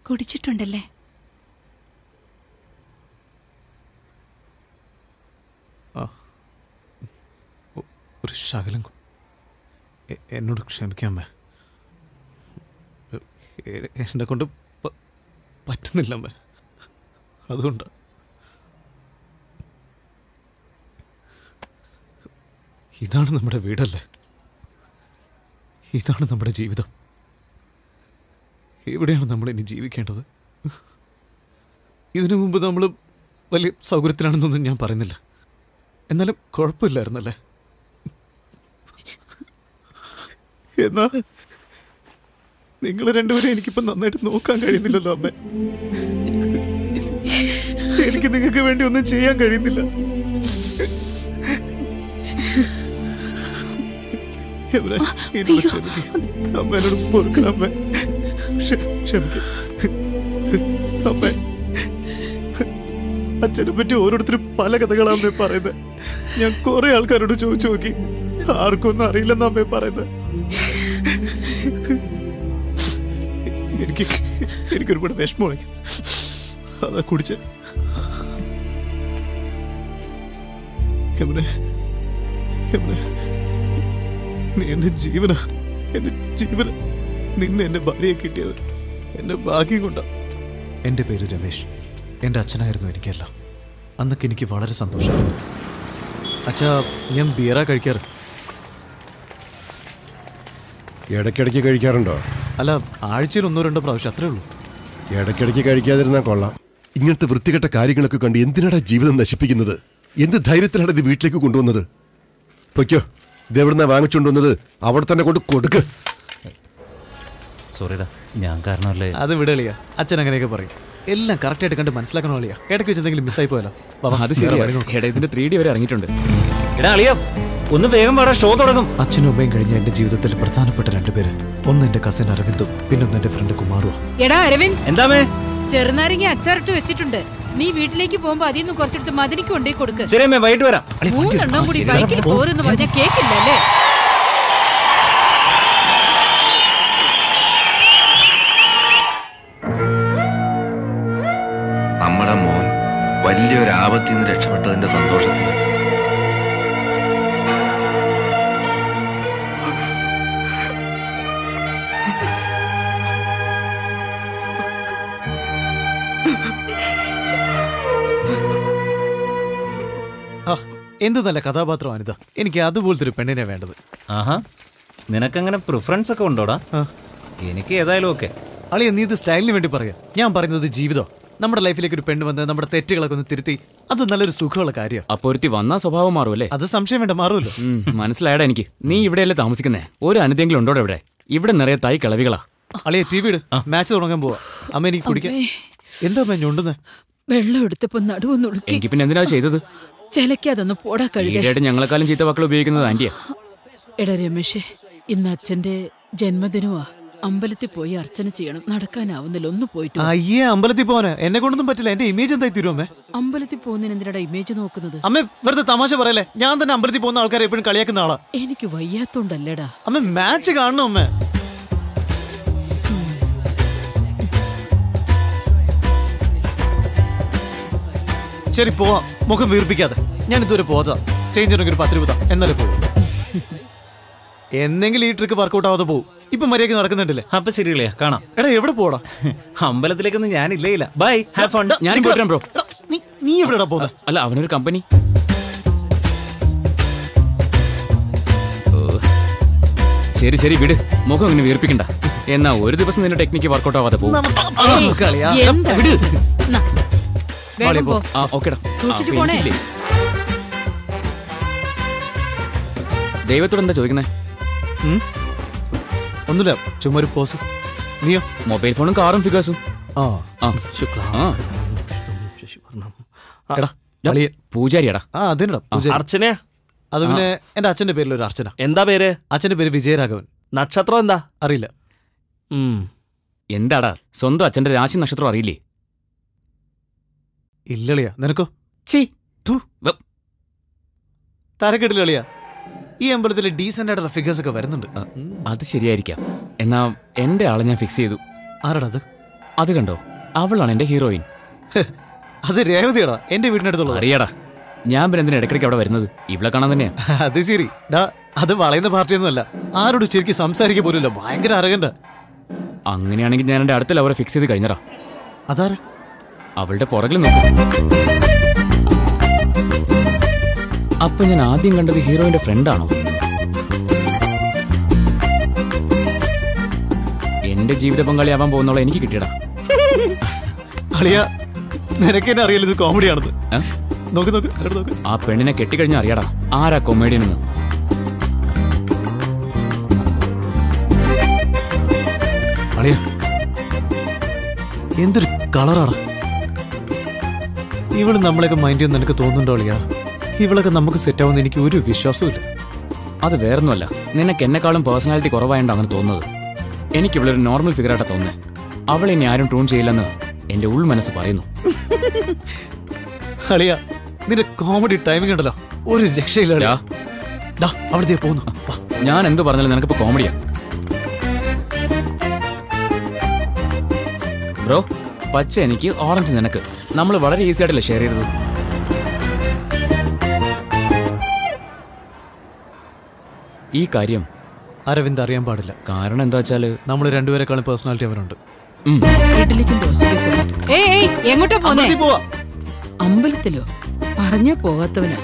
കുടിച്ചിട്ടുണ്ടല്ലേ ആ ഒ- ഒരു ശകലം കു- എ- എന്നോട് ക്ഷമിക്കാമേ എന്നെ കൊണ്ട് പ- പറ്റുന്നില്ല അമ്മേ അതുകൊണ്ട് ഇതാണ് നമ്മുടെ വീടല്ലേ ഇതാണ് നമ്മുടെ ജീവിതം എവിടെയാണ് നമ്മൾ ഇനി ജീവിക്കേണ്ടത് ഇതിനു മുമ്പ് നമ്മൾ വലിയ സൗകര്യത്തിലാണെന്നൊന്നും ഞാൻ പറയുന്നില്ല എന്നാലും കുഴപ്പമില്ലായിരുന്നല്ലേ എന്നാ നിങ്ങൾ രണ്ടുപേരും എനിക്കിപ്പോ നന്നായിട്ട് നോക്കാൻ കഴിയുന്നില്ലല്ലോ അമ്മ എനിക്ക് നിങ്ങൾക്ക് വേണ്ടി ഒന്നും ചെയ്യാൻ കഴിയുന്നില്ല എവിടെ എന്നോട് ക്ഷമിക്ക്. അമ്മ എന്നോട് പൊറുക്കണം അമ്മ ക്ഷ- ക്ഷമിക്ക് അമ്മ അച്ഛനെ പറ്റി ഓരോരുത്തരും പല കഥകളാണ് അമ്മേ പറയുന്നത് ഞാൻ കുറെ ആൾക്കാരോട് ചോദിച്ചു നോക്കി ആർക്കും ഒന്നും അറിയില്ലെന്ന് അമ്മേ പറയുന്നത് എനിക്ക് എനിക്കൊരുപാട് വിഷമമായി അതാ കുടിച്ച് യമുനെ യമുനെ നീ എന്റെ ജീവന എന്റെ ജീവന നിന്നെ എന്റെ ഭാര്യയെ കിട്ടിയത് എന്റെ ഭാഗ്യം കൊണ്ടാ എന്റെ പേര് രമേശ് എന്റെ അച്ഛനായിരുന്നു എനിക്കല്ല അന്നൊക്കെ എനിക്ക് വളരെ സന്തോഷമായിരുന്നു അച്ഛാ ഞാൻ ബിയറാ കഴിക്കാറ് ഇടയ്ക്കിടയ്ക്ക് കഴിക്കാറുണ്ടോ അല്ല ആഴ്ചയിൽ ഒന്നോ രണ്ടോ പ്രാവശ്യം അത്രേ ഉള്ളൂ ഇടയ്ക്കിടയ്ക്ക് കഴിക്കാതിരുന്നാൽ കൊള്ളാം ഇങ്ങനത്തെ വൃത്തികെട്ട കാര്യങ്ങളൊക്കെ കണ്ട് എന്തിനാടാ ജീവിതം നശിപ്പിക്കുന്നത് എന്ത് ധൈര്യത്തിലാണ് ഇത് വീട്ടിലേക്ക് കൊണ്ടുവന്നത് പൊയ്ക്കോ ഇതെവിടുന്നാ വാങ്ങിച്ചുകൊണ്ടുവന്നത് അവിടെ തന്നെ കൊണ്ട് കൊടുക്ക് സോറിടാ ഞാൻ കാരണമല്ലേ അത് വിടളിയാ അച്ഛൻ അങ്ങനെയൊക്കെ പറയും എല്ലാം കറക്റ്റായിട്ട് കണ്ട് മനസ്സിലാക്കണോ അളിയാ ഇടയ്ക്ക് വെച്ച് എന്തെങ്കിലും മിസ്സായി പോയാലോ വാ, വാ, അത് വേറെ ശരിയാ വഴി നോക്കാം. എടാ ഇതിന്റെ ത്രീ ഡി വരെ ഇറങ്ങിയിട്ടുണ്ട് എടാ അളിയ ഒന്ന് വേഗം പാടാ ഷോ തുടങ്ങും അച്ഛനും അമ്മയും കഴിഞ്ഞ എന്റെ ജീവിതത്തിൽ പ്രധാനപ്പെട്ട രണ്ടുപേര് ഒന്ന് എന്റെ കസിൻ അരവിന്ദും പിന്നൊന്ന് എന്റെ ഫ്രണ്ട് കുമാറുവാ എടാ അരവിന്ദ് എന്താമേ ചെറുനാരങ്ങ അച്ചാറിട്ട് വെച്ചിട്ടുണ്ട് നീ വീട്ടിലേക്ക് പോകുമ്പോ അതിൽ നിന്ന് കുറച്ചെടുത്ത് മദിനിക്ക് കൊണ്ടേ കൊടുക്ക് ശരി അമ്മേ വൈകിട്ട് വരാം മൂന്നെണ്ണം കൂടി ബൈക്കിൽ പോരെന്ന് പറഞ്ഞ കേക്കില്ലല്ലേ നമ്മുടെ മോൻ വലിയൊരു ആപത്തിൽ നിന്ന് രക്ഷപ്പെട്ടതിന്റെ സന്തോഷത്തിൽ ആ എന്ത് നല്ല കഥാപാത്രമാണിത് എനിക്ക് അതുപോലത്തെ ഒരു പെണ്ണിനെ വേണ്ടത് ആഹാ നിനക്കങ്ങനെ പ്രിഫറൻസ് ഒക്കെ ഉണ്ടോടാ ആ. എനിക്ക് ഏതായാലും ഓക്കെ അളിയ നീ ഇത് സ്റ്റൈലിന് വേണ്ടി പറയാ ഞാൻ പറയുന്നത് ജീവിതം നമ്മുടെ ലൈഫിലേക്ക് ഒരു പെണ്ണ് വന്ന് നമ്മുടെ തെറ്റുകളൊക്കെ ഒന്ന് തിരുത്തി അത് നല്ലൊരു സുഖമുള്ള കാര്യം അപ്പൊ ഒരുത്തി വന്നാ സ്വഭാവം മാറുമല്ലേ അത് സംശയം വേണ്ട മാറുമല്ലോ ഉം, മനസ്സിലായടാ എനിക്ക് നീ ഇവിടെയല്ലേ താമസിക്കുന്നേ ഒരു അനുതെങ്കിലും ഉണ്ടോടെ ഇവിടെ ഇവിടെ നിറയെ തൈ കിളവികളാ അളിയ ടി വി ഇട് മാച്ച് തുടങ്ങാൻ പോവാ അമ്മ എനിക്ക് കുടിക്കാൻ എന്താ അമ്മ ഞൊണ്ടുന്നേ വെള്ളം എടുത്തപ്പോ നടുവൊന്നുളുക്കി എങ്കിൽ പിന്നെ എന്തിനാ ചെയ്തത് ചിലക്കാതൊന്ന് പോടാ കഴുകെ ഈടായിട്ട് ഞങ്ങളെക്കാളും ചീത്ത വാക്കുകൾ ഉപയോഗിക്കുന്നത് ആന്റിയാ എടാ രമേശേ ഇന്ന് അച്ഛന്റെ ജന്മദിനമാ അമ്പലത്തിൽ പോയി അർച്ചന ചെയ്യണം നടക്കാനാവുന്നില്ല ഒന്ന് പോയിട്ട് വാ. അയ്യേ അമ്പലത്തിൽ പോവാന് എന്നെ കൊണ്ടൊന്നും പറ്റില്ല എന്റെ ഇമേജ് എന്തായി തീരും അമ്മേ അമ്പലത്തിൽ പോകുന്നതിന് എന്തിനാ ഇമേജ് നോക്കുന്നത് അമ്മ വെറുതെ തമാശ പറയല്ലേ ഞാൻ തന്നെ അമ്പലത്തിൽ പോകുന്ന ആൾക്കാരെ എപ്പോഴും കളിയാക്കുന്ന ആളാ എനിക്ക് വയ്യാത്തോണ്ടല്ലടാ അമ്മ മാച്ച് കാണണം അമ്മ ശരി പോവാം മുഖം വീർപ്പിക്കാതെ ഞാൻ ഇതുവരെ പോകാത്ത ചേഞ്ച് ഉണ്ടെങ്കിൽ ഒരു പത്ത് രൂപ താ. എന്നാലേ പോകും എന്നെങ്കിലും ഈ ട്രിക്ക് വർക്കൗട്ട് ആവാതെ പോകും ഇപ്പൊ മര്യാദയ്ക്ക് നടക്കുന്നുണ്ടല്ലേ അപ്പൊ ശരിയല്ലേ കാണാം എടാ എവിടെ പോടാ അമ്പലത്തിലേക്കൊന്നും ഞാനില്ലേ ഇല്ല ബൈ ഹാവ് ഫൺ ഞാൻ പോയിട്ട് ബ്രോ നീ നീ എവിടെടാ പോകുന്നത് അല്ല അവനൊരു കമ്പനി ശരി ശരി വിട് മുഖം അങ്ങനെ വീർപ്പിക്കണ്ട എന്നാ ഒരു ദിവസം നിന്റെ ടെക്നിക്ക് വർക്കൗട്ട് ആവാതെ പോകും ഏയ്, കളിയാ. എന്താ? വിട് നാ, വേഗം പോ ആ ഓക്കേടാ സൂക്ഷിച്ച് പോണേ. ദൈവത്തോട് എന്താ ചോദിക്കുന്നേ ഒന്നുമില്ല ചുമ്മാ ഒരു പോസ് നീയോ മൊബൈൽ ഫോണും കാറും ഫിഗേഴ്സും ആ ആ ആ എടാ ഡാ, അളിയൻ. പൂജാരിയാടാ ആ അതിനടാ പൂജ അർച്ചനയാ അത് പിന്നെ എന്റെ അച്ഛന്റെ പേരിൽ ഒരു അർച്ചന എന്താ പേര് അച്ഛന്റെ പേര് വിജയരാഘവൻ നക്ഷത്രം എന്താ അറിയില്ല ഉം. എന്താടാ സ്വന്തം അച്ഛന്റെ രാശി നക്ഷത്രം അറിയില്ലേ ഇല്ലളിയാ നിനക്കോ ചീ തരക്കെട്ടിലളിയാ ഈ അമ്പലത്തിൽ ഡീസന്റ് ആയിട്ടുള്ള ഫിഗേഴ്സ് ഒക്കെ വരുന്നുണ്ട് അത് ശരിയായിരിക്കാം എന്നാ എന്റെ ആളെ ഞാൻ ഫിക്സ് ചെയ്തു ആരാടാ അത് അത് കണ്ടോ അവളാണ് എന്റെ ഹീറോയിൻ അത് രേവതിയാടാ എന്റെ വീടിനടുത്തുള്ളത് അറിയാടാ ഞാൻ പിന്നെ എന്തിനാ ഇടയ്ക്കിടയ്ക്ക് അവിടെ വരുന്നത് ഇവിടെ കാണാൻ തന്നെയാ അത് ശരി ഡാ അത് വളയുന്ന പാർട്ടിയൊന്നുമല്ല ആരോട് ശരിക്കും സംസാരിക്കുക പോലുമില്ല ഭയങ്കര അരകണ്ട അങ്ങനെയാണെങ്കിൽ ഞാൻ എന്റെ അടുത്ത ലവറെ ഫിക്സ് ചെയ്ത് കഴിഞ്ഞടാ അതാര അവളുടെ പുറകിൽ നോക്കും അപ്പൊ ഞാൻ ആദ്യം കണ്ടത് ഹീറോയിന്റെ ഫ്രണ്ടാണോ എന്റെ ജീവിത പങ്കാളിയാവാൻ പോകുന്നവളെ എനിക്ക് കിട്ടിയടാ അളിയ നിനക്ക് എന്നെ അറിയില്ല ഇത് കോമഡിയാണെന്ന് ഏ? നോക്ക് നോക്ക് അങ്ങോട്ട് നോക്ക് ആ പെണ്ണിനെ കെട്ടിക്കഴിഞ്ഞാൽ അറിയാടാ ആരാ കൊമേഡിയൻ എന്ന് അളിയ എന്തൊരു കളറാടാ ഇവള് നമ്മളെയൊക്കെ മൈൻഡ് ചെയ്യുന്ന നിനക്ക് തോന്നുന്നുണ്ടോ അളിയ ഇവളൊക്കെ നമുക്ക് സെറ്റ് ആവുന്ന എനിക്ക് ഒരു വിശ്വാസവും ഇല്ല അത് വേറൊന്നുമല്ല നിനക്ക് എന്നെക്കാളും പേഴ്സണാലിറ്റി കുറവായോണ്ട് അങ്ങനെ തോന്നുന്നത് എനിക്ക് ഇവളൊരു നോർമൽ ഫിഗറായിട്ടാ തോന്നുന്നത് അവളെ ഇനി ആരും ട്രൂൺ ചെയ്യില്ലെന്ന് എന്റെ ഉൾ മനസ്സ് പറയുന്നു അളിയ നിന്റെ കോമഡി ടൈമിംഗ് ഉണ്ടല്ലോ ഒരു രക്ഷയില്ല അളിയാ. യാ. ഡാ അവിടെ പോകുന്നു വാ. ഞാൻ എന്ത് പറഞ്ഞാലും നിനക്കിപ്പോ കോമഡിയാ ബ്രോ പച്ച എനിക്ക് ഓറഞ്ച് നിനക്ക് നമ്മൾ വളരെ ഈസി ആയിട്ടല്ലേ ഷെയർ ചെയ്തത് ഈ കാര്യം അരവിന്ദ് അറിയാൻ പാടില്ല കാരണം എന്താ വെച്ചാല് നമ്മൾ രണ്ടുപേരെക്കാളും പേഴ്സണാലിറ്റി അവനുണ്ട് ഉം, ഇഡ്ഡലിക്കും ദോശയ്ക്കും ഏയ് ഏയ് എങ്ങോട്ടാ പോന്നേ അമ്പലത്തിൽ പോവാ അമ്പലത്തിലോ പറഞ്ഞാ പോവാത്തവനാ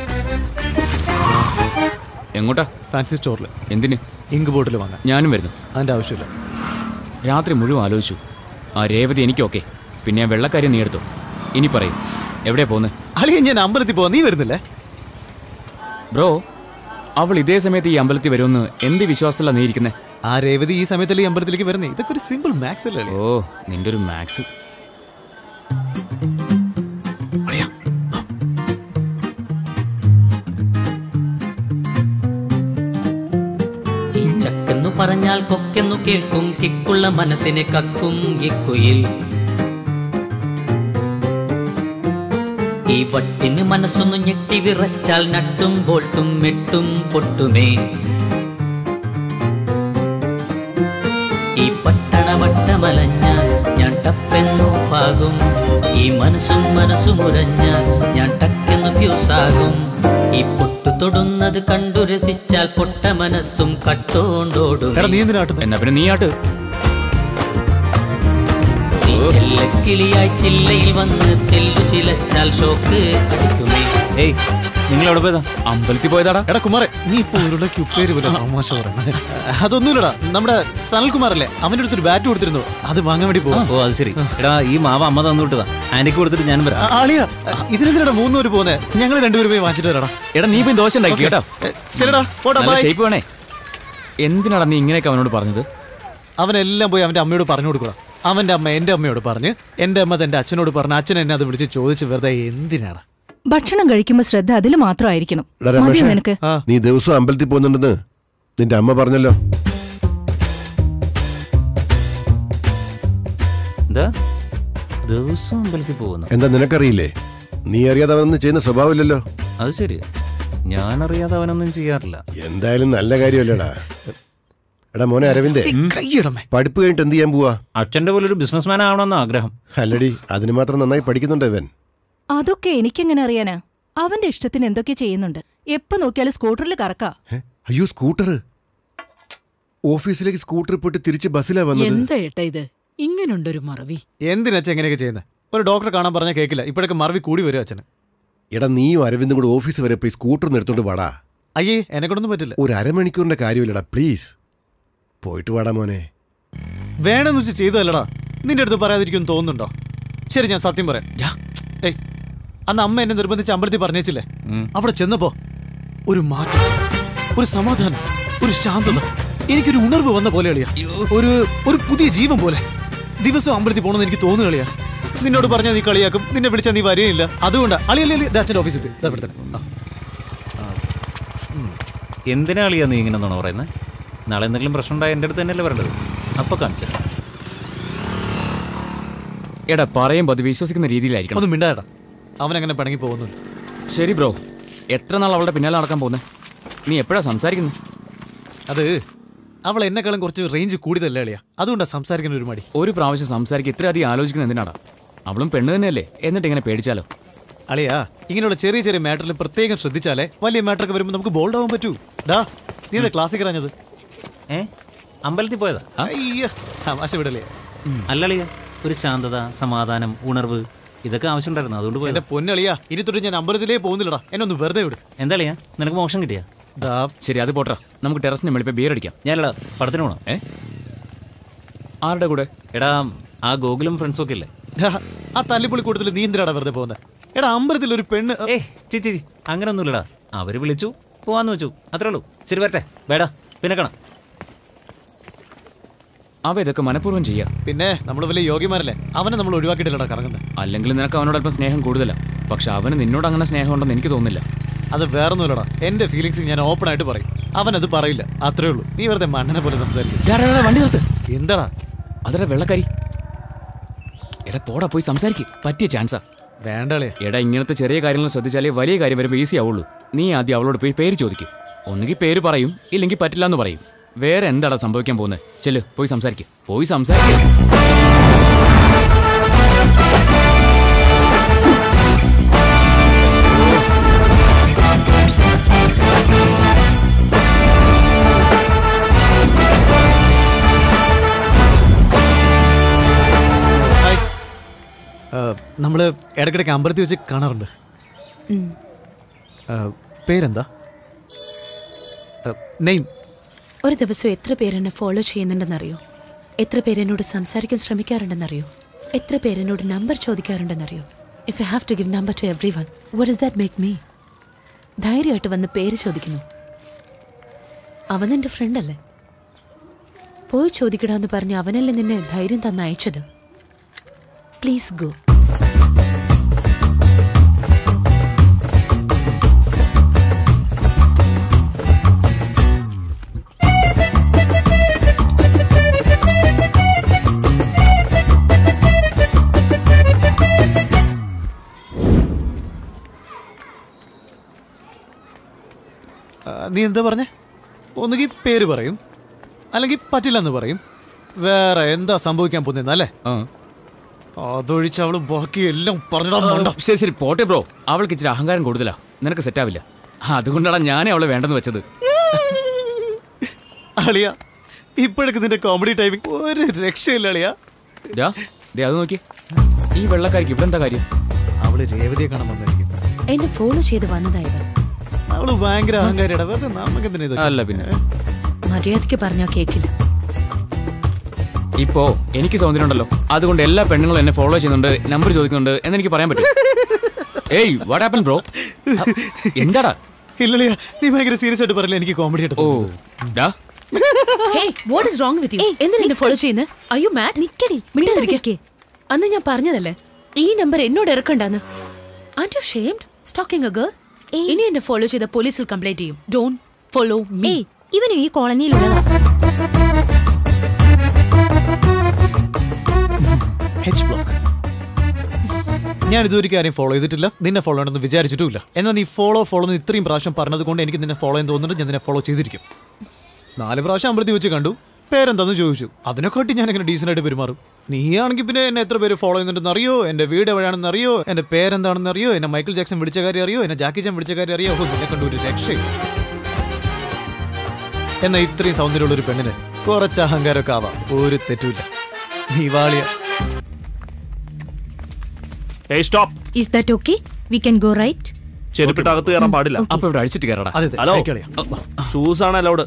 എങ്ങോട്ടാ ഫാൻസി സ്റ്റോറിൽ എന്തിന് ഇങ്ക് ബോട്ടിൽ വാങ്ങാൻ ഞാനും വരുന്നു അതിന്റെ ആവശ്യമില്ല രാത്രി മുഴുവൻ ആലോചിച്ചു ആ രേവതി എനിക്കൊക്കെ പിന്നെ ആ വെള്ളക്കാര്യം നീ എടുത്തു ഇനി പറയും എവിടെയാ പോന്നെ അളിയ ഞാൻ അമ്പലത്തിൽ പോവാ നീ വരുന്നില്ലേ ബ്രോ അവൾ ഇതേ സമയത്ത് ഈ അമ്പലത്തിൽ വരുമെന്ന് എന്ത് വിശ്വാസത്തിലാണ് നീ ഇരിക്കുന്നേ ആ രേവതി ഈ സമയത്തല്ലേ ഈ അമ്പലത്തിലേക്ക് വരുന്നേ ഇതൊക്കെ ഒരു സിമ്പിൾ മാക്സ് അല്ലേ അളിയ? ഓ നിന്റെ ഒരു മാക്സ് അളിയ, ഈ ചക്കെന്നു പറഞ്ഞാൽ കൊക്കെന്നു കേൾക്കും കിക്കുള്ള മനസ്സിനെ കക്കും ഇക്കുയിൽ ഈ വട്ടിന് മനസ്സൊന്നു ഞെട്ടി വിറച്ചാൽ നട്ടും ബോൾട്ടും മെട്ടും പൊട്ടുമേ ഈ പട്ടണ വട്ടമലഞ്ഞാൽ ഞാൻ ടപ്പെന്നോഫാകും ഈ മനസ്സും മനസ്സും ഉരഞ്ഞാൽ ഞാൻ ടക്കെന്നു ഫ്യൂസാകും ഈ പൊട്ടു തൊടുന്നത് കണ്ടു രസിച്ചാൽ പൊട്ട മനസ്സും കട്ടോണ്ടോടും എടാ നീ എന്തിനാ ആട്ടുന്നെ? എന്നാ പിന്നെ നീ ആട്ട് ഈ ചെല്ലക്കിളിയായി ചില്ലയിൽ വന്ന് തെല്ലു ചിലച്ചാൽ ഷോക്ക് അടിക്കുമേ ഏയ് നിങ്ങൾ എവിടെ പോയതാ അമ്പലത്തിൽ പോയതാടാ എടാ കുമാറെ നീ ഇപ്പൊ ഉരുളക്ക് ഉപ്പേര് പോലെ തമാശ പറയുന്നത് അതൊന്നുമില്ലടാ നമ്മുടെ സനൽകുമാർ അല്ലേ അവന്റെ അടുത്തൊരു ബാറ്റ് കൊടുത്തിരുന്നു അത് വാങ്ങാൻ വേണ്ടി പോവാ ഓ അത് ശരി എടാ ഈ മാവ് അമ്മ തന്നു വിട്ടതാ ആന്റിക്ക് കൊടുത്തിട്ട് ഞാനും വരാം ആളിയ ഇതിനെന്തിനാ മൂന്നുപേര് പോകുന്നേ ഞങ്ങൾ രണ്ടുപേരും പോയി വാങ്ങിച്ചിട്ട് വരാടാ എടാ നീ പോയി ദോശ ഉണ്ടാക്കി കേട്ടോ ഏ, ശരിടാ പോടാ നല്ല ബൈ ഷേപ്പ് വേണേ എന്തിനാടാ നീ ഇങ്ങനെയൊക്കെ അവനോട് പറഞ്ഞത് അവനെല്ലാം പോയി അവന്റെ അമ്മയോട് പറഞ്ഞു കൊടുക്കണം അവന്റെ അമ്മ എന്റെ അമ്മയോട് പറഞ്ഞ് എന്റെ അമ്മ തന്റെ അച്ഛനോട് പറഞ്ഞ് അച്ഛൻ എന്നെ അത് വിളിച്ച് ചോദിച്ച് വെറുതെ എന്തിനാണ് ഭക്ഷണം കഴിക്കുമ്പോ ശ്രദ്ധ അതിൽ മാത്രമായിരിക്കണം എടാ മതിയോ രമേശേ, നിനക്ക് ആ നീ ദിവസവും അമ്പലത്തിൽ പോകുന്നുണ്ടെന്ന് നിന്റെ അമ്മ പറഞ്ഞല്ലോ എന്താ ദിവസം അമ്പലത്തിൽ പോകുന്നു എന്താ നിനക്കറിയില്ലേ നീ അറിയാതെ അവനൊന്നും ചെയ്യുന്ന സ്വഭാവമില്ലല്ലോ അത് ശരി ഞാൻ അറിയാതെ അവനൊന്നും ചെയ്യാറില്ല എന്തായാലും നല്ല കാര്യമല്ലേടാ എടാ മോനെ അരവിന്ദേ കൈയിടമേ പഠിപ്പ് കഴിഞ്ഞിട്ട് എന്ത് ചെയ്യാൻ പോവാ അച്ഛന്റെ പോലെ ഒരു ബിസിനസ്മാൻ ആവണമെന്ന് ആഗ്രഹം അല്ലടി അതിന് മാത്രം നന്നായി പഠിക്കുന്നുണ്ട് ഇവൻ അതൊക്കെ എനിക്കെങ്ങനെ അറിയാനാ അവന്റെ ഇഷ്ടത്തിന് എന്തൊക്കെ ചെയ്യുന്നുണ്ട് എപ്പോ നോക്കിയാലും സ്കൂട്ടറിൽ കറക്കാ ഹെ? അയ്യോ സ്കൂട്ടർ ഓഫീസിലേക്ക് സ്കൂട്ടർ പോയിട്ട് തിരിച്ച് ബസ്സിലാ വന്നത് എന്താ ഏട്ടാ ഇത് ഇങ്ങനുണ്ടൊരു മറവി എന്തിനച്ഛൻ എങ്ങനെയൊക്കെ ചെയ്യുന്നത് ഒരു ഡോക്ടറെ കാണാൻ പറഞ്ഞാൽ കേൾക്കില്ല ഇപ്പോഴൊക്കെ മറവി കൂടി വരും അച്ഛന് എടാ നീയും അരവിന്ദും കൂടെ ഓഫീസ് വരെ പോയി സ്കൂട്ടർ നിർത്തോണ്ട് വാടാ അയ്യേ എന്നെ കൊണ്ടൊന്നും പറ്റില്ല ഒരു അരമണിക്കൂറിന്റെ കാര്യമില്ലടാ പ്ലീസ് പോയിട്ട് വാടാ മോനെ വേണമെന്ന് വെച്ച് ചെയ്തതല്ലടാ നിന്റെ അടുത്ത് പറയാതിരിക്കും തോന്നുന്നുണ്ടോ ശരി ഞാൻ സത്യം പറയാം യാ. ഏയ് അന്ന് അമ്മ എന്നെ നിർബന്ധിച്ച് അമ്പലത്തിൽ പറഞ്ഞേച്ചില്ലേ അവിടെ ചെന്നപ്പോ ഒരു മാറ്റം ഒരു സമാധാനം ഒരു ശാന്തത എനിക്കൊരു ഉണർവ് വന്ന പോലെ അളിയാ ഒരു ഒരു പുതിയ ജീവൻ പോലെ ദിവസം അമ്പലത്തിൽ പോകണമെന്ന് എനിക്ക് തോന്നുകളിയാ നിന്നോട് പറഞ്ഞാൽ നീ കളിയാക്കും നിന്നെ വിളിച്ചാൽ നീ വരികയില്ല അതുകൊണ്ട് അളിയല്ലേ അളി അച്ഛൻ്റെ ഓഫീസിൽ എത്തി. ദാ ഇവിടെ തന്നെ. ആ. എന്തിനാ അളിയാ നീ ഇങ്ങനെ നുണ പറയുന്നത് നാളെ എന്തെങ്കിലും പ്രശ്നം ഉണ്ടായ എൻ്റെ അടുത്ത് തന്നെയല്ലേ വരേണ്ടത് അപ്പൊ കാണിച്ചു എടാ പറയുമ്പോ അത് വിശ്വസിക്കുന്ന രീതിയിലായിരിക്കണം ഒന്നും മിണ്ടായടാ അവനങ്ങനെ പിണങ്ങി പോകുന്നില്ല ശരി ബ്രോ എത്ര നാൾ അവളുടെ പിന്നാലെ നടക്കാൻ പോകുന്നേ നീ എപ്പോഴാ സംസാരിക്കുന്നത് അത് അവൾ എന്നെക്കാളും കുറച്ച് റേഞ്ച് കൂടുതലല്ലേ അളിയ അതുകൊണ്ടാ സംസാരിക്കാൻ ഒരു മടി ഒരു പ്രാവശ്യം സംസാരിക്കുക ഇത്രയധികം ആലോചിക്കുന്നത് എന്തിനാടാ അവളും പെണ്ണ് തന്നെയല്ലേ എന്നിട്ട് ഇങ്ങനെ പേടിച്ചാലോ അളിയാ ഇങ്ങനെയുള്ള ചെറിയ ചെറിയ മാറ്ററിൽ പ്രത്യേകം ശ്രദ്ധിച്ചാലേ വലിയ മാറ്ററൊക്കെ വരുമ്പോൾ നമുക്ക് ബോൾഡ് ആവാൻ പറ്റൂ ഡാ നീ എന്താ ക്ലാസ്സിൽ കറഞ്ഞത് ഏ അമ്പലത്തിൽ പോയതാ അയ്യ തമാശ വിടലേ അല്ലളിയ ഒരു ശാന്തത സമാധാനം ഉണർവ് ഇതൊക്കെ ആവശ്യമുണ്ടായിരുന്നു അതുകൊണ്ട് പോയതാ എന്റെ പൊന്നളിയാ ഇനി തൊട്ട് ഞാൻ അമ്പലത്തിലേ പോകുന്നില്ലടാ എന്നെ ഒന്ന് വെറുതെ വിട് എന്താ അളിയാ നിനക്ക് മോശം കിട്ടിയാ ഡാ ശരി അത് പോട്ടെ നമുക്ക് ടെറസിന് മേളിൽ പോയി ബിയർ അടിക്കാം ഞാനടാ പടത്തിന് പോണം ഏ ആരുടെ കൂടെ എടാ ആ ഗോകുലും ഫ്രണ്ട്സും ഒക്കെ ഇല്ലേ ഡാ, ആ തല്ലിപ്പൊളി കൂട്ടത്തിൽ നീ എന്തിനാടാ വെറുതെ പോകുന്നത് എടാ അമ്പലത്തിൽ ഒരു പെണ്ണ് ഏ ചിച്ചി അങ്ങനെ ഒന്നുമില്ലടാ അവര് വിളിച്ചു പോവാന്ന് വെച്ചു അത്രേ ഉള്ളൂ ശരി വരട്ടെ വേടാ പിന്നെ കാണാം അവ ഇതൊക്കെ മനഃപൂർവ്വം ചെയ്യാം പിന്നെ നമ്മൾ വലിയ യോഗ്യമാരല്ലേ അവനെ നമ്മൾ ഒഴിവാക്കിയിട്ടില്ലടാ കറങ്ങുന്നത് അല്ലെങ്കിൽ നിനക്ക് അവനോട് അല്പം സ്നേഹം കൂടുതലാ പക്ഷെ അവന് നിന്നോട് അങ്ങനെ സ്നേഹം ഉണ്ടെന്ന് എനിക്ക് തോന്നുന്നില്ല അത് വേറൊന്നുമില്ലടാ എന്റെ ഫീലിങ്സ് ഞാൻ ഓപ്പൺ ആയിട്ട് പറയും അവൻ അത് പറയില്ല അത്രേ ഉള്ളൂ നീ വെറുതെ മണ്ണനെ പോലെ സംസാരിക്കും ഡാ, ഡാ, ഡാ, വണ്ടി നിർത്ത് എന്താടാ അതടാ വെള്ളക്കാരി എടാ പോടാ പോയി സംസാരിക്കും പറ്റിയ ചാൻസാ വേണ്ടളേ എടാ ഇങ്ങനത്തെ ചെറിയ കാര്യങ്ങൾ ശ്രദ്ധിച്ചാലേ വലിയ കാര്യം വരുമ്പോൾ ഈസി ആവുള്ളൂ നീ ആദ്യം അവളോട് പോയി പേര് ചോദിക്കും ഒന്നുകിൽ പേര് പറയും ഇല്ലെങ്കിൽ പറ്റില്ല എന്ന് പറയും വേറെ എന്താടാ സംഭവിക്കാൻ പോകുന്നത് ചെല്ല് പോയി സംസാരിക്കും പോയി സംസാരിക്കും ഹായ് നമ്മൾ ഇടയ്ക്കിടയ്ക്ക് അമ്പലത്തിൽ വെച്ച് കാണാറുണ്ട് ആ, പേരെന്താ നെയിം ഒരു ദിവസം എത്ര പേരെന്നെ ഫോളോ ചെയ്യുന്നുണ്ടെന്നറിയോ എത്ര പേരെന്നോട് സംസാരിക്കാൻ ശ്രമിക്കാറുണ്ടെന്നറിയോ എത്ര പേരെന്നോട് നമ്പർ ചോദിക്കാറുണ്ടെന്നറിയോ if I have to give number to everyone what is that make me ധൈര്യമായിട്ട് വന്ന് പേര് ചോദിക്കുന്നു അവൻ എൻ്റെ ഫ്രണ്ടല്ലേ പോയി ചോദിക്കടാന്ന് പറഞ്ഞ് അവനല്ലേ നിന്നെ ധൈര്യം തന്ന് അയച്ചത് പ്ലീസ് ഗോ ആ, നീ എന്താ പറഞ്ഞേ ഒന്നുകിൽ പേര് പറയും അല്ലെങ്കിൽ പറ്റില്ലെന്ന് പറയും വേറെ എന്താ സംഭവിക്കാൻ പോകുന്നല്ലേ അതൊഴിച്ച് അവള് ബാക്കി എല്ലാം പറഞ്ഞിടാൻ പോണ്ട ശരി ശരി പോട്ടെ ബ്രോ അവൾക്ക് ഇച്ചിരി അഹങ്കാരം കൂടുതലാ നിനക്ക് സെറ്റാവില്ല അതുകൊണ്ടാണ് ഞാനേ അവളെ വേണ്ടെന്ന് വെച്ചത് അളിയ ഇപ്പോഴൊക്കെ നിന്റെ കോമഡി ടൈമിംഗ് ഒരു രക്ഷയില്ല അളിയ ഡാ, ദേ അത് നോക്കി ഈ വെള്ളക്കാരിക്ക് ഇവിടെ എന്താ കാര്യം അവള് രേവതിയെ കാണാൻ വന്നായിരിക്കും എന്നെ ഫോളോ ചെയ്ത് വന്നതായവൻ അവള് ഭയങ്കര അഹങ്കാരിയുടെ വെറുതെ നമുക്ക് എന്തിനാ ഇതൊക്കെ? അല്ല പിന്നെ മര്യാദയ്ക്ക് പറഞ്ഞാൽ കേക്കില്ല ഇപ്പോ എനിക്ക് സൗന്ദര്യം ഉണ്ടല്ലോ അതുകൊണ്ട് എല്ലാ പെണ്ണുങ്ങളും എന്നെ ഫോളോ ചെയ്യുന്നുണ്ട് നമ്പർ ചോദിക്കുന്നുണ്ട് എന്ന് എനിക്ക് പറയാൻ പറ്റും ഏയ് വാട്ട് ആപ്പൻ ബ്രോ എന്താടാ ഇല്ലളിയ നീ ഭയങ്കര സീരിയസ് ആയിട്ട് പറയില്ല എനിക്ക് കോമഡി ആയിട്ട് ഓ ഡാ hey what is wrong with you എന്തിനാ എന്നെ ഫോളോ ചെയ്യുന്നത് അയ്യോ മാറ്റ് നിക്കടി മിണ്ടാതിരിക്കേ അന്ന് ഞാൻ പറഞ്ഞതല്ലേ ഈ നമ്പർ എന്നോട് ഇറക്കണ്ടെന്ന് and you shamed stalking a girl ഇനി എന്നെ ഫോളോ ചെയ്ത പോലീസിൽ കംപ്ലൈന്റ് ചെയ്യും ഡോണ്ട് ഫോളോ മീ ഇവനും ഈ കോളനിയിലുള്ളതാ എച്ച് ബ്ലോക്ക് ഞാൻ ഇതുവരെ ആരെയും ഫോളോ ചെയ്തിട്ടില്ല നിന്നെ ഫോളോ ചെയ്യണമെന്ന് വിചാരിച്ചിട്ടുമില്ല എന്നാൽ നീ ഫോളോ ഫോളോ എന്ന് ഇത്രയും പ്രാവശ്യം പറഞ്ഞത് കൊണ്ട് എനിക്ക് നിന്നെ ഫോളോ ചെയ്യാൻ തോന്നുന്നുണ്ട് ഞാൻ നിന്നെ ഫോളോ ചെയ്തിരിക്കും നാല് പ്രാവശ്യം അമ്പലത്തിൽ വെച്ച് കണ്ടു പേരെന്താന്ന് ചോദിച്ചു അതിനെക്കാട്ടി ഞാൻ എങ്ങനെ ഡീസൻ്റ് ആയിട്ട് പെരുമാറും നീയാണെങ്കിൽ പിന്നെ എന്നെ എത്ര പേര് ഫോളോ ചെയ്യുന്നുണ്ടെന്ന് അറിയോ എന്റെ വീട് എവിടെയാണെന്ന് അറിയോ എന്റെ പേരെന്താണെന്ന് അറിയോ എന്നെ മൈക്കിൾ ജാക്സൺ വിളിച്ച കാര്യം അറിയോ എന്നെ ജാക്കി ചാൻ വിളിച്ച കാര്യം അറിയോ ഓ, നിന്നെ കണ്ടു ഒരു രക്ഷയും എന്നാൽ ഇത്രയും സൗന്ദര്യമുള്ള ഒരു പെണ്ണിന് കുറച്ച് അഹങ്കാരമൊക്കെ ആവാം ഒരു തെറ്റുമില്ല നീ വാളിയ ഏയ് stop is that okay we can go right ചെരുപ്പിട്ട് അകത്ത് കയറാൻ പാടില്ല അപ്പൊ ഇവിടെ അഴിച്ചിട്ട് കയറടാ അതെ അതെ ഹലോ കഴിക്കളിയാ. ഷൂസ് ആണ് അലൗഡ്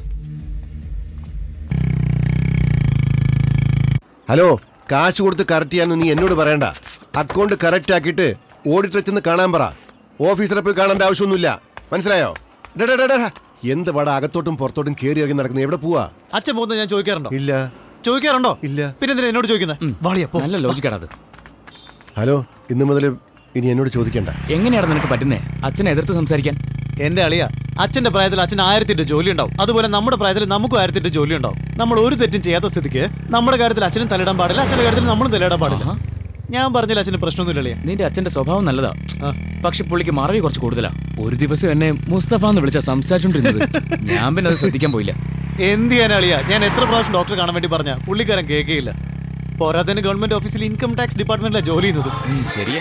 ഹലോ കാശ് കൊടുത്ത് കറക്റ്റ് ചെയ്യാനൊന്നും നീ എന്നോട് പറയണ്ട അക്കൗണ്ട് കറക്റ്റ് ആക്കിയിട്ട് ഓഡിറ്റർ ചെന്ന് കാണാൻ പറ ഓഫീസറെ പോയി കാണേണ്ട ആവശ്യമൊന്നുമില്ല മനസ്സിലായോ ഡാ, ഡാ, ഡാ, ഡാ. എന്ത് പട അകത്തോട്ടും പുറത്തോട്ടും കയറി ഇറങ്ങി നടക്കുന്നത് എവിടെ പോവാ അച്ഛൻ പോകുന്നത് ഞാൻ ചോദിക്കാറുണ്ടോ ഇല്ല ചോദിക്കാറുണ്ടോ ഇല്ല പിന്നെ എന്തിനാ എന്നോട് ചോദിക്കുന്നത് വാളിയ പോ നല്ല ലോജിക്കാണ് അത് ഹലോ ഇന്ന് മുതൽ ഇനി എന്നോട് ചോദിക്കണ്ട എങ്ങനെയാണ് നിനക്ക് പറ്റുന്നേ അച്ഛനെ എതിർത്ത് സംസാരിക്കാൻ എന്റെ അളിയ അച്ഛന്റെ പ്രായത്തിൽ അച്ഛൻ ആയിരത്തിട്ട് ജോലി ഉണ്ടാവും അതുപോലെ നമ്മുടെ പ്രായത്തിൽ നമുക്കും ആയിരത്തിട്ട് ജോലി ഉണ്ടാവും നമ്മൾ ഒരു തെറ്റും ചെയ്യാത്ത സ്ഥിതിക്ക് നമ്മുടെ കാര്യത്തിൽ അച്ഛനും തലയിടാൻ പാടില്ല അച്ഛന്റെ കാര്യത്തിൽ നമ്മളും തലയിടാൻ പാടില്ല ഞാൻ പറഞ്ഞില്ല അച്ഛന് പ്രശ്നമൊന്നുമില്ല അളിയ നിന്റെ അച്ഛന്റെ സ്വഭാവം നല്ലതാ പക്ഷെ പുള്ളിക്ക് മറവി കുറച്ച് കൂടുതലാ ഒരു ദിവസം എന്നെ മുസ്തഫ എന്ന് വിളിച്ച സംസാരിച്ചോണ്ടിരുന്നത് ഞാൻ പിന്നെ അത് ശ്രദ്ധിക്കാൻ പോയില്ല എന്ത് ചെയ്യാനളിയാ ഞാൻ എത്ര പ്രാവശ്യം ഡോക്ടറെ കാണാൻ വേണ്ടി പറഞ്ഞ പുള്ളിക്കാരൻ കേൾക്കുകയില്ല പോരാത്തതിന് ഗവൺമെന്റ് ഓഫീസിൽ ഇൻകം ടാക്സ് ഡിപ്പാർട്ട്മെന്റിലാണ് ജോലി ചെയ്യുന്നത് ശരിയാ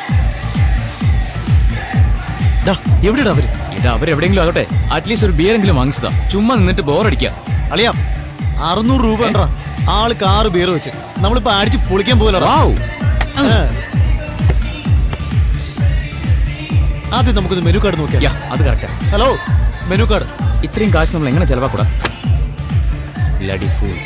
ഡാ, എവിടെയാടാ അവര് ഇത് അവരെവിടെയെങ്കിലും ആകട്ടെ അറ്റ്ലീസ്റ്റ് ഒരു ബിയറെങ്കിലും വാങ്ങിച്ചതാ ചുമ്മാ നിന്നിട്ട് ബോറടിക്കുക അളിയാ അറുന്നൂറ് രൂപ ഉണ്ടാ ആള് കാറ് ബിയർ വെച്ച് നമ്മളിപ്പോ അടിച്ച് പൊളിക്കാൻ പോകലടാ ആദ്യം നമുക്കൊന്ന് മെനു കാർഡ് നോക്കിയാ അത് കറക്റ്റാ ഹലോ മെനു കാർഡ് ഇത്രയും കാശ് നമ്മൾ എങ്ങനെ ചെലവാക്കൂടാ ലഡി ഫൂൾ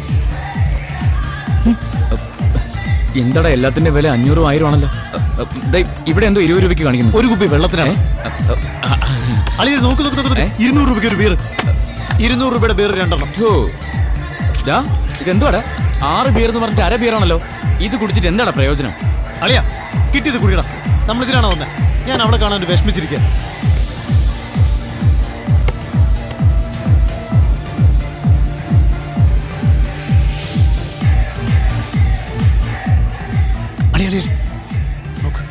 എന്താടാ എല്ലാത്തിന്റെ വില അഞ്ഞൂറും ആയിരം ആണല്ലോ അ, അ, ദേ, ഇവിടെ എന്തോ ഇരുപത് രൂപയ്ക്ക് കാണിക്കുന്നു ഒരു കുപ്പി വെള്ളത്തിനാണ് അളിയ നോക്ക് നോക്ക് നോക്ക് നോക്ക്. ഇരുന്നൂറ് രൂപയ്ക്ക് ഒരു ബിയർ ഇരുന്നൂറ് രൂപയുടെ ബിയർ രണ്ടെണ്ണം ഇതെന്തുവാടാ ആറ് ബിയർ എന്ന് പറഞ്ഞിട്ട് അര ബിയർ ആണല്ലോ ഇത് കുടിച്ചിട്ട് എന്താടാ പ്രയോജനം അളിയാ കിട്ടിയത് കുടിയടാ നമ്മൾ ഇതിനാണോ വന്നത് ഞാൻ അവിടെ കാണാൻ ഒരു വിഷമിച്ചിരിക്കുക അളി അളി അളി നോക്ക്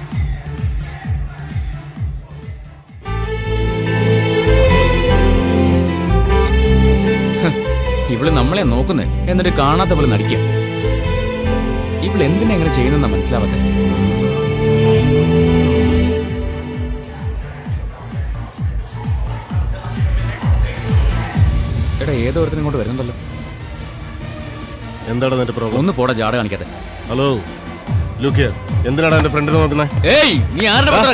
ഇവള് നമ്മളെ നോക്കുന്നേ എന്നിട്ട് കാണാത്ത പോലെ നടിക്കുക ഇവള് എന്തിനാ എങ്ങനെ ചെയ്യുന്നെന്നാ മനസ്സിലാവാത്തെ എടാ ഏതോ ഒരുത്തനും ഇങ്ങോട്ട് വരുന്നുണ്ടല്ലോ എന്താണ് നിന്റെ പ്രോബ്ലം ഒന്ന് പോടാ ജാട കാണിക്കാതെ ഹലോ ലുക്ക് എന്തിനാണ് എന്റെ ഫ്രണ്ടിനെ നോക്കുന്നത് ഏയ് നീ ആരുടെ പത്ര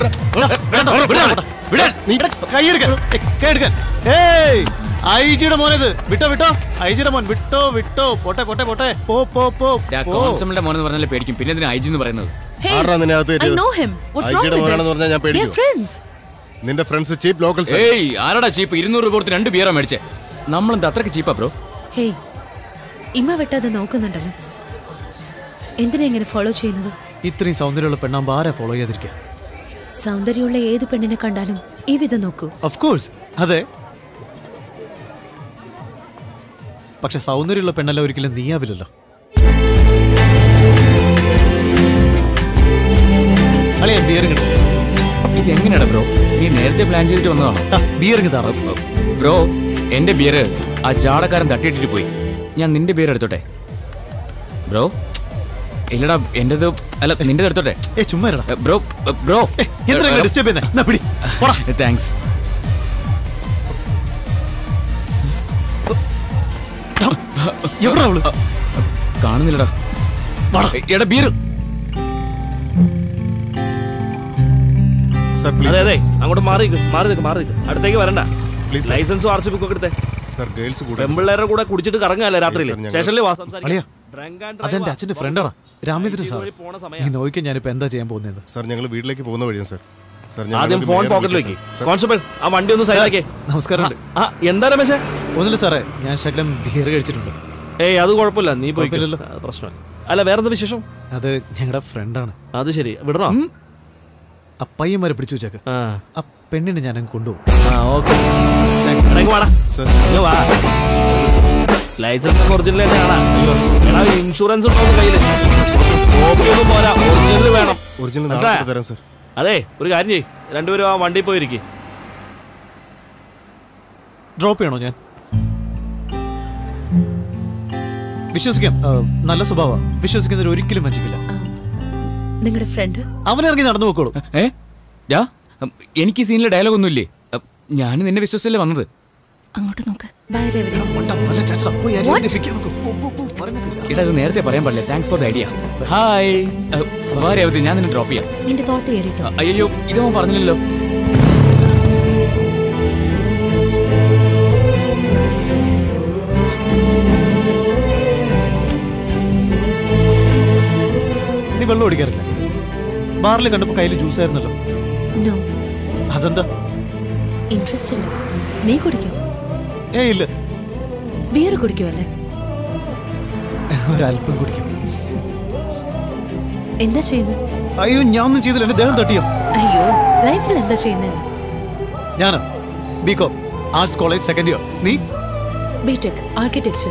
കൈയെടുക്കാൻ കൈയെടുക്കാൻ ഏയ് ഐജിയുടെ മോനത് വിട്ടോ വിട്ടോ ഐജിയുടെ മോൻ വിട്ടോ വിട്ടോ പോട്ടെ പോട്ടെ പോട്ടെ പോ പോ പോ പോ. കോൺസ്റ്റബിളിന്റെ മോനെന്ന് പറഞ്ഞാലേ പേടിക്കും പിന്നെ എന്തിനാ ഐ ജി എന്ന് പറയുന്നത് Hey, ആരാ നിന്നെ അകത്ത് I കയറ്റിയത്? know him. What's wrong ഐജിയുടെ with മോനാണെന്ന് this? പറഞ്ഞാൽ ഞാൻ They're പേടിക്കും friends. നിന്റെ ഫ്രണ്ട്സ് ചീപ്പ് ലോക്കൽസ് ഏയ് ആരടാ ചീപ്പ് ഇരുന്നൂറ് രൂപ കൊടുത്ത് രണ്ട് ബിയറാ മേടിച്ചേ നമ്മളെന്താ അത്രയ്ക്ക് ചീപ്പാ ബ്രോ ഹേയ് ഇമ്മ വെട്ടാതെ നോക്കുന്നുണ്ടല്ലോ എന്തിനാ ഇങ്ങനെ ഫോളോ ചെയ്യുന്നത് ഇത്രയും സൗന്ദര്യമുള്ള പെണ്ണാകുമ്പോ ആരാ ഫോളോ ചെയ്യാതിരിക്കുക സൗന്ദര്യമുള്ള ഏത് പെണ്ണിനെ കണ്ടാലും ഈ വിധം നോക്കൂ ഓഫ് കോഴ്സ് അതെ പക്ഷെ സൗന്ദര്യമുള്ള പെണ്ണല്ല ഒരിക്കലും നീയാവില്ലല്ലോ അളിയാ ബിയർ ഇത് എങ്ങനെയാടാ ബ്രോ നീ നേരത്തെ പ്ലാൻ ചെയ്തിട്ട് വന്നതാണോ ബിയർ ബ്രോ എന്റെ ബിയർ ആ ചാടക്കാരൻ തട്ടിയിട്ടിട്ട് പോയി ഞാൻ നിന്റെ ബിയർ എടുത്തോട്ടെ ബ്രോ ഇല്ലടാ എന്റേത് അല്ല നിന്റെ എടുത്തോട്ടെ ഏ ചുമ്മാ ഇരടാ. ബ്രോ ബ്രോ എന്തിനാ ഡിസ്റ്റർബ് ചെയ്യുന്നേ എന്നാ പിടി പോടാ. താങ്ക്സ് എവിടാ അവള് കാണുന്നില്ലടാ എടാ ബിയർ അതെ അതെ അങ്ങോട്ട് മാറി നിക്ക്, മാറി നിൽക്ക് മാറി നിൽക്ക് അടുത്തേക്ക് വരണ്ട ലൈസൻസും ആർ സി ബുക്കും ഒക്കെ എടുത്തേ സർ ഗേൾസ് പെമ്പിള്ളേരുടെ കൂടെ കുടിച്ചിട്ട് കറങ്ങാല്ലേ രാത്രിയിൽ Yes, sir, ഞങ്ങൾ- സ്റ്റേഷനിൽ വാ അളിയാ സംസാരിക്കാം അതെന്റെ അച്ഛന്റെ ഫ്രണ്ടാണ് രാമേന്ദ്രൻ സാർ പോണ നീ നോക്കിയാ ഞാനിപ്പോ എന്താ ചെയ്യാൻ പോകുന്നത് സാർ ഞങ്ങൾ വീട്ടിലേക്ക് പോകുന്ന വഴിയാണ് സാർ സാർ ആദ്യം ഫോൺ പോക്കറ്റിൽ വെക്ക് കോൺസ്റ്റബിൾ ആ വണ്ടി ഒന്ന് സൈഡാക്കേ നമസ്കാരം ആ എന്താ രമേശേ ഒന്നുമില്ല സാറേ ഞാൻ ശകലം ബിയർ കഴിച്ചിട്ടുണ്ട് ഏയ് അത് കുഴപ്പമില്ല നീ പോയി കുഴപ്പമില്ലല്ലോ. പ്രശ്നം അല്ല വേറെന്താ വിശേഷം അത് ഞങ്ങളുടെ ഫ്രണ്ടാണ് അത് ശരി വിടണോ ആ പയ്യന്മാരെ പിടിച്ചു വെച്ചേക്ക് ആ പെണ്ണിനെ ഞാൻ അങ്ങ് കൊണ്ടുപോകും ആ ഓക്കെ വാടാ ഇങ്ങ് വാ ലൈസൻസ് ഒറിജിനൽ തന്നെയാണ് എടാ ഇൻഷുറൻസ് ഉണ്ടോ കയ്യില് കോപ്പി ഒന്നും പോരാ ഒറിജിനൽ വേണം ഒറിജിനൽ മനസ്സിലായോ? നാളെ തരാം സാർ അതെ ഒരു കാര്യം ചെയ്യ് രണ്ടുപേരും ആ വണ്ടിയിൽ പോയിരിക്കും ഡ്രോപ്പ് ചെയ്യണോ ഞാൻ വിശ്വസിക്കാം ആ, നല്ല സ്വഭാവം വിശ്വസിക്കുന്നവർ ഒരിക്കലും വഞ്ചിക്കില്ല നിങ്ങളുടെ ഫ്രണ്ട് അവനിറങ്ങി നടന്നു പോക്കോളൂ ഏ ഡാ ഉം, എനിക്ക് ഈ സീനിലെ ഡയലോഗ് ഒന്നുമില്ലേ ഞാൻ നിന്നെ വിശ്വസിച്ചല്ലേ വന്നത് അങ്ങോട്ട് നോക്ക് ബൈ രവി ഇടാ ഇത് നേരത്തെ പറയാൻ പാടില്ല thanks for the idea hi വാ രേവതി ഞാൻ നിന്നെ ഡ്രോപ്പ് ചെയ്യാം നിന്റെ തോർത്ത് കയറിട്ടോ അയ്യോ ഇതൊന്നും പറഞ്ഞില്ലല്ലോ നീ വെള്ളം ഓടിക്കാറില്ല ബാറിൽ കണ്ടപ്പോ കയ്യിൽ ജ്യൂസ് ആയിരുന്നല്ലോ നോ അതെന്താ ഇൻട്രസ്റ്റ് ഇല്ല നീ കുടിക്കോ ഏ ഇല്ല ബിയർ കുടിക്കുമല്ലേ ഒരല്പം കുടിക്കും എന്താ ചെയ്യുന്നത് അയ്യോ ഞാൻ ഒന്നും ചെയ്തില്ല എന്റെ ദേഹം തട്ടിയോ അയ്യോ ലൈഫിൽ എന്താ ചെയ്യുന്നത് ഞാനോ B Com arts college second year നീ ബിടെക് ആർക്കിടെക്ചർ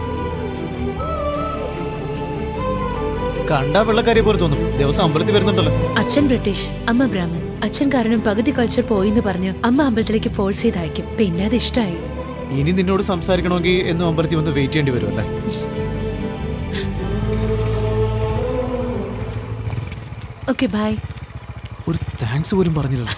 കണ്ടാ വെള്ളക്കാരിയെ പോലെ തോന്നും ദിവസം അമ്പലത്തിൽ വരുന്നുണ്ടല്ലോ അച്ഛൻ ബ്രിട്ടീഷ് അമ്മ ബ്രാഹ്മൺ അച്ഛൻ കാരണം പകുതി കൾച്ചർ പോയിന്ന് പറഞ്ഞ് അമ്മ അമ്പലത്തിലേക്ക് ഫോഴ്സ് ചെയ്ത് അയക്കും പിന്നെ അത് ഇഷ്ടമായി ഇനി നിന്നോട് സംസാരിക്കണമെങ്കിൽ എന്നും അമ്പലത്തിൽ വന്ന് വെയിറ്റ് ചെയ്യേണ്ടി വരുമല്ലേ ഓക്കെ ബൈ ഒരു താങ്ക്സ് പോലും പറഞ്ഞില്ലല്ലോ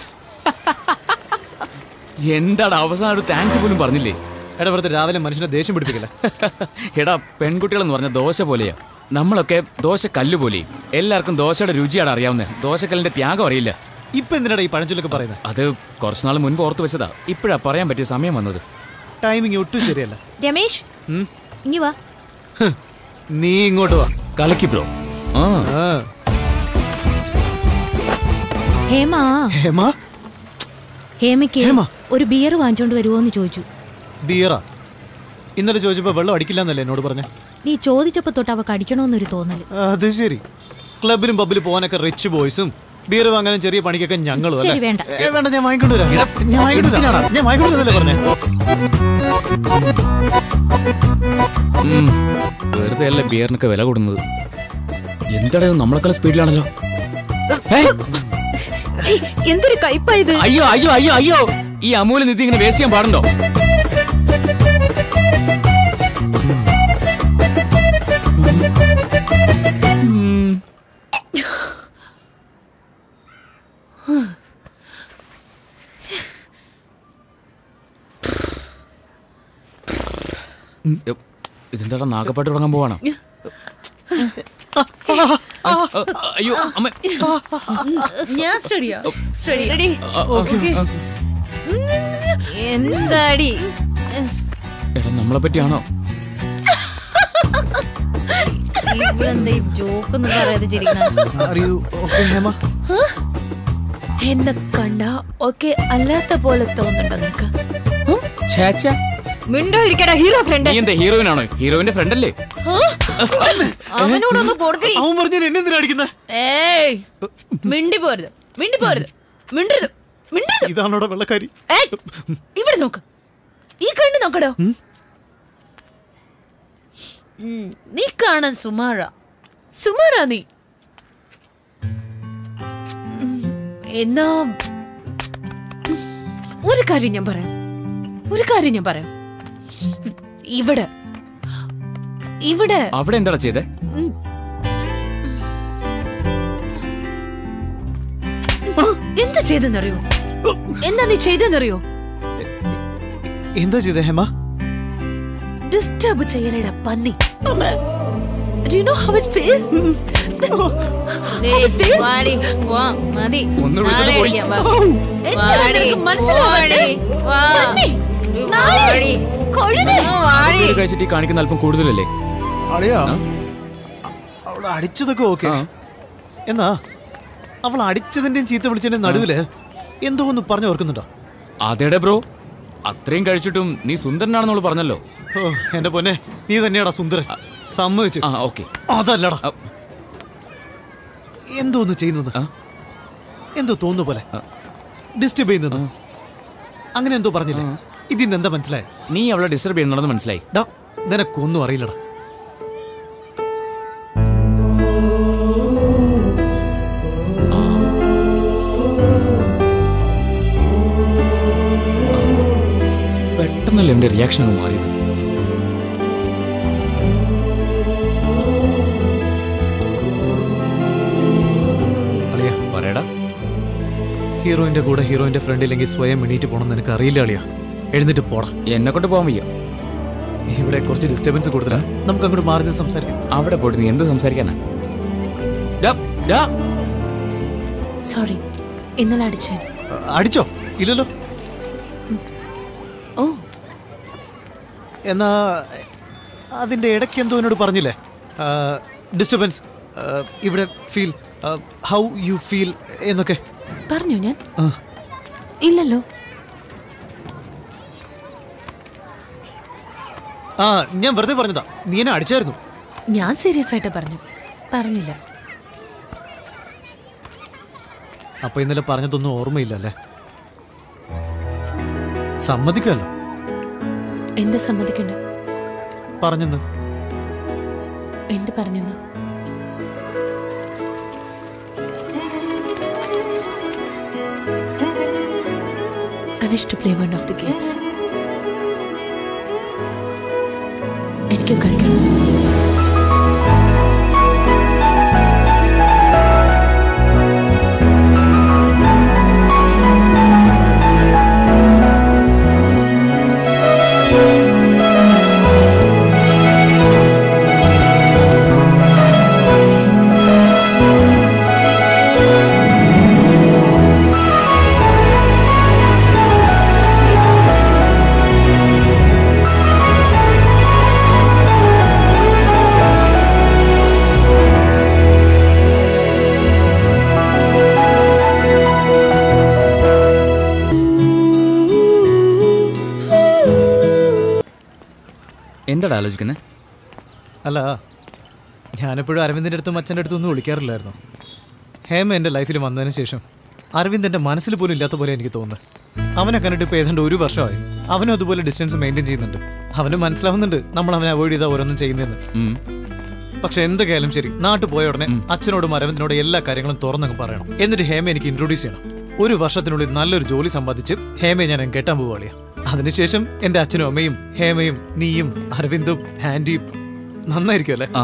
എന്താണ് അവസാനം ഒരു താങ്ക്സ് പോലും പറഞ്ഞില്ലേ എടാ വെറുതെ രാവിലെ മനുഷ്യനെ ദേഷ്യം പിടിപ്പിക്കില്ല എടാ പെൺകുട്ടികളെന്ന് പറഞ്ഞ ദോശ പോലെയാ നമ്മളൊക്കെ ദോശ കല്ല് പോലെയും എല്ലാവർക്കും ദോശയുടെ രുചിയാണ് അറിയാവുന്നത് ദോശക്കല്ലിന്റെ ത്യാഗം അറിയില്ല ഇപ്പൊ എന്തിനാടാ ഈ പഴഞ്ചൊല്ലൊക്കെ പറയുന്നത് അത് കുറച്ചുനാൾ മുൻപ് ഓർത്ത് വെച്ചതാ ഇപ്പോഴാ പറയാൻ പറ്റിയ സമയം വന്നത് ടൈമിങ് ഒട്ടും ശരിയല്ല രമേശ് ഉം? ഇങ്ങി വാ നീ ഇങ്ങോട്ട് വാ കലക്കി ബ്രോ ആ ആ. ഹേമ ഹേമ ഹേമയ്ക്ക് ഹേമ. ഒരു ബിയർ വാങ്ങിച്ചോണ്ട് വരുമോ എന്ന് ചോദിച്ചു ബിയറാ ഇന്നലെ ചോദിച്ചപ്പോ വെള്ളം അടിക്കില്ല എന്നല്ലേ എന്നോട് പറഞ്ഞ നീ ചോദിച്ചപ്പോ തൊട്ട് അവക്ക് അടിക്കണമെന്നൊരു തോന്നല് അത് ശരി ക്ലബിലും പബ്ബിലും പോകാനൊക്കെ റിച്ച് ബോയ്സും ബിയർ വാങ്ങാനും ചെറിയ പണിക്കൊക്കെ ഞങ്ങളും അല്ലേ? ശരി, വേണ്ട. ഏ, വേണ്ട ഞാൻ വാങ്ങിക്കൊണ്ടുവരാം ഞാൻ വാങ്ങിക്കൊണ്ടുവരാം ഞാൻ വാങ്ങിക്കൊണ്ടുവരല്ലേ പറഞ്ഞേ ഉം. വെറുതെ അല്ല ബിയറിനൊക്കെ വില കൂടുന്നത് എന്താണ് ഇത് നമ്മളെക്കാളും സ്പീഡിലാണല്ലോ ഏയ്! ഛീ, എന്തൊരു കയ്പായത് അയ്യോ അയ്യോ അയ്യോ അയ്യോ ഈ അമൂല്യ നിധി ഇങ്ങനെ വേസ്റ്റ് ചെയ്യാൻ പാടുണ്ടോ ഉം. ഉം. ഇതെന്താടാ നാഗപ്പാട്ട് തുടങ്ങാൻ പോവാണോ അയ്യോ അമ്മ ഞാൻ സ്റ്റഡിയാ സ്റ്റഡി റെഡി ആ, ഓക്കേ, ആ. എന്താടി എടാ നമ്മളെ പറ്റിയാണോ ഇവളെന്താ ഈ ജോക്ക് ഒന്നും പറയാതെ ചിരിക്കണം അറിയൂ ഓക്കെ ഹേമ എന്നെ കണ്ട ഒക്കെ അല്ലാത്ത പോലെ തോന്നുന്നുണ്ടോ നിനക്ക് ചേച്ച മിണ്ടായിരിക്കടാ ഹീറോ ഫ്രണ്ട് നീ എന്താ ഹീറോയിൻ ആണോ ഹീറോയിന്റെ ഫ്രണ്ട് അല്ലേ അവനോടൊന്ന് കൊടുക്കടി അവൻ പറഞ്ഞു എന്നെ എന്തിനാ അടിക്കുന്നത് ഏയ് മിണ്ടി പോരുത് മിണ്ടി പോരുത് മിണ്ടരുത് മിണ്ടരുത് ഇതാണോടെ വെള്ളക്കാരി ഏയ് ഇവിടെ നോക്ക് ഈ കണ്ണ് നോക്കടോ ഉം, നീ കാണാൻ സുമാറ സുമാറ നീ ഉം, എന്നാ ഉം, ഒരു കാര്യം ഞാൻ പറയാം ഒരു കാര്യം ഞാൻ പറയാം ഇവിടെ ഇവിടെ അവിടെ എന്താടാ ചെയ്തേ എന്താ ചെയ്തെന്നറിയോ എന്താ നീ ചെയ്തെന്നറിയോ എന്താ ചെയ്തേ ഹേമ ഡിസ്റ്റർബ് ചെയ്യലടാ പന്നി Do you know how it feels? വാടി വാ മതി ഒന്ന് നാളെ വിളിച്ചോണ്ട് പോയി. അടിക്കാം, വാ. എന്താ വാടി, നിനക്ക് മനസ്സിലാവാത്തെ? വാടി, വാ. പന്നി, നായ, വാടി. കഴുത. ആ, വാടി. ഇത് കഴിച്ചിട്ട് ഈ കാണിക്കുന്ന അല്പം കൂടുതലല്ലേ അളിയാ അവൾ അടിച്ചതൊക്കെ ഓക്കെ ആ. എന്നാ അവൾ അടിച്ചതിന്റെയും ചീത്ത വിളിച്ചതിന്റെയും നടുവില് എന്തോ ഒന്ന് പറഞ്ഞു ഓർക്കുന്നുണ്ടോ അതേടെ ബ്രോ അത്രയും കഴിച്ചിട്ടും നീ സുന്ദരനാണെന്ന് അവള് പറഞ്ഞല്ലോ ഓ എന്റെ പൊന്നെ നീ തന്നെയാടാ സുന്ദരൻ സമ്മതിച്ചു ആ ഓക്കെ അതല്ലടാ ആ. എന്തോ ഒന്ന് ചെയ്യുന്നത് ആ. എന്തോ തോന്നുന്നു പോലെ ഡിസ്റ്റർബ് ചെയ്യുന്നത് അങ്ങനെ എന്തോ പറഞ്ഞില്ലേ ഇതിന്ന് എന്താ മനസ്സിലായ നീ അവളെ ഡിസ്റ്റർബ് ചെയ്യുന്നുണ്ടെന്ന് മനസ്സിലായി ഡാ നിനക്കൊന്നും അറിയില്ലടാ പെട്ടെന്നല്ലേ എന്റെ റിയാക്ഷൻ അങ്ങ് മാറിയത് അളിയാ പറയടാ ഹീറോയിന്റെ കൂടെ ഹീറോയിന്റെ ഫ്രണ്ട് ഇല്ലെങ്കിൽ സ്വയം എണീറ്റ് പോകണം നിനക്ക് അറിയില്ല അളിയാ എഴുന്നേറ്റ് പോടാ എന്നെ കൊണ്ട് പോകാൻ വയ്യ ഇവിടെ കുറച്ച് ഡിസ്റ്റർബൻസ് കൂടുതലാ നമുക്ക് അങ്ങോട്ട് മാറി നിന്ന് സംസാരിക്കാം അവിടെ പോയിട്ട് നീ എന്ത് സംസാരിക്കാനാ ഡാ, ഡാ. സോറി ഇന്നലെ അടിച്ചു ആ, അടിച്ചോ ഇല്ലല്ലോ ഓ എന്നാ അതിന്റെ ഇടയ്ക്ക് എന്തോ എന്നോട് പറഞ്ഞില്ലേ ഡിസ്റ്റർബൻസ് ഇവിടെ ഫീൽ ഹൗ യു ഫീൽ എന്നൊക്കെ പറഞ്ഞു ഞാൻ ആ. ഇല്ലല്ലോ ആ ഞാൻ വെറുതെ പറഞ്ഞതാ നീ എന്നെ അടിച്ചായിരുന്നു ഞാൻ സീരിയസ് ആയിട്ട് പറഞ്ഞു പറഞ്ഞില്ല അപ്പൊ ഇന്നലെ പറഞ്ഞതൊന്നും ഓർമ്മയില്ല അല്ലേ സമ്മതിക്കാലോ എന്ത് സമ്മതിക്കണ്ടേ പറഞ്ഞെന്ന് എന്ത് പറഞ്ഞെന്ന് I wish to play one of the games. ശരിക്കും കഴിക്കണം എന്താടാ ആലോചിക്കുന്നത് അല്ല ഞാനെപ്പോഴും അരവിന്ദിൻ്റെ അടുത്തും അച്ഛൻ്റെ അടുത്തും ഒന്നും വിളിക്കാറില്ലായിരുന്നു ഹേമ എൻ്റെ ലൈഫിൽ വന്നതിന് ശേഷം അരവിന്ദ് എൻ്റെ മനസ്സിൽ പോലും ഇല്ലാത്ത പോലെ എനിക്ക് തോന്നുന്നത് അവനെ കണ്ടിട്ട് ഇപ്പോൾ ഏതാണ്ട് ഒരു വർഷമായി അവനും അതുപോലെ ഡിസ്റ്റൻസ് മെയിൻറ്റെയിൻ ചെയ്യുന്നുണ്ട് അവന് മനസ്സിലാവുന്നുണ്ട് നമ്മൾ അവനെ അവോയ്ഡ് ചെയ്താൽ ഓരോന്നും ചെയ്യുന്നതെന്ന് പക്ഷെ എന്തൊക്കെയായാലും ശരി നാട്ടിൽ പോയ ഉടനെ അച്ഛനോടും അരവിന്ദിനോടും എല്ലാ കാര്യങ്ങളും തുറന്നങ്ങ് പറയണം എന്നിട്ട് ഹേമ എനിക്ക് ഇൻട്രൊഡ്യൂസ് ചെയ്യണം ഒരു വർഷത്തിനുള്ളിൽ നല്ലൊരു ജോലി സമ്പാദിച്ച് ഹേമയെ ഞാൻ അങ്ങ് കെട്ടാൻ പോവുകയാളിയാ അതിനുശേഷം എന്റെ അച്ഛനും അമ്മയും ഹേമയും നീയും അരവിന്ദും ആന്റിയും നന്നായിരിക്കും അല്ലേ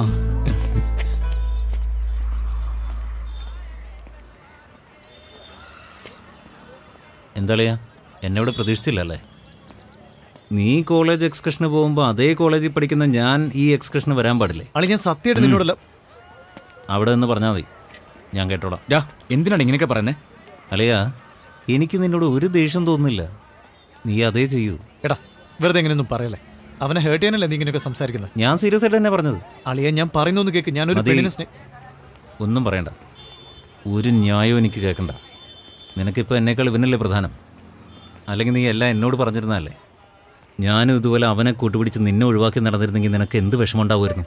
എന്താളിയാ എന്നോട് പ്രതീക്ഷിച്ചില്ലല്ലേ നീ കോളേജ് എക്സ്കർഷന് പോകുമ്പോൾ അതേ കോളേജിൽ പഠിക്കുന്ന ഞാൻ ഈ എക്സ്കർഷന് വരാൻ പാടില്ലേ അളി ഞാൻ സത്യമായിട്ട് നിന്നോടല്ല അവിടെ നിന്ന് പറഞ്ഞാൽ മതി ഞാൻ കേട്ടോളാം ഡാ എന്തിനാണ് ഇങ്ങനെയൊക്കെ പറയുന്നത് അളിയാ എനിക്ക് നിന്നോട് ഒരു ദേഷ്യം തോന്നുന്നില്ല നീ അതേ ചെയ്യൂ എടാ വെറുതെ എങ്ങനെയൊന്നും പറയല്ലേ അവനെ ഹേർട്ട് ചെയ്യാനല്ലേ നീ ഇങ്ങനെയൊക്കെ സംസാരിക്കുന്നത് ഞാൻ സീരിയസ് ആയിട്ട് തന്നെ പറഞ്ഞത് അളിയെ ഞാൻ പറയുന്നൊന്ന് കേക്ക് ഞാനൊരു മതി. പെണ്ണിനെ സ്നേ ഒന്നും പറയണ്ട ഒരു ന്യായവും എനിക്ക് കേൾക്കണ്ട നിനക്കിപ്പോൾ എന്നേക്കാൾ ഇവനല്ലേ പ്രധാനം അല്ലെങ്കിൽ നീ എല്ലാം എന്നോട് പറഞ്ഞിരുന്നല്ലേ ഞാനും ഇതുപോലെ അവനെ കൂട്ടുപിടിച്ച് നിന്നെ ഒഴിവാക്കി നടന്നിരുന്നെങ്കിൽ നിനക്ക് എന്ത് വിഷമമുണ്ടാവുമായിരുന്നു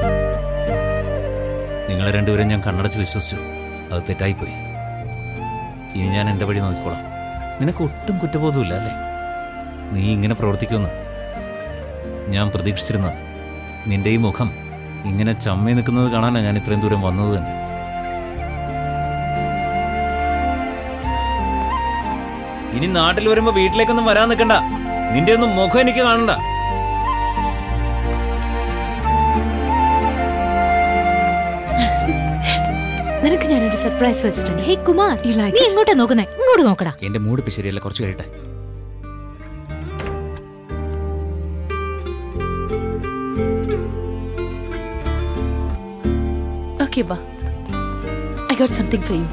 നിങ്ങളെ രണ്ടുപേരും ഞാൻ കണ്ണടച്ച് വിശ്വസിച്ചു അത് തെറ്റായിപ്പോയി ഇനി ഞാൻ എൻ്റെ വഴി നോക്കിക്കോളാം നിനക്ക് ഒട്ടും കുറ്റബോധമില്ല അല്ലേ നീ ഇങ്ങനെ പ്രവർത്തിക്കുമെന്ന് ഞാൻ പ്രതീക്ഷിച്ചിരുന്ന നിന്റെ ഈ മുഖം ഇങ്ങനെ ചമ്മി നിൽക്കുന്നത് കാണാനാണ് ഞാൻ ഇത്രയും ദൂരം വന്നത് തന്നെ ഇനി നാട്ടിൽ വരുമ്പോ വീട്ടിലേക്കൊന്നും വരാൻ നിൽക്കണ്ട നിന്റെ ഒന്നും മുഖം എനിക്ക് കാണണ്ട നിനക്ക് ഞാനൊരു സർപ്രൈസ് വെച്ചിട്ടുണ്ട് ഹേ കുമാർ നീ എങ്ങോട്ടാ നോക്കുന്നേ ഇങ്ങോട്ട് നോക്കടാ എന്റെ മൂഡ് ഇപ്പൊ ശരിയല്ല കുറച്ച് കഴിയട്ടെ ഓക്കെ ബാ I got something for you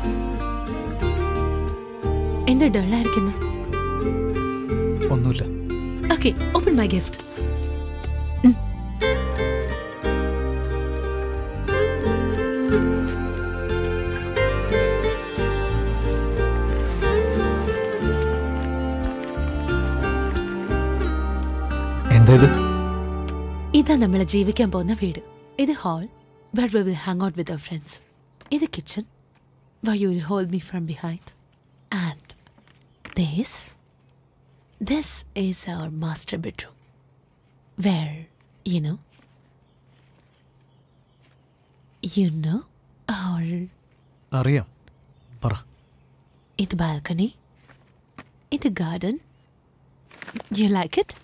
എന്താ ഡള്ളായിരിക്കുന്നു ഒന്നുമില്ല ഓക്കെ ഓപ്പൺ മൈ ഗിഫ്റ്റ് എന്താ ഇത് ഇതാ നമ്മൾ ജീവിക്കാൻ പോകുന്ന വീട് ഇത് hall where we will hang out with our friends ഇത് kitchen where you will hold me from behind and this this is our master bedroom where you know you know our അറിയാം പറ ഇത് ബാൽക്കണി ഇത് garden you like it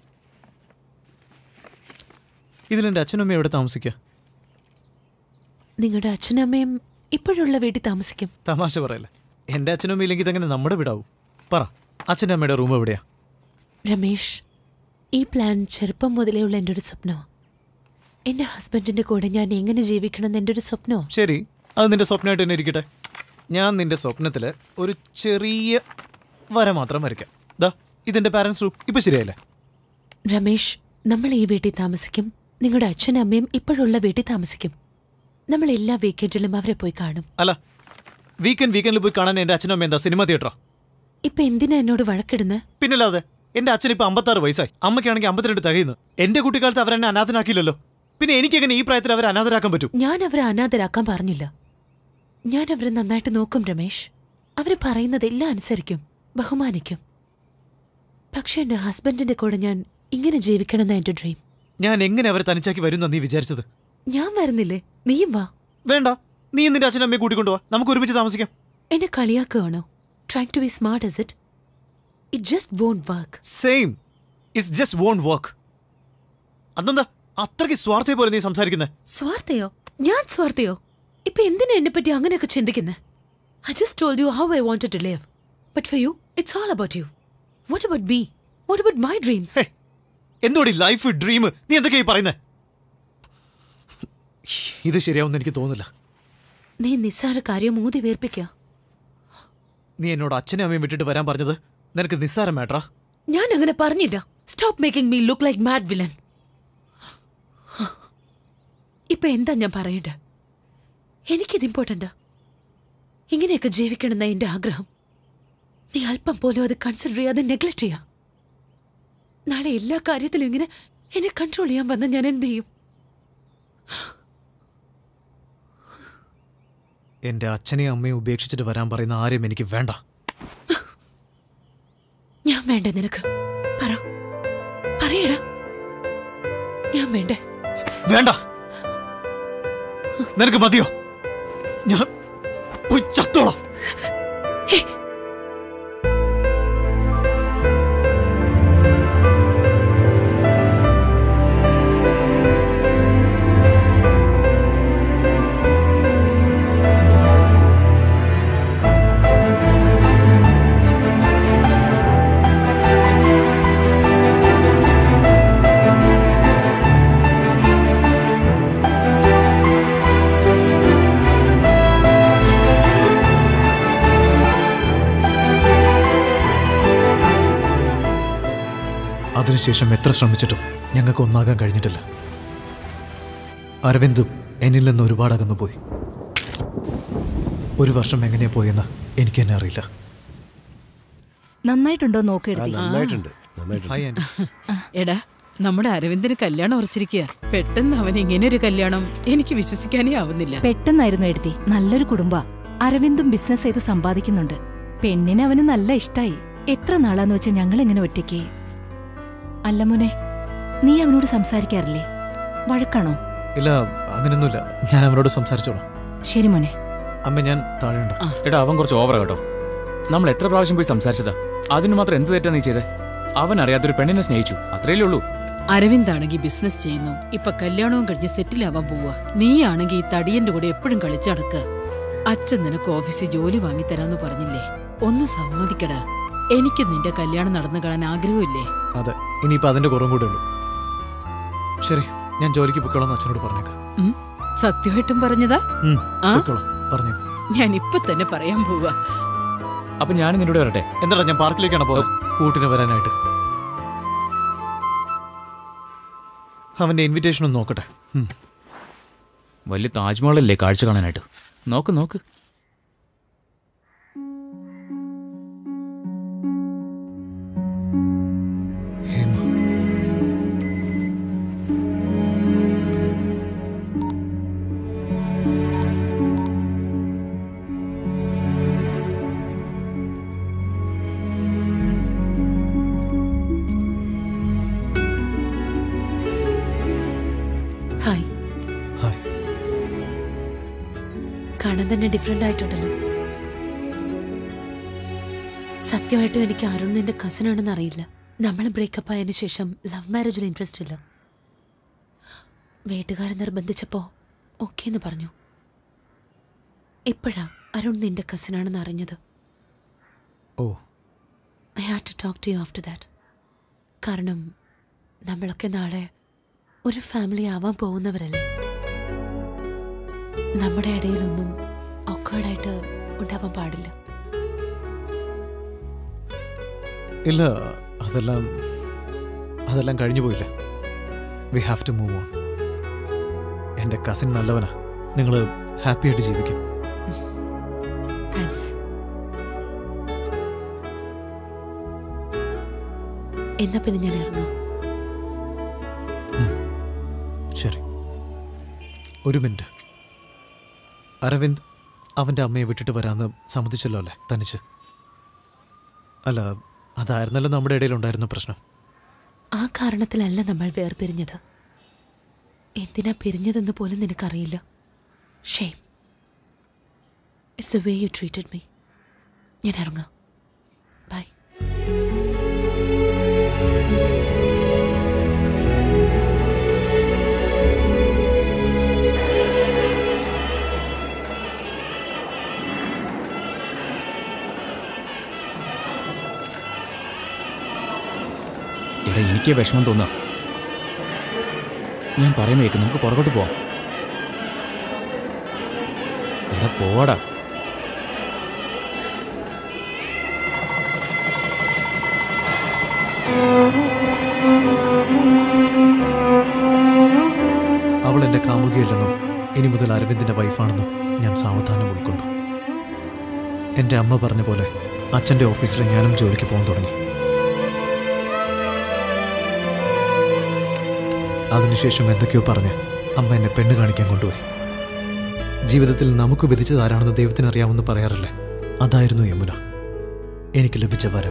ഇതിൽ എൻ്റെ അച്ഛനും അമ്മയും എവിടെ താമസിക്കുക നിങ്ങളുടെ അച്ഛനും അമ്മയും ഇപ്പോഴുള്ള വീട്ടിൽ താമസിക്കും തമാശ പറയല്ലേ എൻ്റെ അച്ഛനും അമ്മയും ഇല്ലെങ്കിൽ ഇതങ്ങനെ നമ്മുടെ വീടാവും പറ അച്ഛൻ്റെ അമ്മയുടെ റൂം എവിടെയാ രമേഷ് ഈ പ്ലാൻ ചെറുപ്പം മുതലേ ഉള്ള എൻ്റെ ഒരു സ്വപ്നമാണ് എൻ്റെ ഹസ്ബൻഡിൻ്റെ കൂടെ ഞാൻ എങ്ങനെ ജീവിക്കണം എന്ന് എൻ്റെ ഒരു സ്വപ്നമാണ് ശരി അത് നിന്റെ സ്വപ്നമായിട്ട് തന്നെ ഇരിക്കട്ടെ ഞാൻ നിന്റെ സ്വപ്നത്തിൽ ഒരു ചെറിയ വര മാത്രം വരയ്ക്കാം ദാ ഇതെന്റെ പാരൻസ് റൂം ഇപ്പൊ ശരിയല്ലേ രമേഷ് നമ്മൾ ഈ വീട്ടിൽ താമസിക്കും നിങ്ങളുടെ അച്ഛനും അമ്മയും ഇപ്പോഴുള്ള വീട്ടിൽ താമസിക്കും നമ്മൾ എല്ലാ വീക്കെൻഡിലും അവരെ പോയി കാണും അല്ല വീക്കെൻഡ് വീക്കെൻഡിൽ പോയി കാണാൻ എന്റെ അച്ഛനും അമ്മയും എന്താ സിനിമ തിയേറ്ററാ ഇപ്പൊ എന്തിനാ എന്നോട് വഴക്കിടുന്നത് പിന്നല്ലാതെ എന്റെ അച്ഛൻ ഇപ്പൊ അമ്പത്താറ് വയസ്സായി അമ്മയ്ക്കാണെങ്കിൽ അമ്പത്തിരണ്ട് തികയുന്നു എന്റെ കുട്ടിക്കാലത്ത് അവരെന്നെ അനാഥനാക്കിയില്ലല്ലോ പിന്നെ എനിക്കെങ്ങനെ ഈ പ്രായത്തിൽ അവരെ അനാഥരാക്കാൻ പറ്റും ഞാൻ അവരെ അനാഥരാക്കാൻ പറഞ്ഞില്ല ഞാൻ അവരെ നന്നായിട്ട് നോക്കും രമേഷ് അവര് പറയുന്നതെല്ലാം അനുസരിക്കും ബഹുമാനിക്കും പക്ഷെ എന്റെ ഹസ്ബൻഡിന്റെ കൂടെ ഞാൻ ഇങ്ങനെ ജീവിക്കണമെന്ന എന്റെ ഡ്രീം ഞാൻ എങ്ങനെ അവരെ തനിച്ചാക്കി വരും നീ വിചാരിച്ചത് ഞാൻ വരുന്നില്ലേ നീയും വാ വേണ്ട നീ നിന്റെ അച്ഛനും അമ്മയെ കൂട്ടിക്കൊണ്ടുവാ നമുക്ക് ഒരുമിച്ച് താമസിക്കാം എന്നെ കളിയാക്കുകയാണോ try to be smart is it it just won't work same it's just won't work അതെന്താ അത്രയ്ക്ക് സ്വാർത്ഥയെ പോലെ നീ സംസാരിക്കുന്നത് സ്വാർത്ഥയോ ഞാൻ സ്വാർത്ഥയോ ഇപ്പൊ എന്തിനാ എന്നെ പറ്റി അങ്ങനെയൊക്കെ ചിന്തിക്കുന്നത് I just told you how I wanted to live but for you it's all about you what about me what about my dreams എന്തോടി ലൈഫ് ഡ്രീം നീ എന്തൊക്കെയാ ഈ പറയുന്നത് ഇത് ശരിയാവുമെന്ന് എനിക്ക് തോന്നുന്നില്ല നീ നിസ്സാര കാര്യം ഊതി വേർപ്പിക്കുക നീ എന്നോട് അച്ഛനും അമ്മയും വിട്ടിട്ട് വരാൻ പറഞ്ഞത് നിനക്ക് നിസ്സാരം മേട്രാ ഞാൻ അങ്ങനെ പറഞ്ഞില്ല stop making me look like mad villain ഇപ്പൊ എന്താ ഞാൻ പറയണ്ടേ എനിക്കിത് ഇമ്പോർട്ടൻ്റ് ഇങ്ങനെയൊക്കെ ജീവിക്കണമെന്ന എന്റെ ആഗ്രഹം നീ അല്പം പോലും അത് കൺസിഡർ ചെയ്യാതെ നെഗ്ലക്ട് ചെയ്യാം നാളെ എല്ലാ കാര്യത്തിലും ഇങ്ങനെ എന്നെ കൺട്രോൾ ചെയ്യാൻ വന്ന ഞാൻ എന്ത് ചെയ്യും എന്റെ അച്ഛനെയും അമ്മയും ഉപേക്ഷിച്ചിട്ട് വരാൻ പറയുന്ന ആരെയും എനിക്ക് വേണ്ട ഞാൻ വേണ്ടേ നിനക്ക് പറ പറയടാ ഞാൻ വേണ്ടേ വേണ്ട നിനക്ക് മതിയോ ഞാൻ പോയി ചത്തോളാം അതിനുശേഷം എത്ര ശ്രമിച്ചിട്ടും ഞങ്ങൾക്ക് ഒന്നാകാൻ കഴിഞ്ഞിട്ടില്ല അരവിന്ദും എന്നിൽ നിന്ന് ഒരുപാട് അകന്നു പോയി ഒരു വർഷം എങ്ങനെയാ പോയെന്ന് എനിക്ക് തന്നെ അറിയില്ല നന്നായിട്ടുണ്ടോ നോക്കിയെടുത്തി നന്നായിട്ടുണ്ട് നന്നായിട്ടുണ്ട് ഹായ് ആൻറ്റി എടാ നമ്മുടെ അരവിന്ദന് കല്യാണം ഉറച്ചിരിക്കുക പെട്ടെന്ന് അവൻ ഇങ്ങനെ ഒരു കല്യാണം എനിക്ക് വിശ്വസിക്കാനേ ആവുന്നില്ല പെട്ടെന്നായിരുന്നു എഴുതി നല്ലൊരു കുടുംബ അരവിന്ദും ബിസിനസ് ചെയ്ത് സമ്പാദിക്കുന്നുണ്ട് പെണ്ണിനെ അവന് നല്ല ഇഷ്ടായി എത്ര നാളാന്ന് വെച്ചാ ഞങ്ങൾ എങ്ങനെ ഒറ്റയ്ക്ക് അല്ല മോനെ നീ അവനോട് സംസാരിക്കാറില്ലേ വഴക്കാണോ ഇല്ല അങ്ങനെയൊന്നുമില്ല ഞാൻ അവനോട് സംസാരിച്ചോളാം ശരി മോനെ അമ്മ ഞാൻ താഴെയുണ്ട് എടാ അവൻ കുറച്ച് ഓവറാ കേട്ടോ നമ്മൾ എത്ര പ്രാവശ്യം പോയി സംസാരിച്ചതാ അതിന് മാത്രം എന്ത് തെറ്റാ നീ ചെയ്തേ അവൻ അറിയാത്തൊരു പെണ്ണിനെ സ്നേഹിച്ചു അത്രയല്ലേ ഉള്ളൂ അരവിന്ദ് ആണെങ്കിൽ ബിസിനസ് ചെയ്യുന്നു ഇപ്പൊ കല്യാണവും കഴിഞ്ഞ് സെറ്റിൽ ആവാൻ പോവാ നീയാണെങ്കിൽ ഈ തടിയന്റെ കൂടെ എപ്പോഴും കളിച്ചടക്കുക അച്ഛൻ നിനക്ക് ഓഫീസിൽ ജോലി വാങ്ങിത്തരാന്ന് പറഞ്ഞില്ലേ ഒന്ന് സമ്മതിക്കടാ എനിക്ക് നിന്റെ കല്യാണം നടന്നു കാണാൻ ആഗ്രഹമില്ലേ അതെ ഇനിയിപ്പോൾ അതിന്റെ കുറവും കൂടെ ഉള്ളൂ ശരി ഞാൻ ജോലിക്ക് പൊയ്ക്കോളാം അച്ഛനോട് പറഞ്ഞേക്കാം ഉം, സത്യമായിട്ടും പറഞ്ഞതാ ഉം, ആ? പൊയ്ക്കോളാം പറഞ്ഞേക്കാം ഞാൻ ഇപ്പൊ തന്നെ പറയാൻ പോവാ അപ്പൊ ഞാൻ നിന്നോട് വരട്ടെ എന്താടാ ഞാൻ പാർക്കിലേക്കാണ് പോയത് കൂട്ടിന് വരാനായിട്ട് അവന്റെ ഇൻവിറ്റേഷൻ ഒന്ന് നോക്കട്ടെ ഉം. വലിയ താജ്മഹലല്ലേ കാഴ്ച കാണാനായിട്ട് നോക്ക് നോക്ക് ഹേമ ഹായ് ഹായ് കാണാൻ തന്നെ ഡിഫറെന്റ് ആയിട്ടുണ്ടല്ലോ സത്യമായിട്ടും എനിക്ക് അരുൺ നിന്റെ കസിൻ ആണെന്ന് അറിയില്ല നമ്മൾ ബ്രേക്കപ്പ് ആയതിനു ശേഷം ലവ് മാരേജിൽ ഇൻട്രസ്റ്റ് ഇല്ല വീട്ടുകാരെ നിർബന്ധിച്ചപ്പോ ഓക്കെ എന്ന് പറഞ്ഞു ഇപ്പോഴാ അരുൺ നിന്റെ കസിൻ ആണെന്ന് അറിഞ്ഞത് oh I had to talk to you after that കാരണം നമ്മളൊക്കെ നാളെ ഒരു ഫാമിലി ആവാൻ പോകുന്നവരല്ലേ നമ്മുടെ ഇടയിലൊന്നും awkward-ആയിട്ട് ഉണ്ടാവാൻ പാടില്ല ഇല്ല അതെല്ലാം അതെല്ലാം കഴിഞ്ഞു പോയില്ല we have to move on എൻ്റെ കസിൻ നല്ലവനാ നിങ്ങൾ ഹാപ്പി ആയിട്ട് ജീവിക്കും താങ്ക്സ് എന്നാ പിന്നെ ഞാൻ ഇറങ്ങാം ശരി ഒരു മിനിറ്റ് അരവിന്ദ് അവൻ്റെ അമ്മയെ വിട്ടിട്ട് വരാമെന്ന് സമ്മതിച്ചല്ലോ അല്ലേ തനിച്ച് അല്ല അതായിരുന്നല്ലോ നമ്മുടെ ഇടയിലുണ്ടായിരുന്ന പ്രശ്നം ആ കാരണത്തിലല്ല നമ്മൾ വേർപിരിഞ്ഞത് എന്തിനാ പിരിഞ്ഞതെന്ന് പോലും നിനക്കറിയില്ല shame it's the way you treated me ഞാൻ ഇറങ്ങാം ബൈ എടാ എനിക്ക് വിഷമം തോന്നുക ഞാൻ പറയുന്ന കേക്ക് നമുക്ക് പുറകോട്ട് പോവാം എടാ പോവാടാ അവൾ എൻ്റെ കാമുകിയല്ലെന്നും ഇനി മുതൽ അരവിന്ദിൻ്റെ വൈഫാണെന്നും ഞാൻ സാവധാനം ഉൾക്കൊണ്ടു എൻ്റെ അമ്മ പറഞ്ഞ പോലെ അച്ഛൻ്റെ ഓഫീസിൽ ഞാനും ജോലിക്ക് പോകാൻ തുടങ്ങി അതിനുശേഷം എന്തൊക്കെയോ പറഞ്ഞ് അമ്മ എന്നെ പെണ്ണ് കാണിക്കാൻ കൊണ്ടുപോയി ജീവിതത്തിൽ നമുക്ക് വിധിച്ചത് ആരാണെന്ന് ദൈവത്തിന് അറിയാമെന്ന് പറയാറില്ലേ അതായിരുന്നു യമുന എനിക്ക് ലഭിച്ച വരം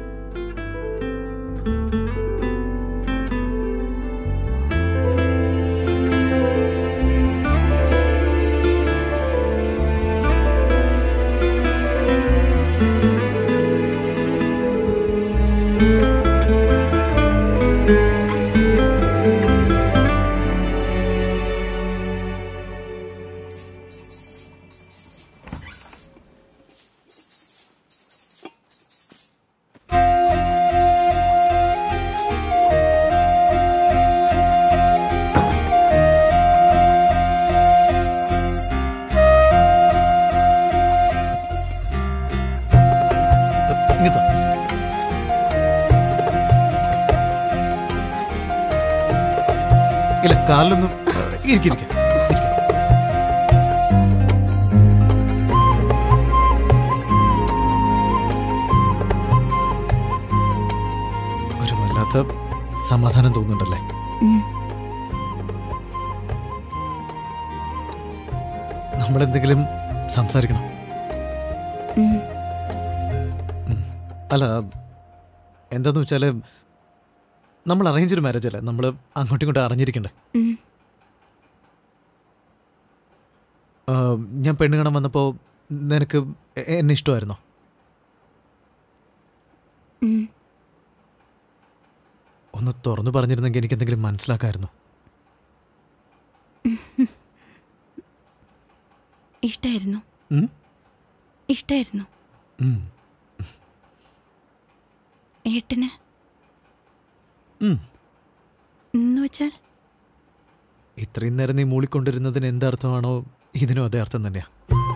ഇങ്ങനത്തെ ഇല്ല കാലിലൊന്നും ഇരിക്കിരിക്ക ഒരു വല്ലാത്ത സമാധാനം തോന്നുന്നുണ്ടല്ലേ നമ്മളെന്തെങ്കിലും സംസാരിക്കണം ഉം. അല്ല എന്താന്ന് വെച്ചാൽ നമ്മൾ അറേഞ്ച്ഡ് മാരേജ് അല്ലേ നമ്മൾ അങ്ങോട്ടും ഇങ്ങോട്ടും അറിഞ്ഞിരിക്കണ്ടേ ആ, ഞാൻ പെണ്ണ് കാണാൻ വന്നപ്പോൾ നിനക്ക് എ- എന്നെ ഇഷ്ടമായിരുന്നോ ഒന്ന് തുറന്നു പറഞ്ഞിരുന്നെങ്കിൽ എനിക്ക് എന്തെങ്കിലും മനസ്സിലാക്കായിരുന്നു ഇഷ്ടായിരുന്നു ഉം? ഇഷ്ടായിരുന്നു ഉം. ഏട്ടന് ഉം. എന്ന് വെച്ചാൽ ഇത്രയും നേരം നീ മൂളിക്കൊണ്ടിരുന്നതിന് എന്തർത്ഥമാണോ ഇതിനും അതേ അർത്ഥം തന്നെയാ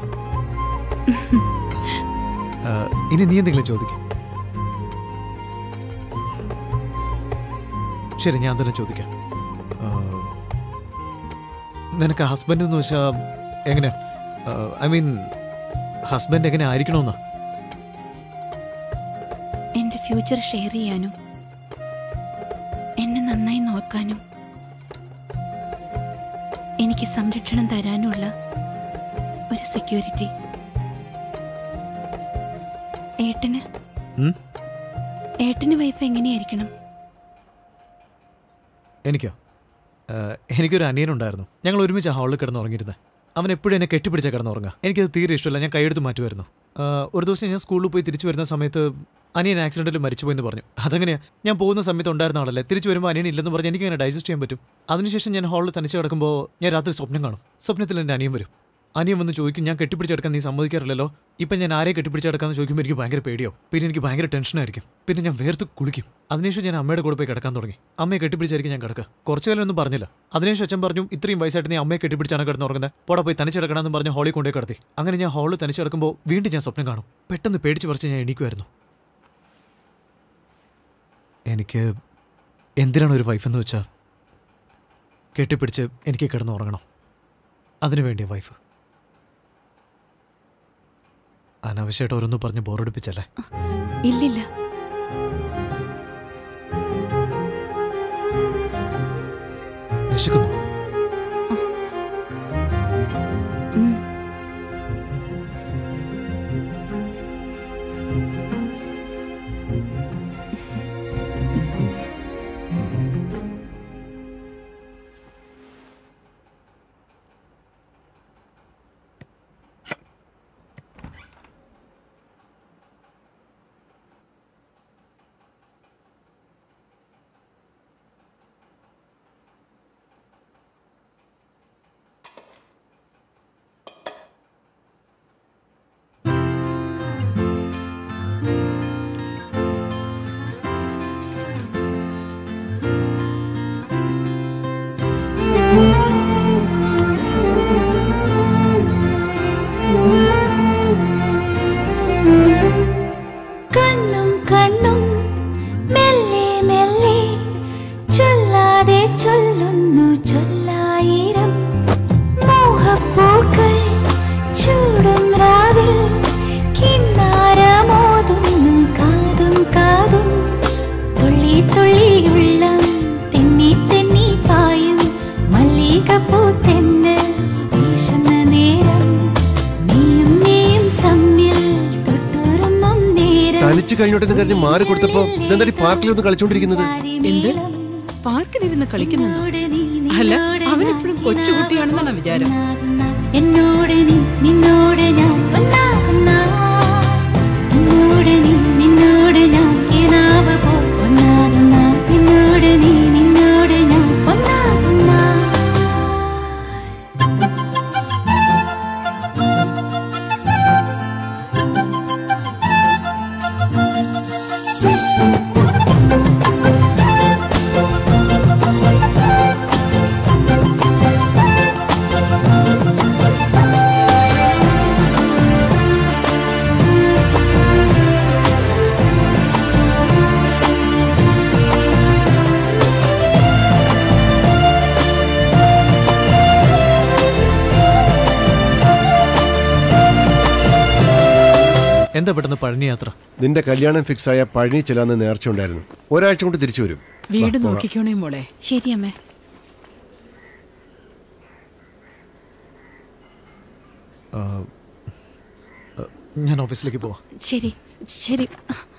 ആ, ഇനി നീ എന്തെങ്കിലും ചോദിക്കും ശരി ഞാൻ തന്നെ ചോദിക്കാം ആ, നിനക്ക് ഹസ്ബൻഡ് എന്ന് വെച്ചാൽ എങ്ങനെ ഐ മീൻ ഹസ്ബൻഡ് എങ്ങനെ ആയിരിക്കണമെന്നാ എന്റെ ഫ്യൂച്ചർ ഷെയർ ചെയ്യാനും എന്നെ നന്നായി നോക്കാനും എനിക്ക് സംരക്ഷണം തരാനുള്ള ഒരു സെക്യൂരിറ്റി ഏട്ടന് ഉം? ഏട്ടന് വൈഫ് എങ്ങനെയായിരിക്കണം എനിക്കോ ആഹ് എനിക്കൊരു അനിയനുണ്ടായിരുന്നു ഞങ്ങൾ ഒരുമിച്ച് ഹാളിൽ കിടന്ന് ഉറങ്ങിയിരുന്നത് അവൻ എപ്പോഴും എന്നെ കെട്ടിപ്പിടിച്ച കിടന്നുറങ്ങുക എനിക്കത് തീരെ ഇഷ്ടമല്ല ഞാൻ കൈയെടുത്ത് മാറ്റുമായിരുന്നു ആഹ് ഒരു ദിവസം ഞാൻ സ്കൂളിൽ പോയി തിരിച്ചു വരുന്ന സമയത്ത് അനിയൻ ആക്സിഡന്റിൽ മരിച്ചുപോയെന്ന് പറഞ്ഞു അതെങ്ങനെയാ ഞാൻ പോകുന്ന സമയത്ത് ഉണ്ടായിരുന്ന ആളല്ലേ തിരിച്ചു വരുമ്പോൾ അനിയൻ ഇല്ലെന്ന് പറഞ്ഞ് എനിക്ക് അങ്ങനെ ഡൈജസ്റ്റ് ചെയ്യാൻ പറ്റും അതിനുശേഷം ഞാൻ ഹാളിൽ തനിച്ച് കിടക്കുമ്പോൾ ഞാൻ രാത്രി സ്വപ്നം കാണും സ്വപ്നത്തിൽ എൻ്റെ അനിയൻ വരും അനിയൻ വന്ന് ചോദിക്കും ഞാൻ കെട്ടിപ്പിടിച്ചെടുക്കാൻ നീ സമ്മതിക്കാറില്ലല്ലോ ഇപ്പം ഞാൻ ആരെ കെട്ടിപ്പിടിച്ചെടുക്കാന്ന് ചോദിക്കുമ്പോൾ എനിക്ക് ഭയങ്കര പേടിയോ പിന്നെ എനിക്ക് ഭയങ്കര ടെൻഷനായിരിക്കും പിന്നെ ഞാൻ വേർത്ത് കുളിക്കും അതിനുശേഷം ഞാൻ അമ്മയുടെ കൂടെ പോയി കിടക്കാൻ തുടങ്ങി അമ്മയെ കെട്ടിപ്പിടിച്ചായിരിക്കും ഞാൻ കിടക്കുക കുറച്ചു കാലം ഒന്നും പറഞ്ഞില്ല അതിനുശേഷം അച്ഛൻ പറഞ്ഞു ഇത്രയും വയസ്സായിട്ട് നീ അമ്മയെ കെട്ടിപ്പിടിച്ചാണ് കിടന്നുറങ്ങുന്നത് പോടെ പോയി തനിച്ച് കിടക്കണമെന്ന് പറഞ്ഞ് ഹോളിൽ കൊണ്ടേ കിടത്തി അങ്ങനെ ഞാൻ ഹോളിൽ തനിച്ച് കിടക്കുമ്പോൾ വീണ്ടും ഞാൻ സ്വപ്നം കാണും പെട്ടെന്ന് പേടിച്ച് പറിച്ച് ഞാൻ എണീക്കുമായിരുന്നു എനിക്ക് എന്തിനാണ് ഒരു വൈഫ് എന്ന് വെച്ചാൽ കെട്ടിപ്പിടിച്ച് എനിക്ക് കിടന്നുറങ്ങണം അതിനു വേണ്ടിയ വൈഫ് അനാവശ്യമായിട്ട് ഓരോന്ന് പറഞ്ഞ് ബോറടിപ്പിച്ചല്ലേ ഇല്ലില്ല വിശക്കുന്നു ഉം. ചൊല്ലായിരം മോഹപ്പൂക്കൾ ചൂടും രാവിൽ കിന്നാരമോതുന്നു കാതും കാതും തുള്ളി തുള്ളി ഉള്ളം തെന്നി തെന്നി പായും മല്ലികപ്പൂ തെന്നൽ വീശുന്ന നേരം നീയും നീയും തമ്മിൽ തൊട്ടുറുന്നും നേരം തനിച്ച് കഴിഞ്ഞോട്ടെന്ന് കരുതി മാറി കൊടുത്തപ്പോ എന്താ പാർക്കിലൊന്ന് കളിച്ചോണ്ടിരിക്കുന്നത് എന്ത് പാർക്കിലിരുന്ന് കളിക്കുന്നുണ്ടോ അല്ല അവനെപ്പോഴും കൊച്ചുകുട്ടിയാണെന്നാണ് വിചാരം എന്നോട് നീ നിന്നോട് ഞാൻ ഒന്നാകുന്നാ എന്നോട് നീ നിന്നോട് ഞാൻ കിനാവ് പോ ഒന്നാകുന്നാ എന്നോട് നീ നിന്നോട് ഞാൻ ഒന്നാകുന്നാ എന്താ പെട്ടെന്ന് പഴനി യാത്ര നിന്റെ കല്യാണം ഫിക്സ് ആയ പഴനി ചെല്ലാന്ന് നേർച്ച ഉണ്ടായിരുന്നു ഒരാഴ്ച കൊണ്ട് തിരിച്ചു വരും വീട് വാ, പോകാം. നോക്കിക്കോണേ മോളെ ശരി അമ്മേ ആ, ആ, ഞാൻ ഓഫീസിലേക്ക് പോവാം ശരി ശരി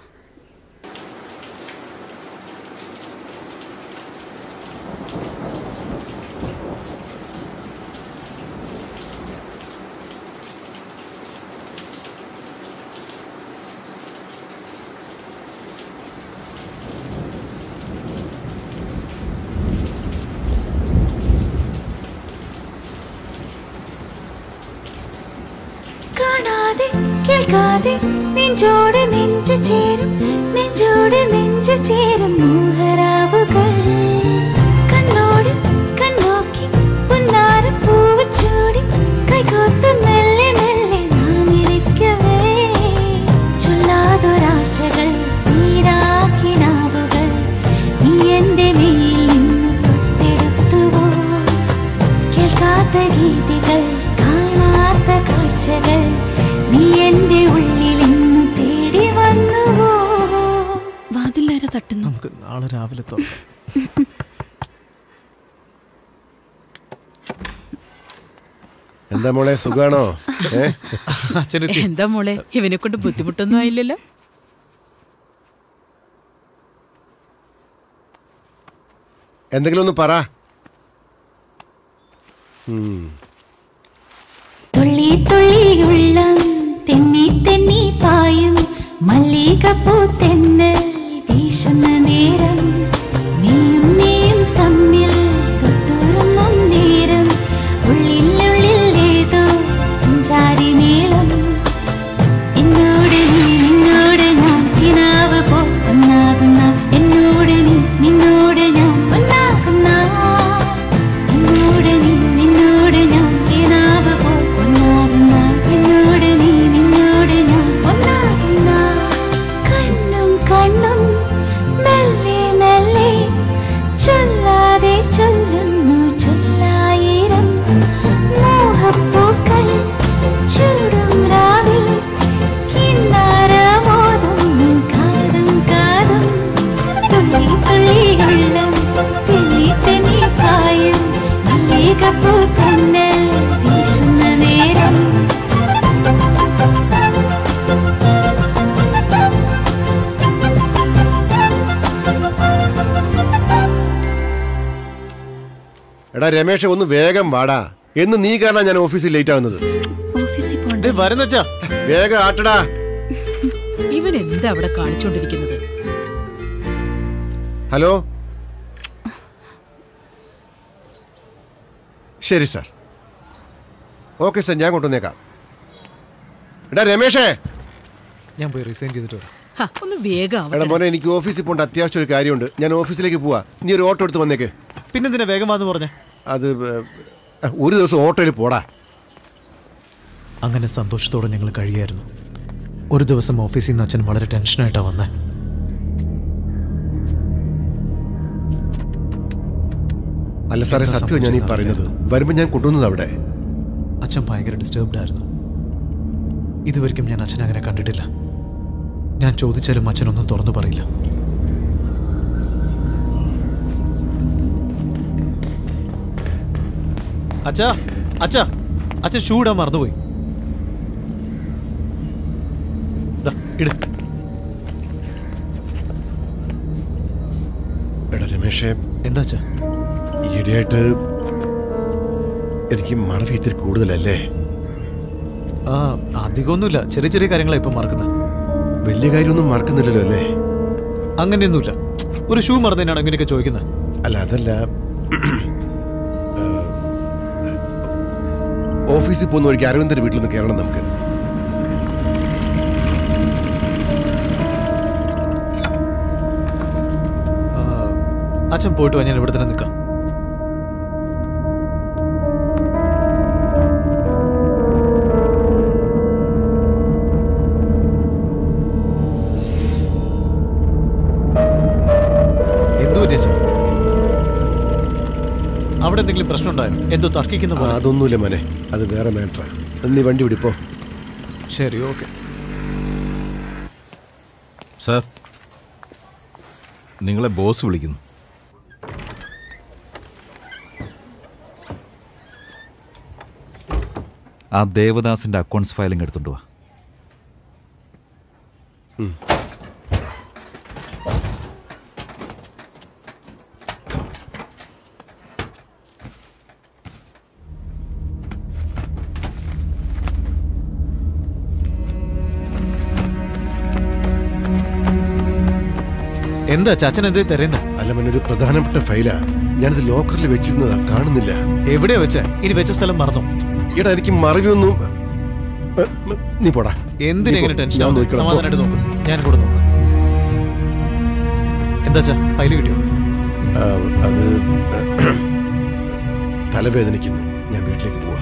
കാണാതെ കേൾക്കാതെ നെഞ്ചോട് നെഞ്ചു ചേരും നെഞ്ചോട് നെഞ്ചു ചേരും മോഹരാവുകൾ കണ്ണോട് കണ്ണോക്കി പുന്നാര പൂവ് ചൂടി കൈകോത്ത് മെല്ലെ മെല്ലെ നാം ഇരിക്കവേ ചൊല്ലാതൊരാശകൾ നീരാക്കിനാവുകൾ നീ എന്റെ മേൽ നിന്ന് തൊട്ടെടുത്തുവോ കേൾക്കാത്ത ഗീതികൾ കാണാത്ത കാഴ്ചകൾ നീ എന്റെ ഉള്ളിൽ ഇന്നു തേടി വന്നുവോ വാതിലാരെ തട്ടുന്നു നമുക്ക് നാളെ രാവിലെ തുറക്കാം എന്താ മോളെ സുഖാണോ ഏ അച്ഛനെത്തി എന്താ മോളെ ഇവനെ കൊണ്ട് ബുദ്ധിമുട്ടൊന്നും ആയില്ലല്ലോ എന്തെങ്കിലും ഒന്ന് പറ ഉം. തുള്ളി തുള്ളി ഉള്ളം തെന്നി തെന്നി പായും മല്ലികപ്പൂ തെന്നൽ വീശുന്ന നേരം നീയും നീയും തമ്മിൽ തൊട്ടുറുന്നും നേരം ഉള്ളിലുള്ളിൽ ഏതോ അഞ്ചാരി മേളം എന്നോട് നീ നിന്നോട് ഞാൻ കിനാവ് പോ ഒന്നാകുന്ന എന്നോട് നീ നിന്നോട് ഞാൻ ഒന്നാകുന്ന എന്നോട് നീ നിന്നോട് ഞാൻ കിനാവ് പോ ഒന്നാകുന്ന എന്നോട് നീ നിന്നോട് ഞാൻ ഒന്നാകുന്ന കണ്ണും കണ്ണും മെല്ലെ മെല്ലെ ചൊല്ലാതെ ചൊല്ലുന്നു ചൊല്ലായിരം മോഹപ്പൂക്കൾ ചൂടും രാവിൽ കിന്നാരമോതുന്നു കാതും കാതും തുള്ളി തുള്ളി ഉള്ളം തെന്നി തെന്നി പായും മല്ലികപ്പൂ തന്നൽ വീശുന്ന നേരം എടാ രമേഷ് ഒന്ന് വേഗം വാടാ എന്ന് നീ കാരണം ഞാൻ ഓഫീസിൽ ലേറ്റ് ആകുന്നത് ഓഫീസിൽ പോണ്ട വരുന്നച്ചാ വേഗം ആട്ടടാ ഇവൻ എന്താ അവിടെ കാണിച്ചോണ്ടിരിക്കുന്നത് ഹലോ ശരി സാർ ഓക്കെ സാർ ഞാൻ കൊണ്ടുവന്നേക്കാം എടാ രമേഷേ ഞാൻ പോയി റിസൈൻ ചെയ്തിട്ട് വരാം ഹ, ഒന്ന് വേഗം എടാ ആവട്ടെ മോനെ എനിക്ക് ഓഫീസിൽ പോകേണ്ട അത്യാവശ്യം ഒരു കാര്യമുണ്ട് ഞാൻ ഓഫീസിലേക്ക് പോവാ നീ ഒരു ഓട്ടോ എടുത്ത് വന്നേക്ക് പിന്നെന്തിനാ വേഗം വന്ന് പറഞ്ഞേ അത് ഏ, ഒരു ദിവസം ഓട്ടോയിൽ പോടാ അങ്ങനെ സന്തോഷത്തോടെ ഞങ്ങൾ കഴിയായിരുന്നു ഒരു ദിവസം ഓഫീസിൽ നിന്ന് അച്ഛൻ വളരെ ടെൻഷനായിട്ടാണ് വന്നേ അല്ല സാറേ എന്താ സത്യം ഞാൻ ഈ സംഭവിച്ചതെന്ന് പറയുന്നത് വരുമ്പോ ഞാൻ കൊണ്ടുവന്നത് അവിടെ അച്ഛൻ ഭയങ്കര ഡിസ്റ്റർബ്ഡ് ആയിരുന്നു ഇതുവരെയും ഞാൻ അച്ഛനെ അങ്ങനെ കണ്ടിട്ടില്ല ഞാൻ ചോദിച്ചാലും അച്ഛനൊന്നും തുറന്നു പറയില്ല അച്ഛാ അച്ഛാ അച്ഛൻ ഷൂ ഇടാൻ മറന്നുപോയി ദാ, ഇട് എടാ രമേഷേ എന്താ അച്ഛാ ഈയിടെയായിട്ട് എനിക്ക് മറവി ഇത്തിരി കൂടുതലല്ലേ ആ അധികമൊന്നുമില്ല ചെറിയ ചെറിയ കാര്യങ്ങളാണ് ഇപ്പം മറക്കുന്നത് വലിയ കാര്യമൊന്നും മറക്കുന്നില്ലല്ലോ അല്ലേ അങ്ങനെയൊന്നുമില്ല ഒരു ഷൂ മറന്നതിനാണ് ഇങ്ങനെയൊക്കെ ചോദിക്കുന്നത് അല്ല അതല്ല ഓഫീസിൽ പോകുന്ന വഴിക്ക് അരവിന്ദന്റെ വീട്ടിലൊന്ന് കയറണം നമുക്ക് ആ, അച്ഛൻ പോയിട്ട് വാ ഞാൻ ഇവിടെ തന്നെ നിൽക്കാം എന്തു പറ്റി അച്ഛാ അവിടെ എന്തെങ്കിലും പ്രശ്നം ഉണ്ടായോ എന്തോ തർക്കിക്കുന്ന ആ, പോലെ അതൊന്നുമില്ല മോനെ അത് വേറെ മാറ്ററാ നീ വണ്ടി വിടിപ്പോ ശരി ഓക്കെ സാർ നിങ്ങളെ ബോസ് വിളിക്കുന്നു ആ ദേവദാസിന്റെ അക്കൗണ്ട്സ് ഫയലിംഗ് എടുത്തോണ്ട് വാ എന്താ ചാച്ചൻ എന്തേ തരുന്നത് അല്ല മോനെ ഒരു പ്രധാനപ്പെട്ട ഫയലാ ഞാനത് ലോക്കറിൽ വെച്ചിരുന്നതാ കാണുന്നില്ല എവിടെയാ വെച്ച ഇനി വെച്ച സ്ഥലം മറന്നോ എടാ എനിക്ക് മറവിയൊന്നും ഏ, ഉം, നീ പോടാ എന്തിനെങ്ങനെ നീ പോ. ടെൻഷൻ ഞാൻ ആവുന്നു? നോക്കിക്കോളാം. സമാധാനമായിട്ട് നോക്ക് ഞാൻ കൂടെ നോക്കാം എന്താ ഫയല് കിട്ടിയോ ആ, അത് തലവേദനിക്കുന്നു ഞാൻ വീട്ടിലേക്ക് പോവാ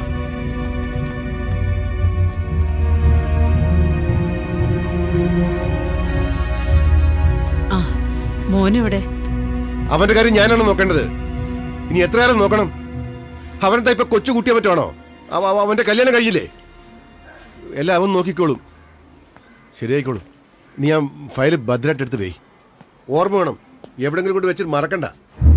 ആ മോനെവിടെ അവന്റെ കാര്യം ഞാനാണ് നോക്കേണ്ടത് ഇനി എത്ര കാലം നോക്കണം അവനെന്താ ഇപ്പൊ കൊച്ചു കുട്ടിയെ പറ്റുവാണോ അവ- അവ- അവന്റെ കല്യാണം കഴിയില്ലേ എല്ലാം അവൻ നോക്കിക്കോളും ശരിയായിക്കോളും നീ ആ ഫയൽ ഭദ്രമായിട്ട് എടുത്ത് പോയി ഓർമ്മ വേണം എവിടെങ്കിലും കൊണ്ട് വെച്ചിട്ട് മറക്കണ്ട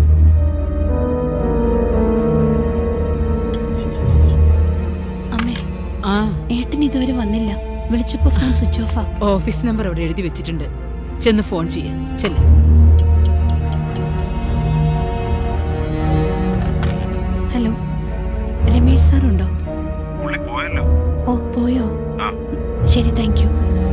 അമ്മേ ആ ഏട്ടൻ ഇതുവരെ വന്നില്ല വിളിച്ചപ്പോ ഫോൺ സ്വിച്ച് ഓഫാ ഓഫീസ് നമ്പർ അവിടെ എഴുതി വെച്ചിട്ടുണ്ട് ചെന്ന് ഫോൺ ചെയ്യ ചെല്ല് ഹലോ രമേഷ് സാർ ഉണ്ടോ ഓ പോയോ ശരി താങ്ക് യു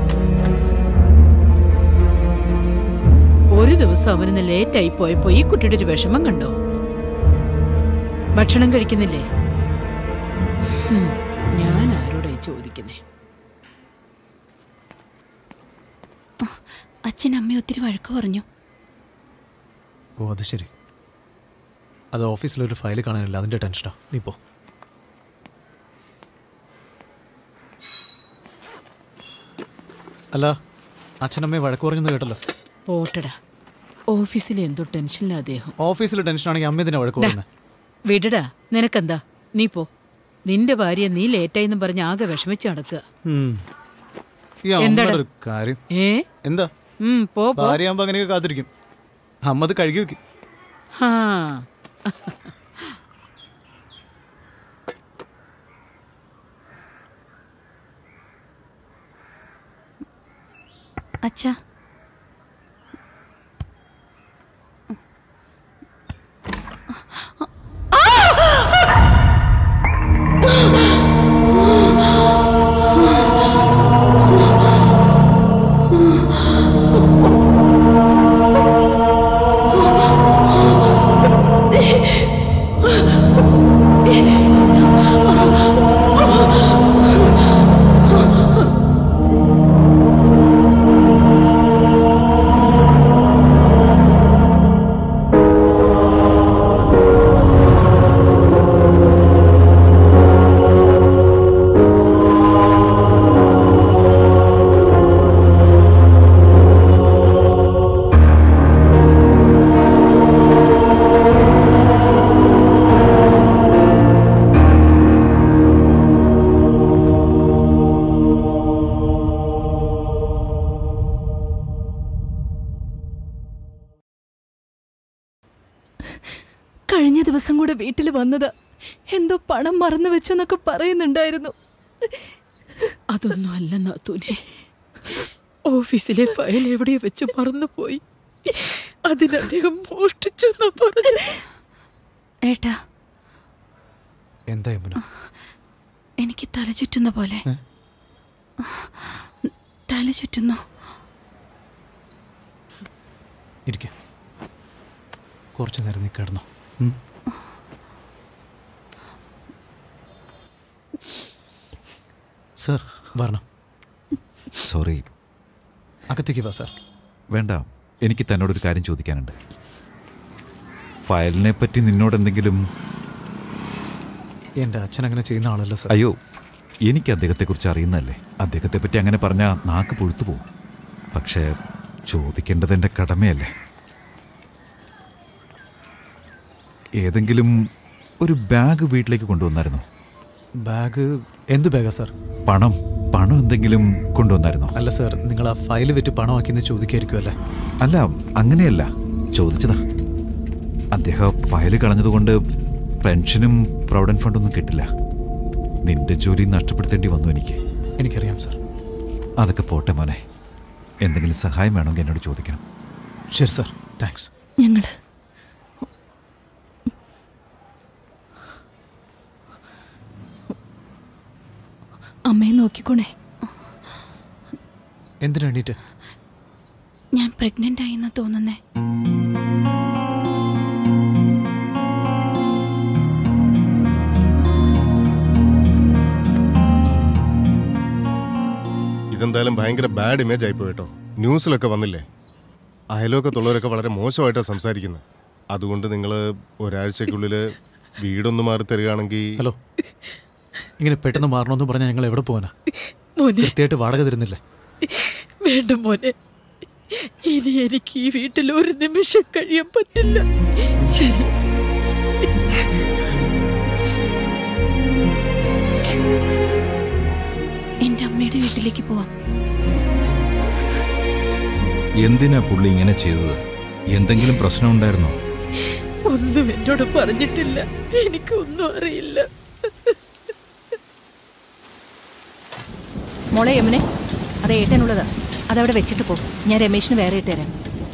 ഒരു ദിവസം അവനിന്ന് ലേറ്റ് ആയി പോയപ്പോ ഈ കുട്ടിയുടെ ഒരു വിഷമം കണ്ടോ ഭക്ഷണം കഴിക്കുന്നില്ലേ ഹും, ഞാൻ ആരോടായി ചോദിക്കുന്നേ അച്ഛൻ അമ്മ ഒത്തിരി വഴക്ക് പറഞ്ഞു ഓ അത് ശരി അത് ഓഫീസിലൊരു ഫയൽ കാണാനില്ല അതിന്റെ ടെൻഷനാ നീ പോ അല്ല അച്ഛനമ്മയെ വഴക്ക് പറയുന്നത് കേട്ടല്ലോ പോട്ടടാ ഓഫീസിൽ എന്തോ ടെൻഷനില്ല അദ്ദേഹം ഓഫീസിൽ ടെൻഷനാണെങ്കിൽ അമ്മ ഇതിനെ വഴക്ക് ദാ, പറയുന്നത് വിടടാ നിനക്കെന്താ നീ പോ നിന്റെ ഭാര്യ നീ ലേറ്റായിന്നും പറഞ്ഞ് ആകെ വിഷമിച്ച് നടക്കുക ഉം. ഈ എന്താടാ? അമ്മയുടെ ഒരു കാര്യം ഏ എന്താ ഉം, പോ പോ ഭാര്യയാകുമ്പോ അങ്ങനെയൊക്കെ കാത്തിരിക്കും അമ്മ അത് കഴുകി വെക്കും ഹാ അച്ഛാ ആ കഴിഞ്ഞ ദിവസം കൂടെ വീട്ടിൽ വന്നതാ എന്തോ പണം മറന്നു വെച്ചെന്നൊക്കെ പറയുന്നുണ്ടായിരുന്നു അതൊന്നും അല്ല നാത്തൂനെ ഓഫീസിലെ ഫയൽ എവിടെയോ വെച്ച് മറന്നുപോയി അതിനദ്ദേഹം മോഷ്ടിച്ചെന്നാ പറഞ്ഞു ഏട്ടാ എന്താ യമുന എനിക്ക് തല ചുറ്റുന്ന പോലെ തല ചുറ്റുന്നു ഇരിക്കെ കുറച്ചു നേരം നീ കിടന്നോ സർ വരണം സോറി അകത്തേക്ക് വാ സാർ വേണ്ട എനിക്ക് തന്നോടൊരു കാര്യം ചോദിക്കാനുണ്ട് ഫയലിനെ പറ്റി നിന്നോട് എന്തെങ്കിലും എൻ്റെ അച്ഛൻ അങ്ങനെ ചെയ്യുന്ന ആളല്ല സർ അയ്യോ എനിക്ക് അദ്ദേഹത്തെക്കുറിച്ച് അറിയുന്നതല്ലേ അദ്ദേഹത്തെ പറ്റി അങ്ങനെ പറഞ്ഞാൽ നാക്ക് പൊഴുത്തു പോകും പക്ഷേ ചോദിക്കേണ്ടത് എൻ്റെ കടമയല്ലേ ഏതെങ്കിലും ഒരു ബാഗ് വീട്ടിലേക്ക് കൊണ്ടുവന്നായിരുന്നോ ബാഗ് എന്ത് ബാഗാ സാർ പണം പണം എന്തെങ്കിലും കൊണ്ടുവന്നായിരുന്നോ അല്ല സാർ നിങ്ങൾ ആ ഫയൽ വിറ്റ് പണമാക്കിയെന്ന് ചോദിക്കായിരിക്കും അല്ലേ അല്ല അങ്ങനെയല്ല ചോദിച്ചതാ അദ്ദേഹം ഫയൽ കളഞ്ഞതുകൊണ്ട് പെൻഷനും പ്രൊവിഡന്റ് ഫണ്ടൊന്നും കിട്ടില്ല നിന്റെ ജോലി നഷ്ടപ്പെടുത്തേണ്ടി വന്നു എനിക്ക് എനിക്കറിയാം സാർ അതൊക്കെ പോട്ടെ മോനെ എന്തെങ്കിലും സഹായം വേണമെങ്കിൽ എന്നോട് ചോദിക്കണം ശരി സാർ താങ്ക്സ് ഞങ്ങള് അമ്മയെ നോക്കിക്കോണേ എന്തിനു വേണ്ടിയിട്ട് ഞാൻ പ്രഗ്നന്റ് ആയിന്ന് തോന്നുന്നേ ഇതെന്തായാലും ഭയങ്കര ബാഡ് ഇമേജ് ആയിപ്പോയി കേട്ടോ ന്യൂസിലൊക്കെ വന്നില്ലേ അയലോക്കത്തുള്ളവരൊക്കെ വളരെ മോശമായിട്ടാണ് സംസാരിക്കുന്നത് അതുകൊണ്ട് നിങ്ങൾ ഒരാഴ്ചക്കുള്ളിൽ വീടൊന്ന് മാറി തരികയാണെങ്കിൽ ഹലോ ഇങ്ങനെ പെട്ടെന്ന് മാറണമെന്ന് പറഞ്ഞാൽ ഞങ്ങൾ എവിടെ പോകാനാ മോനെ കൃത്യമായിട്ട് വാടക തരുന്നില്ലേ വേണ്ട മോനെ ഇനി എനിക്ക് ഈ വീട്ടിൽ ഒരു നിമിഷം കഴിയാൻ പറ്റില്ല ശരി എന്റെ അമ്മയുടെ വീട്ടിലേക്ക് പോവാം എന്തിനാ പുള്ളി ഇങ്ങനെ ചെയ്തത് എന്തെങ്കിലും പ്രശ്നം ഉണ്ടായിരുന്നോ ഒന്നും എന്നോട് പറഞ്ഞിട്ടില്ല എനിക്കൊന്നും അറിയില്ല മോളെ യമുനെ അത് ഏട്ടനുള്ളതാ അതവിടെ വെച്ചിട്ട് പോ ഞാൻ രമേശിന് വേറെ ഇട്ടുതരാം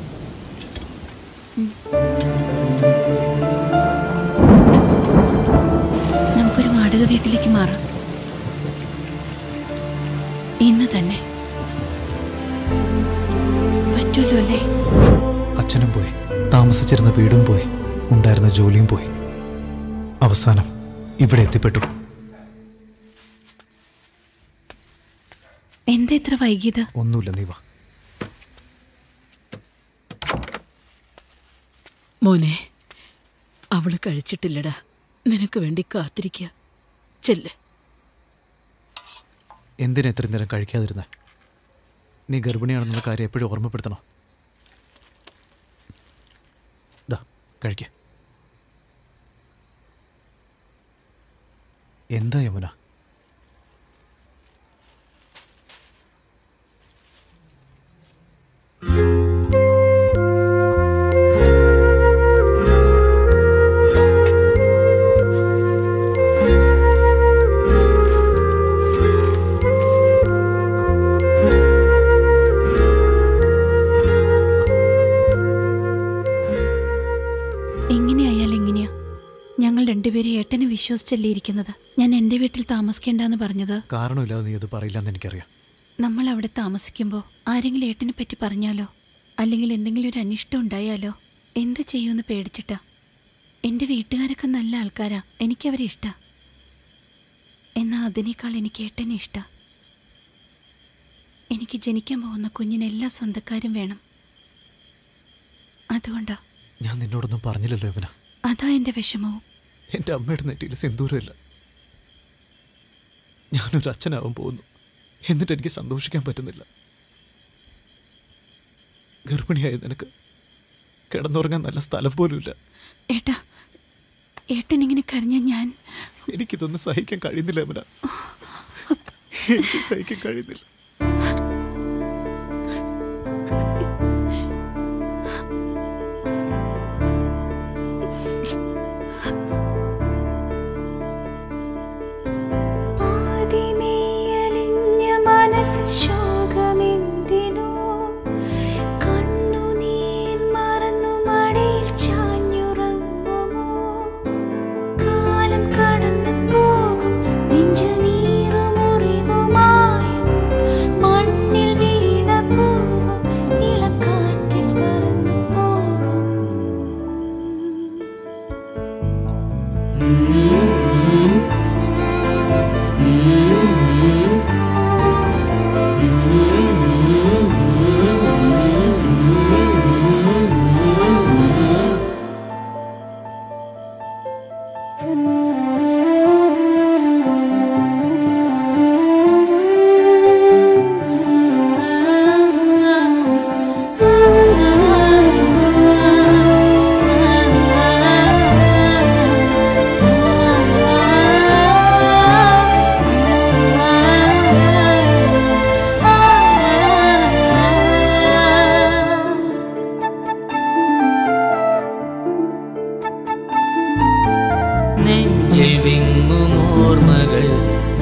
നമുക്കൊരു വാടക വീട്ടിലേക്ക് മാറാം ഇന്ന് തന്നെ പറ്റുമല്ലോ അല്ലേ അച്ഛനും പോയി താമസിച്ചിരുന്ന വീടും പോയി ഉണ്ടായിരുന്ന ജോലിയും പോയി അവസാനം ഇവിടെ എത്തിപ്പെട്ടു എന്താ ഇത്ര വൈകിയത് ഒന്നുമില്ല നീ വാ മോനെ അവള് കഴിച്ചിട്ടില്ലടാ നിനക്ക് വേണ്ടി കാത്തിരിക്കുക ചെല്ല് എന്തിനാ ഇത്രയും നേരം കഴിക്കാതിരുന്നേ നീ ഗർഭിണിയാണെന്നുള്ള കാര്യം എപ്പോഴും ഓർമ്മപ്പെടുത്തണോ ദാ കഴിക്ക എന്താ യമുന എങ്ങനെയായാലും എങ്ങനെയാ ഞങ്ങൾ രണ്ടുപേരും ഏട്ടനെ വിശ്വസിച്ചല്ലേ ഇരിക്കുന്നത് ഞാൻ എൻ്റെ വീട്ടിൽ താമസിക്കേണ്ടെന്ന് പറഞ്ഞത് കാരണമില്ലാതെ നീ അത് പറയില്ലെന്ന് എനിക്കറിയാം നമ്മൾ അവിടെ താമസിക്കുമ്പോൾ ആരെങ്കിലും ഏട്ടനെ പറ്റി പറഞ്ഞാലോ അല്ലെങ്കിൽ എന്തെങ്കിലും ഒരു അനിഷ്ടം ഉണ്ടായാലോ എന്ത് ചെയ്യുമെന്ന് പേടിച്ചിട്ടാ എൻ്റെ വീട്ടുകാരൊക്കെ നല്ല ആൾക്കാരാ എനിക്കവരെ ഇഷ്ടാ എന്നാൽ അതിനേക്കാൾ എനിക്ക് ഏട്ടനെ ഇഷ്ടാ എനിക്ക് ജനിക്കാൻ പോകുന്ന കുഞ്ഞിന് എല്ലാ സ്വന്തക്കാരും വേണം അതുകൊണ്ടാ ഞാൻ നിന്നോടൊന്നും പറഞ്ഞില്ലല്ലോ യമുന അതാ എൻ്റെ വിഷമവും എൻ്റെ അമ്മയുടെ നെറ്റിയിൽ സിന്ദൂരമില്ല ഞാനൊരു അച്ഛനാവാൻ പോകുന്നു എന്നിട്ട് എനിക്ക് സന്തോഷിക്കാൻ പറ്റുന്നില്ല ഗർഭിണിയായ നിനക്ക് കിടന്നുറങ്ങാൻ നല്ല സ്ഥലം പോലുമില്ല ഏട്ടാ ഏട്ടൻ ഇങ്ങനെ കരഞ്ഞ ഞാൻ എനിക്കിതൊന്നും സഹിക്കാൻ കഴിയുന്നില്ല യമുന എനിക്ക് സഹിക്കാൻ കഴിയുന്നില്ല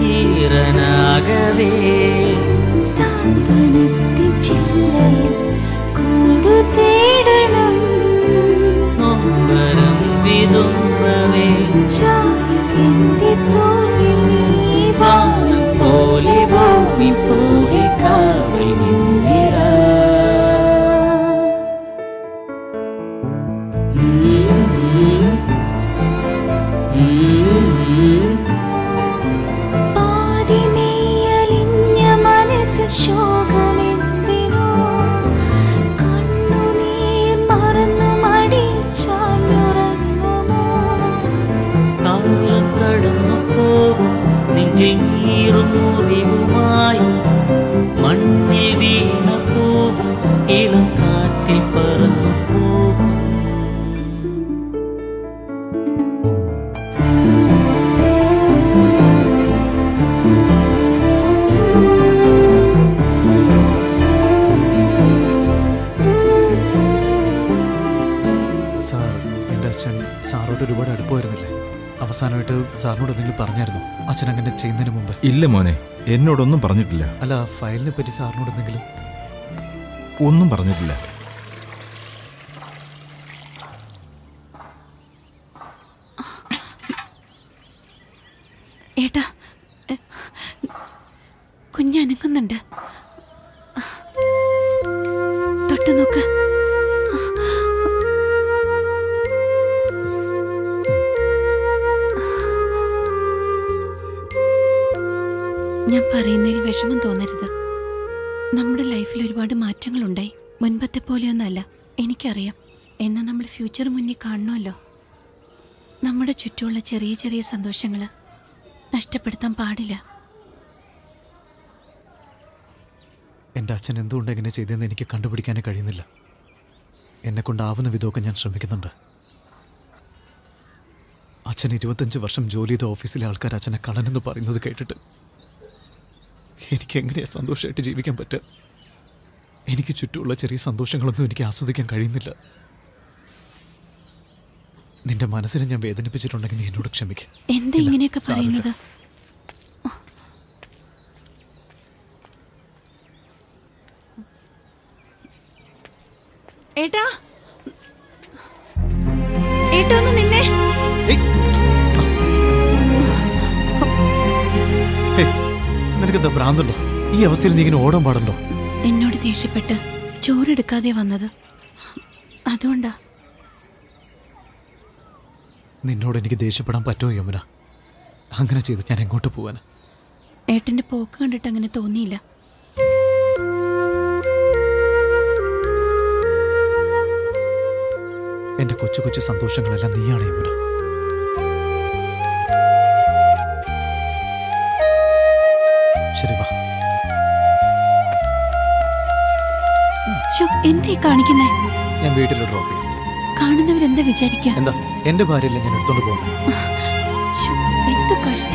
ഈറനാകവേ സാന്ത്വനത്തിൻ ചില്ലയിൽ കൂടു തേടണം നൊമ്പരം വിതുമ്പവേ ചാരുകെന്റെ തോളിൽ നീ വാനം പോലെ ഭൂമി പോലെ കാവൽ നിന്നിടാ പാതിമേയലിഞ്ഞ മനസ്സിൽ ശോകമെന്തിനോ കണ്ണുനീർ മറന്നു മടിയിൽ ചാഞ്ഞുറങ്ങുമോ കാലം കടന്നു പോകും നെഞ്ചിൽ നീറും മുറിവുമായി മണ്ണിൽ വീണ പൂവും ഇളം കാറ്റിൽ പറന്നു പോകും സാർ എൻ്റെ അച്ഛൻ സാറോട് ഒരുപാട് അടുപ്പമായിരുന്നില്ലേ അവസാനമായിട്ട് സാറിനോട് എന്തെങ്കിലും പറഞ്ഞായിരുന്നു അച്ഛൻ അങ്ങനെ ചെയ്യുന്നതിന് മുമ്പ് ഇല്ല മോനെ എന്നോടൊന്നും പറഞ്ഞിട്ടില്ല അല്ല ഫയലിനെ പറ്റി സാറിനോട് എന്തെങ്കിലും ഒന്നും പറഞ്ഞിട്ടില്ല ഏട്ടാ എ, കുഞ്ഞനങ്ങുന്നുണ്ട് തൊട്ടു നോക്ക് ഞാൻ പറയുന്നതിൽ വിഷമം തോന്നരുത് നമ്മുടെ ലൈഫിൽ ഒരുപാട് മാറ്റങ്ങളുണ്ടായി മുൻപത്തെ പോലെയൊന്നല്ല എനിക്കറിയാം എന്നാൽ നമ്മൾ ഫ്യൂച്ചർ മുന്നിൽ കാണണമല്ലോ നമ്മുടെ ചുറ്റുമുള്ള ചെറിയ ചെറിയ സന്തോഷങ്ങൾ നഷ്ടപ്പെടുത്താൻ പാടില്ല എൻ്റെ അച്ഛൻ എന്തുകൊണ്ട് എങ്ങനെ ചെയ്തതെന്ന് എനിക്ക് കണ്ടുപിടിക്കാനേ കഴിയുന്നില്ല എന്നെ കൊണ്ടാവുന്ന വിധമൊക്കെ ഞാൻ ശ്രമിക്കുന്നുണ്ട് അച്ഛൻ ഇരുപത്തഞ്ച് വർഷം ജോലി ചെയ്ത ഓഫീസിലെ ആൾക്കാർ അച്ഛനെ കള്ളനെന്ന് പറയുന്നത് കേട്ടിട്ട് എനിക്ക് എങ്ങനെയാ സന്തോഷമായിട്ട് ജീവിക്കാൻ പറ്റുക എനിക്ക് ചുറ്റുമുള്ള ചെറിയ സന്തോഷങ്ങളൊന്നും എനിക്ക് ആസ്വദിക്കാൻ കഴിയുന്നില്ല നിന്റെ മനസ്സിനെ ഞാൻ വേദനിപ്പിച്ചിട്ടുണ്ടെങ്കിൽ നീ എന്നോട് ക്ഷമിക്കുക എന്താ ഇങ്ങനെയൊക്കെ പറയുന്നത് ഏട്ടാ ഏട്ടാ ഒന്ന് നിന്നെ നിനക്കെന്താ ഭ്രാന്തുണ്ടോ ഈ അവസ്ഥയിൽ നീ ഇങ്ങനെ ഓടാൻ പാടുണ്ടോ എന്നോട് ദേഷ്യപ്പെട്ട് ചോറെടുക്കാതെ വന്നത് അതുകൊണ്ടാ നിന്നോട് എനിക്ക് ദേഷ്യപ്പെടാൻ പറ്റുമോ യമുന അങ്ങനെ ചെയ്ത് ഞാൻ എങ്ങോട്ട് പോവാനാ ഏട്ടന്റെ പോക്ക് കണ്ടിട്ട് അങ്ങനെ തോന്നിയില്ല എന്റെ കൊച്ചു കൊച്ചു സന്തോഷങ്ങളെല്ലാം നീയാണ് യമുന ശരി വാ ശ്ശോ, എന്താ ഈ കാണിക്കുന്നേ ഞാൻ വീട്ടിൽ ഡ്രോപ്പ് ചെയ്യാം കാണുന്നവരെന്താ വിചാരിക്കുക എന്താ എന്റെ ഭാര്യയല്ലേ ഞാൻ എടുത്തോണ്ട് പോകുന്നത് ശ്ശോ, എന്ത് കഷ്ടം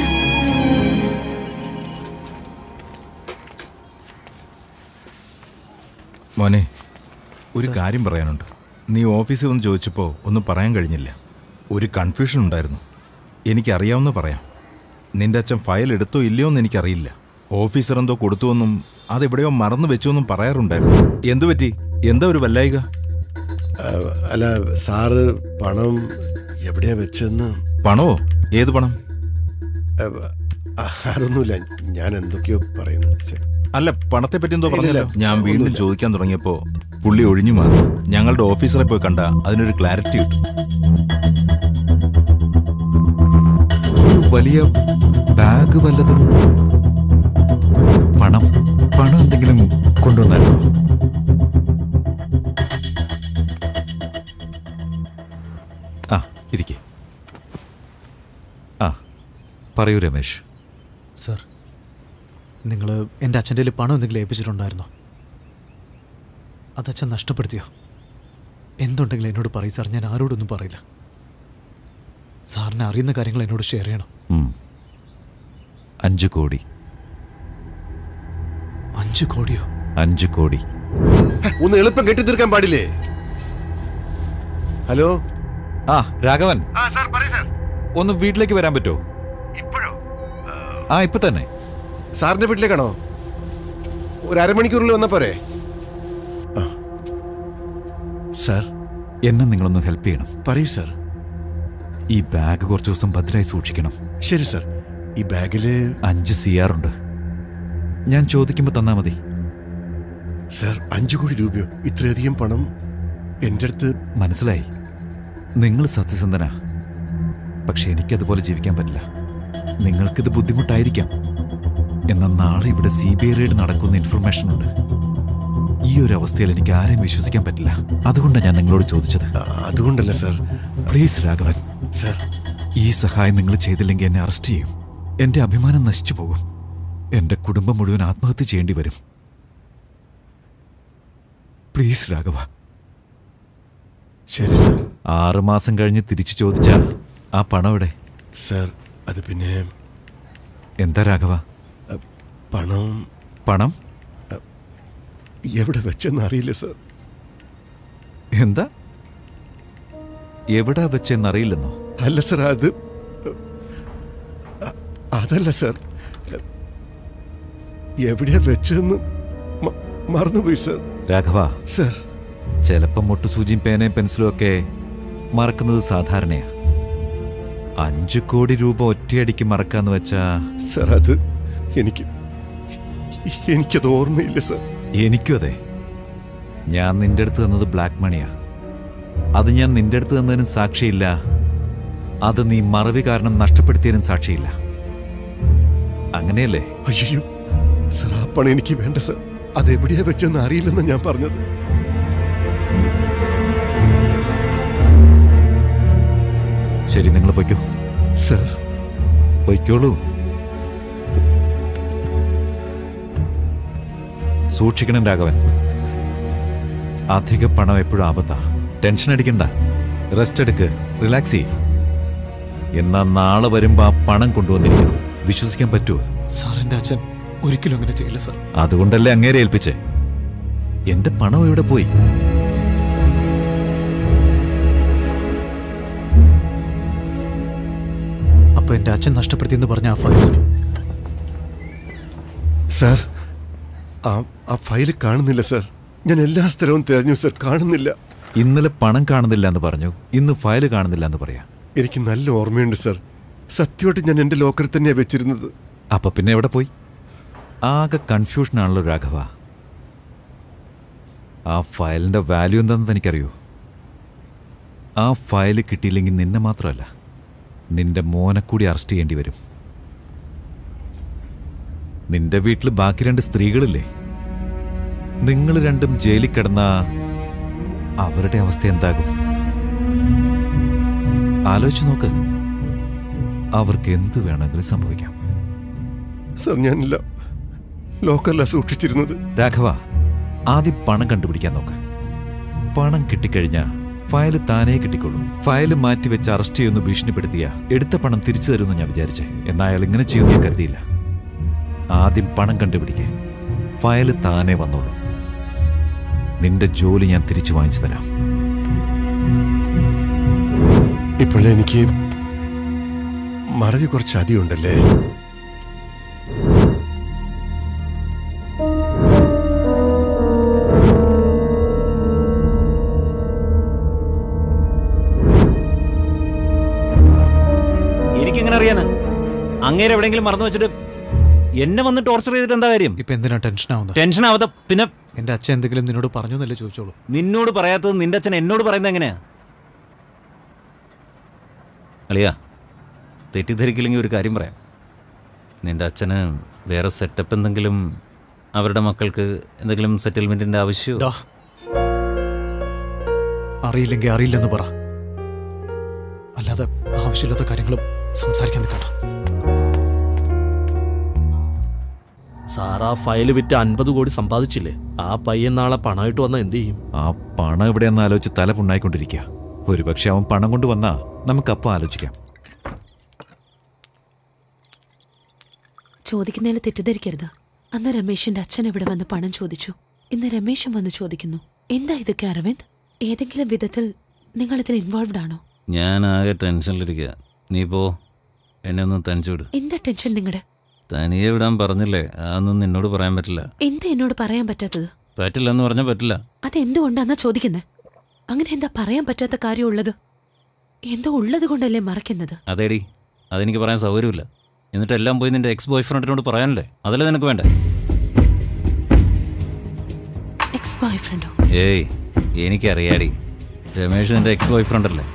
മോനെ ഒരു കാര്യം പറയാനുണ്ട് നീ ഓഫീസിൽ വന്ന് ചോദിച്ചപ്പോൾ ഒന്നും പറയാൻ കഴിഞ്ഞില്ല ഒരു കൺഫ്യൂഷൻ ഉണ്ടായിരുന്നു എനിക്കറിയാവുന്ന പറയാം നിന്റെ അച്ഛൻ ഫയൽ എടുത്തോ ഇല്ലയോ എന്ന് എനിക്കറിയില്ല ഓഫീസർ എന്തോ കൊടുത്തുവെന്നും അതെവിടെയോ മറന്നു വെച്ചുവെന്നും പറയാറുണ്ടായിരുന്നു എന്തു പറ്റി എന്താ ഒരു വല്ലായിക അല്ല സാറ് പണം എവിടെയാ വെച്ചെന്ന് പണമോ ഏത് പണം അതൊന്നുമില്ല ഞാൻ എന്തൊക്കെയോ പറയുന്നു ശരി. അല്ല പണത്തെ പറ്റി എന്തോ ഇല്ല, പറഞ്ഞല്ലോ ഇല്ല, ഞാൻ വീണ്ടും ഒന്നുമില്ല. ചോദിക്കാൻ തുടങ്ങിയപ്പോ പുള്ളി ഒഴിഞ്ഞു മാറി ഞങ്ങളുടെ ഓഫീസറെ പോയി കണ്ട അതിനൊരു ക്ലാരിറ്റി കിട്ടും ഒരു വലിയ ബാഗ് വല്ലതും പണം പണം എന്തെങ്കിലും കൊണ്ടുവന്നായിരുന്നോ ആ ഇരിക്കെ ആ പറയൂ രമേശ് സർ നിങ്ങൾ എൻ്റെ അച്ഛൻ്റെ കയ്യിൽ പണം എന്തെങ്കിലും ഏൽപ്പിച്ചിട്ടുണ്ടായിരുന്നോ അതച്ഛൻ നഷ്ടപ്പെടുത്തിയോ എന്തുണ്ടെങ്കിലും എന്നോട് പറയും സാർ ഞാൻ ആരോടൊന്നും പറയില്ല സാറിന് അറിയുന്ന കാര്യങ്ങൾ എന്നോട് ഷെയർ ചെയ്യണം ഉം. അഞ്ച് കോടി അഞ്ച് കോടിയോ അഞ്ച് കോടി ഒന്ന് എളുപ്പം കെട്ടിത്തീർക്കാൻ പാടില്ലേ ഹലോ ആ രാഘവൻ ഒന്ന് വീട്ടിലേക്ക് വരാൻ പറ്റുമോ ആ ഇപ്പൊ തന്നെ സാറിന്റെ വീട്ടിലേക്കാണോ ഒരു അരമണിക്കൂറിൽ വന്നാ പോരെ ആ. സാർ എന്നെ നിങ്ങളൊന്ന് ഹെൽപ്പ് ചെയ്യണം പറയൂ സാർ ഈ ബാഗ് കുറച്ച് ദിവസം ഭദ്രമായി സൂക്ഷിക്കണം ശരി സാർ ഈ ബാഗില് അഞ്ച് സി ആർ ഉണ്ട് ഞാൻ ചോദിക്കുമ്പോൾ തന്നാ മതി സാർ അഞ്ചു കോടി രൂപയോ ഇത്രയധികം പണം എൻ്റെ അടുത്ത് മനസ്സിലായി നിങ്ങൾ സത്യസന്ധനാ പക്ഷെ എനിക്കതുപോലെ ജീവിക്കാൻ പറ്റില്ല നിങ്ങൾക്കിത് ബുദ്ധിമുട്ടായിരിക്കാം എന്നാൽ നാളെ ഇവിടെ സി ബി ഐ റെയ്ഡ് നടക്കുന്ന ഇൻഫർമേഷൻ ഉണ്ട് ഈ ഒരു അവസ്ഥയിൽ എനിക്ക് ആരെയും വിശ്വസിക്കാൻ പറ്റില്ല അതുകൊണ്ടാണ് ഞാൻ നിങ്ങളോട് ചോദിച്ചത് അതുകൊണ്ടല്ല സാർ പ്ലീസ് രാഘവൻ സാർ ഈ സഹായം നിങ്ങൾ ചെയ്തില്ലെങ്കിൽ എന്നെ അറസ്റ്റ് ചെയ്യും എന്റെ അഭിമാനം നശിച്ചു പോകും എന്റെ കുടുംബം മുഴുവൻ ആത്മഹത്യ ചെയ്യേണ്ടി വരും പ്ലീസ് രാഘവ ശരി സാർ ആറുമാസം കഴിഞ്ഞ് തിരിച്ചു ചോദിച്ച ആ പണം എവിടെ സാർ അത് പിന്നെ എന്താ രാഘവ പണം പണം എവിടെ വെച്ചെന്ന് അറിയില്ല സാർ എന്താ എവിടെ വെച്ചെന്നറിയില്ലെന്നോ അല്ല സാർ അത് അ- അതല്ല സാർ എവിടെയാ വെച്ചതെന്ന് മ- മറന്നുപോയി സാർ രാഘവ സാർ ചിലപ്പം മുട്ടുസൂചിയും പേനയും പെൻസിലും ഒക്കെ മറക്കുന്നത് സാധാരണയാ അഞ്ചു കോടി രൂപ ഒറ്റയടിക്ക് മറക്കാന്ന് വെച്ചാ സാർ അത് എനിക്ക് എനിക്കത് ഓർമ്മയില്ല സാർ എനിക്കും അതെ ഞാൻ നിന്റെ അടുത്ത് തന്നത് ബ്ലാക്ക് മണിയാ അത് ഞാൻ നിന്റെ അടുത്ത് തന്നതിനും സാക്ഷിയില്ല അത് നീ മറവി കാരണം നഷ്ടപ്പെടുത്തിയതിനും സാക്ഷിയില്ല അങ്ങനെയല്ലേ അയ്യോ സാർ ആ പണം എനിക്ക് വേണ്ട സാർ അത് എവിടെയാ വെച്ചെന്ന് അറിയില്ലെന്ന് ഞാൻ പറഞ്ഞത് ശരി നിങ്ങൾ പൊയ്ക്കോ സാർ പൊയ്ക്കോളൂ സൂക്ഷിക്കണം രാഘവൻ അധിക പണം എപ്പോഴും ആപത്താ ടെൻഷൻ അടിക്കണ്ട റെസ്റ്റ് എടുക്ക് റിലാക്സ് ചെയ്യ് എന്നാ നാളെ വരുമ്പോ ആ പണം കൊണ്ടുവന്നിരിക്കണം വിശ്വസിക്കാൻ പറ്റുമോ സാർ എൻ്റെ അച്ഛൻ ഒരിക്കലും അങ്ങനെ ചെയ്യില്ല സാർ അതുകൊണ്ടല്ലേ അങ്ങേരെ ഏൽപ്പിച്ചേ എന്റെ പണം എവിടെ പോയി അപ്പൊ എൻ്റെ അച്ഛൻ നഷ്ടപ്പെടുത്തിയെന്ന് പറഞ്ഞ ആ ഫയൽ സാർ ആ ആ ഫയൽ കാണുന്നില്ല സാർ ഞാൻ എല്ലാ സ്ഥലവും തിരഞ്ഞു സാർ കാണുന്നില്ല ഇന്നലെ പണം കാണുന്നില്ല എന്ന് പറഞ്ഞു ഇന്ന് ഫയൽ കാണുന്നില്ല എന്ന് പറയാം എനിക്ക് നല്ല ഓർമ്മയുണ്ട് സാർ സത്യമായിട്ട് ഞാൻ എൻ്റെ ലോക്കറിൽ തന്നെയാണ് വെച്ചിരുന്നത് അപ്പൊ പിന്നെ എവിടെ പോയി ആകെ കൺഫ്യൂഷനാണല്ലോ രാഘവ ആ ഫയലിന്റെ വാല്യൂ എന്താണെന്ന് എനിക്കറിയോ ആ ഫയൽ കിട്ടിയില്ലെങ്കിൽ നിന്നെ മാത്രമല്ല നിന്റെ മോനെ കൂടി അറസ്റ്റ് ചെയ്യേണ്ടി വരും നിന്റെ വീട്ടിൽ ബാക്കി രണ്ട് സ്ത്രീകളില്ലേ നിങ്ങൾ രണ്ടും ജയിലിൽ കിടന്ന അവരുടെ അവസ്ഥ എന്താകും ആലോചിച്ച് നോക്ക് അവർക്ക് എന്തു വേണമെങ്കിലും സംഭവിക്കാം സാർ ഞാനില്ല ലോക്കറില സൂക്ഷിച്ചിരുന്നത് രാഘവ ആദ്യം പണം കണ്ടുപിടിക്കാൻ നോക്ക് പണം കിട്ടിക്കഴിഞ്ഞാ ഫയൽ താനേ കിട്ടിക്കൊള്ളും ഫയൽ മാറ്റി വെച്ച് അറസ്റ്റ് ചെയ്യുമെന്ന് ഭീഷണിപ്പെടുത്തിയ എടുത്ത പണം തിരിച്ചു തരുമെന്ന് ഞാൻ വിചാരിച്ചേ എന്നാൽ അയാൾ ഇങ്ങനെ ചെയ്യുമെന്ന് ഞാൻ കരുതിയില്ല ആദ്യം പണം കണ്ടുപിടിക്കേ ഫയൽ താനേ വന്നോളൂ നിന്റെ ജോലി ഞാൻ തിരിച്ചു വാങ്ങിച്ചു തരാം ഇപ്പോഴെനിക്ക് മറവി കുറച്ച് അധികം ഉണ്ടല്ലേ എനിക്കെങ്ങനെ അറിയാനാ അങ്ങേരെ എവിടെയെങ്കിലും മറന്നു വെച്ചിട്ട് എന്നെ വന്ന് ടോർച്ചർ ചെയ്തിട്ട് എന്താ കാര്യം ഇപ്പൊ എന്തിനാ ടെൻഷൻ ആവുന്നത് ടെൻഷൻ ആവാത്ത പിന്നെ എന്റെ അച്ഛൻ എന്തെങ്കിലും നിന്നോട് പറഞ്ഞു എന്നല്ലേ ചോദിച്ചോളൂ നിന്നോട് പറയാത്തത് നിന്റെ അച്ഛൻ എന്നോട് പറയുന്നത് എങ്ങനെയാ അളിയാ തെറ്റിദ്ധരിക്കില്ലെങ്കിൽ ഒരു കാര്യം പറയാം നിന്റെ അച്ഛന് വേറെ സെറ്റപ്പ് എന്തെങ്കിലും അവരുടെ മക്കൾക്ക് എന്തെങ്കിലും സെറ്റിൽമെന്റിന്റെ ആവശ്യമോ ഡാ. അറിയില്ലെങ്കിൽ അറിയില്ലെന്ന് പറ അല്ലാതെ ആവശ്യമില്ലാത്ത കാര്യങ്ങളും സംസാരിക്കാൻ നിൽക്കണ്ട സാർ ആ ഫയൽ വിറ്റ് അൻപത് കോടി സമ്പാദിച്ചില്ലേ ആ പയ്യൻ നാളെ പണമായിട്ട് വന്നാൽ എന്ത് ചെയ്യും ആ പണം എവിടെയെന്ന് ആലോചിച്ച് തല പുണ്ണായിക്കൊണ്ടിരിക്കുക ഒരുപക്ഷെ അവൻ പണം കൊണ്ട് വന്നാ നമുക്കപ്പം ആലോചിക്കാം ചോദിക്കുന്നതിൽ തെറ്റിദ്ധരിക്കരുത് അന്ന് രമേശിന്റെ അച്ഛൻ ഇവിടെ വന്ന് പണം ചോദിച്ചു ഇന്ന് രമേശും വന്ന് ചോദിക്കുന്നു എന്താ ഇതൊക്കെ അരവിന്ദ് ഏതെങ്കിലും വിധത്തിൽ നിങ്ങൾ ഇതിൽ ഇൻവോൾവ്ഡ് ആണോ ഞാൻ ആകെ ടെൻഷനിലിരിക്കുക നീ പോ എന്നെ ഒന്ന് തനിച്ചു വിട് എന്താ ടെൻഷൻ നിങ്ങളുടെ തനിയെ വിടാൻ പറഞ്ഞില്ലേ അതൊന്നും നിന്നോട് പറയാൻ പറ്റില്ല എന്താ എന്നോട് പറയാൻ പറ്റാത്തത് പറ്റില്ല എന്ന് പറഞ്ഞാൽ പറ്റില്ല അതെന്തുകൊണ്ടാന്നാ ചോദിക്കുന്നത് അങ്ങനെ എന്താ പറയാൻ പറ്റാത്ത കാര്യമുള്ളത് എന്തോ ഉള്ളത് കൊണ്ടല്ലേ മറക്കുന്നത് അതേടി അതെനിക്ക് പറയാൻ സൗകര്യമില്ല എന്നിട്ട് എല്ലാം പോയി നിന്റെ എക്സ് ബോയ് ഫ്രണ്ടിനോട് പറയാനല്ലേ അതല്ലേ നിനക്ക് വേണ്ടേ എക്സ് ബോയ് ഫ്രണ്ടോ ഏയ് എനിക്കറിയാടി രമേഷ് നിന്റെ എക്സ് ബോയ് ഫ്രണ്ട് അല്ലേ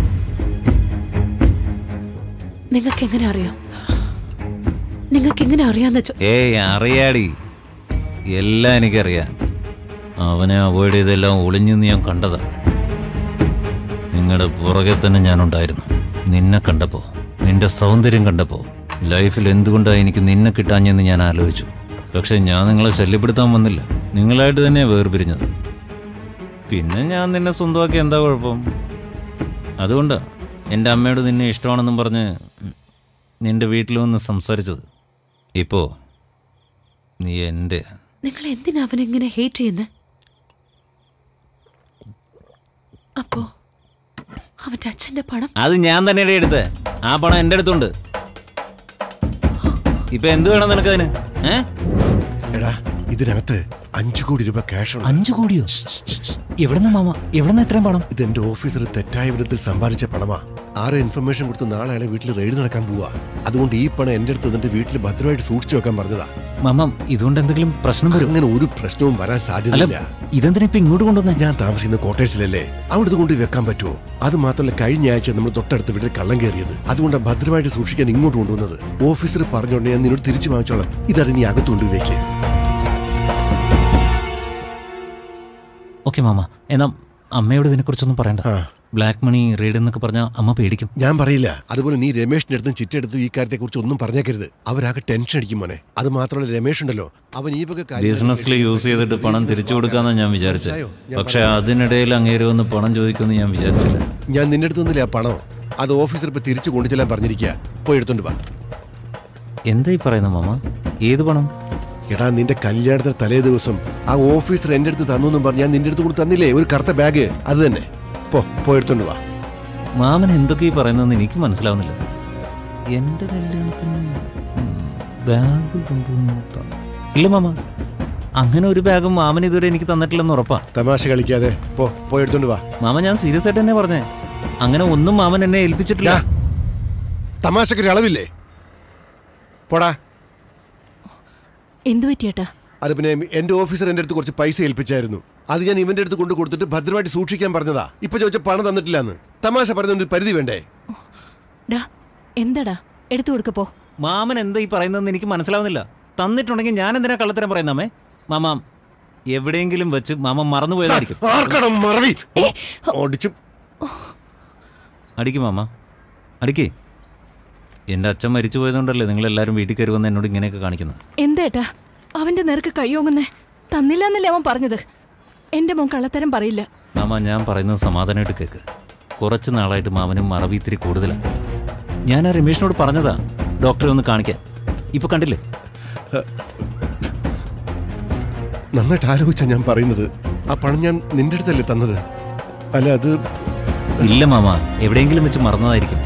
നിങ്ങൾക്ക് എങ്ങനെ അറിയാം നിങ്ങൾക്ക് എങ്ങനെ അറിയാന്ന് ചോ ഏയ് അറിയാടി എല്ലാം എനിക്കറിയാം അവനെ അവോയ്ഡ് ചെയ്തെല്ലാം ഒളിഞ്ഞെന്ന് ഞാൻ കണ്ടതാ നിങ്ങളുടെ പുറകെ തന്നെ ഞാനുണ്ടായിരുന്നു നിന്നെ കണ്ടപ്പോൾ നിന്റെ സൗന്ദര്യം കണ്ടപ്പോൾ ലൈഫിൽ എന്തുകൊണ്ടാണ് എനിക്ക് നിന്നെ കിട്ടാഞ്ഞെന്ന് ഞാൻ ആലോചിച്ചു പക്ഷെ ഞാൻ നിങ്ങളെ ശല്യപ്പെടുത്താൻ വന്നില്ല നിങ്ങളായിട്ട് തന്നെയാണ് വേർപിരിഞ്ഞത് പിന്നെ ഞാൻ നിന്നെ സ്വന്തമാക്കി എന്താ കുഴപ്പം അതുകൊണ്ടാ എൻ്റെ അമ്മയോട് നിന്നെ ഇഷ്ടമാണെന്നും പറഞ്ഞ് നിന്റെ വീട്ടിൽ വന്ന് സംസാരിച്ചത് ഇപ്പോ നീ എൻ്റെ നിങ്ങൾ എന്തിനാ അവനെങ്ങനെ ഹേറ്റ് ചെയ്യുന്നത് അപ്പോ അവന്റെ അച്ഛന്റെ പണം അത് ഞാൻ തന്നെയാണ് എടുത്തത് ആ പണം എൻ്റെ അടുത്തുണ്ട് ഇപ്പൊ എന്ത് വേണം നിനക്കതിന് ഏ എടാ ഇതിനകത്ത് അഞ്ചു കോടി രൂപ ക്യാഷ് ഉണ്ട് അഞ്ചു കോടിയോ എവിടെന്നാ മാമ എവിടെന്നാ ഇത്രയും പണം ഇത് എന്റെ ഓഫീസർ തെറ്റായ വിധത്തിൽ സമ്പാദിച്ച പണമാ ആരോ ഇൻഫർമേഷൻ കൊടുത്ത് നാളെ അയാളെ വീട്ടിൽ റെയ്ഡ് നടക്കാൻ പോവാ അതുകൊണ്ട് ഈ പണം എന്റെ അടുത്ത് എന്റെ വീട്ടിൽ ഭദ്രമായിട്ട് സൂക്ഷിച്ചു വെക്കാൻ പറഞ്ഞതാ മാമ ഇതുകൊണ്ട് എന്തെങ്കിലും പ്രശ്നം വരും അങ്ങനെ ഒരു പ്രശ്നവും വരാൻ സാധ്യതയില്ല ഇതെന്തിനാ ഇപ്പൊ ഇങ്ങോട്ട് കൊണ്ടുവന്നേ ഞാൻ താമസിക്കുന്ന ക്വാർട്ടേഴ്സിലല്ലേ അവിടുത്തെ കൊണ്ട് വെക്കാൻ പറ്റുമോ അത് മാത്രമല്ല കഴിഞ്ഞ ആഴ്ച നമ്മൾ തൊട്ടടുത്ത് വീട്ടിൽ കള്ളം കയറിയത് അതുകൊണ്ട് ഭദ്രമായിട്ട് സൂക്ഷിക്കാൻ ഇങ്ങോട്ട് കൊണ്ടുവന്നത് ഓഫീസർ പറഞ്ഞോണ്ട് ഞാൻ നിന്നോട് തിരിച്ചു വാങ്ങിച്ചോളാം ഇതത് നീ അകത്തുകൊണ്ട് വെക്കേ ഓക്കെ മാമ എന്നാ അമ്മയോട് ഇതിനെക്കുറിച്ചൊന്നും പറയണ്ട ബ്ലാക്ക് മണി റെയ്ഡ് എന്നൊക്കെ പറഞ്ഞാൽ അമ്മ പേടിക്കും ഞാൻ പറയില്ല അതുപോലെ നീ രമേഷിന്റെ അടുത്തും ചിറ്റെടുത്തും ഈ കാര്യത്തെ കുറിച്ച് ഒന്നും പറഞ്ഞേക്കരുത് അവരാകെ ടെൻഷൻ അടിക്കും മോനെ അത് മാത്രമല്ല രമേഷ് ഉണ്ടല്ലോ അവൻ ഈ വക കാര്യം ബിസിനസ്സിൽ യൂസ് ചെയ്തിട്ട് പണം തിരിച്ചു കൊടുക്കാമെന്നാണ് ഞാൻ വിചാരിച്ചത് പക്ഷെ അതിനിടയിൽ അങ്ങേര് വന്ന് പണം ചോദിക്കുമെന്ന് ഞാൻ വിചാരിച്ചില്ല ഞാൻ നിന്റെ അടുത്ത് നിന്നില്ല ആ പണം അത് ഓഫീസർ ഇപ്പൊ തിരിച്ചു കൊണ്ടുചെല്ലാൻ പറഞ്ഞിരിക്കുക പോയി എടുത്തോണ്ട് വാ എന്താ ഈ പറയുന്നത് മാമ ഏത് പണം എടാ നിന്റെ കല്യാണത്തിന് തലേ ദിവസം ആ ഓഫീസർ എന്റെ അടുത്ത് തന്നു എന്നും പറഞ്ഞ് ഞാൻ നിന്റെ അടുത്ത് കൊണ്ട് തന്നില്ലേ ഒരു കറുത്ത ബാഗ് അത് തന്നെ പോ പോയി എടുത്തോണ്ട് വാ മാമൻ എന്തൊക്കെ ഈ പറയുന്നതെന്ന് എനിക്ക് മനസ്സിലാവുന്നില്ല എൻ്റെ കല്യാണത്തിന് ബാഗ് കൊണ്ടുവന്നു തന്നു. ഇല്ല മാമ അങ്ങനെ ഒരു ബാഗും മാമൻ ഇതുവരെ എനിക്ക് തന്നിട്ടില്ലെന്ന് ഉറപ്പാ തമാശ കളിക്കാതെ പോ പോയി എടുത്തോണ്ട് വാ മാമ ഞാൻ സീരിയസ് ആയിട്ട് തന്നെ പറഞ്ഞേ അങ്ങനെ ഒന്നും മാമൻ എന്നെ ഏൽപ്പിച്ചിട്ടില്ല തമാശക്ക് ഒരു അളവില്ലേ പോടാ എന്തു പറ്റിയേട്ടാ അത് പിന്നെ എന്റെ ഓഫീസർ എന്റെ അടുത്ത് കുറച്ച് പൈസ ഏൽപ്പിച്ചായിരുന്നു അത് ഞാൻ ഇവന്റെ അടുത്ത് കൊണ്ട് കൊടുത്തിട്ട് ഭദ്രമായിട്ട് സൂക്ഷിക്കാൻ പറഞ്ഞതാ ഇപ്പൊ ചോദിച്ച പണം തന്നിട്ടില്ലാന്ന് തമാശ പറയുന്നതിന് ഒരു പരിധി വേണ്ടേ ഡാ എന്താടാ എടുത്തു കൊടുക്കപ്പോ മാമൻ എന്താ ഈ പറയുന്നതെന്ന് എനിക്ക് മനസ്സിലാവുന്നില്ല തന്നിട്ടുണ്ടെങ്കിൽ ഞാൻ എന്തിനാ കള്ളത്തരം പറയുന്നമ്മേ മാമ എവിടെയെങ്കിലും വെച്ച് മാമ മറന്നുപോയതായിരിക്കും ആർക്കടം മറവി ഓടിച്ചു അടിക്കും മാമ അടിക്കേ എൻ്റെ അച്ഛൻ മരിച്ചു പോയതുകൊണ്ടല്ലേ നിങ്ങൾ എല്ലാവരും വീട്ടിൽ കയറി വന്ന് എന്നോട് ഇങ്ങനെയൊക്കെ കാണിക്കുന്നത് എന്തേട്ടാ അവന്റെ നേർക്ക് കയ്യോങ്ങുന്നേ തന്നില്ല എന്നല്ലേ അവൻ പറഞ്ഞത് എന്റെ മോൻ കള്ളത്തരം പറയില്ല മാമ ഞാൻ പറയുന്നത് സമാധാനമായിട്ട് കേൾക്ക് കുറച്ച് നാളായിട്ട് മാമനും മറവി ഇത്തിരി കൂടുതലാണ് ഞാൻ ആ രമേഷിനോട് പറഞ്ഞതാ ഡോക്ടറെ ഒന്ന് കാണിക്കാൻ ഇപ്പൊ കണ്ടില്ലേ നന്നായിട്ട് ആലോചിച്ചാ ഞാൻ പറയുന്നത് ആ പണം ഞാൻ നിന്റെ അടുത്തല്ലേ തന്നത് അല്ല അത് ഇല്ല മാമ എവിടെയെങ്കിലും വെച്ച് മറന്നതായിരിക്കും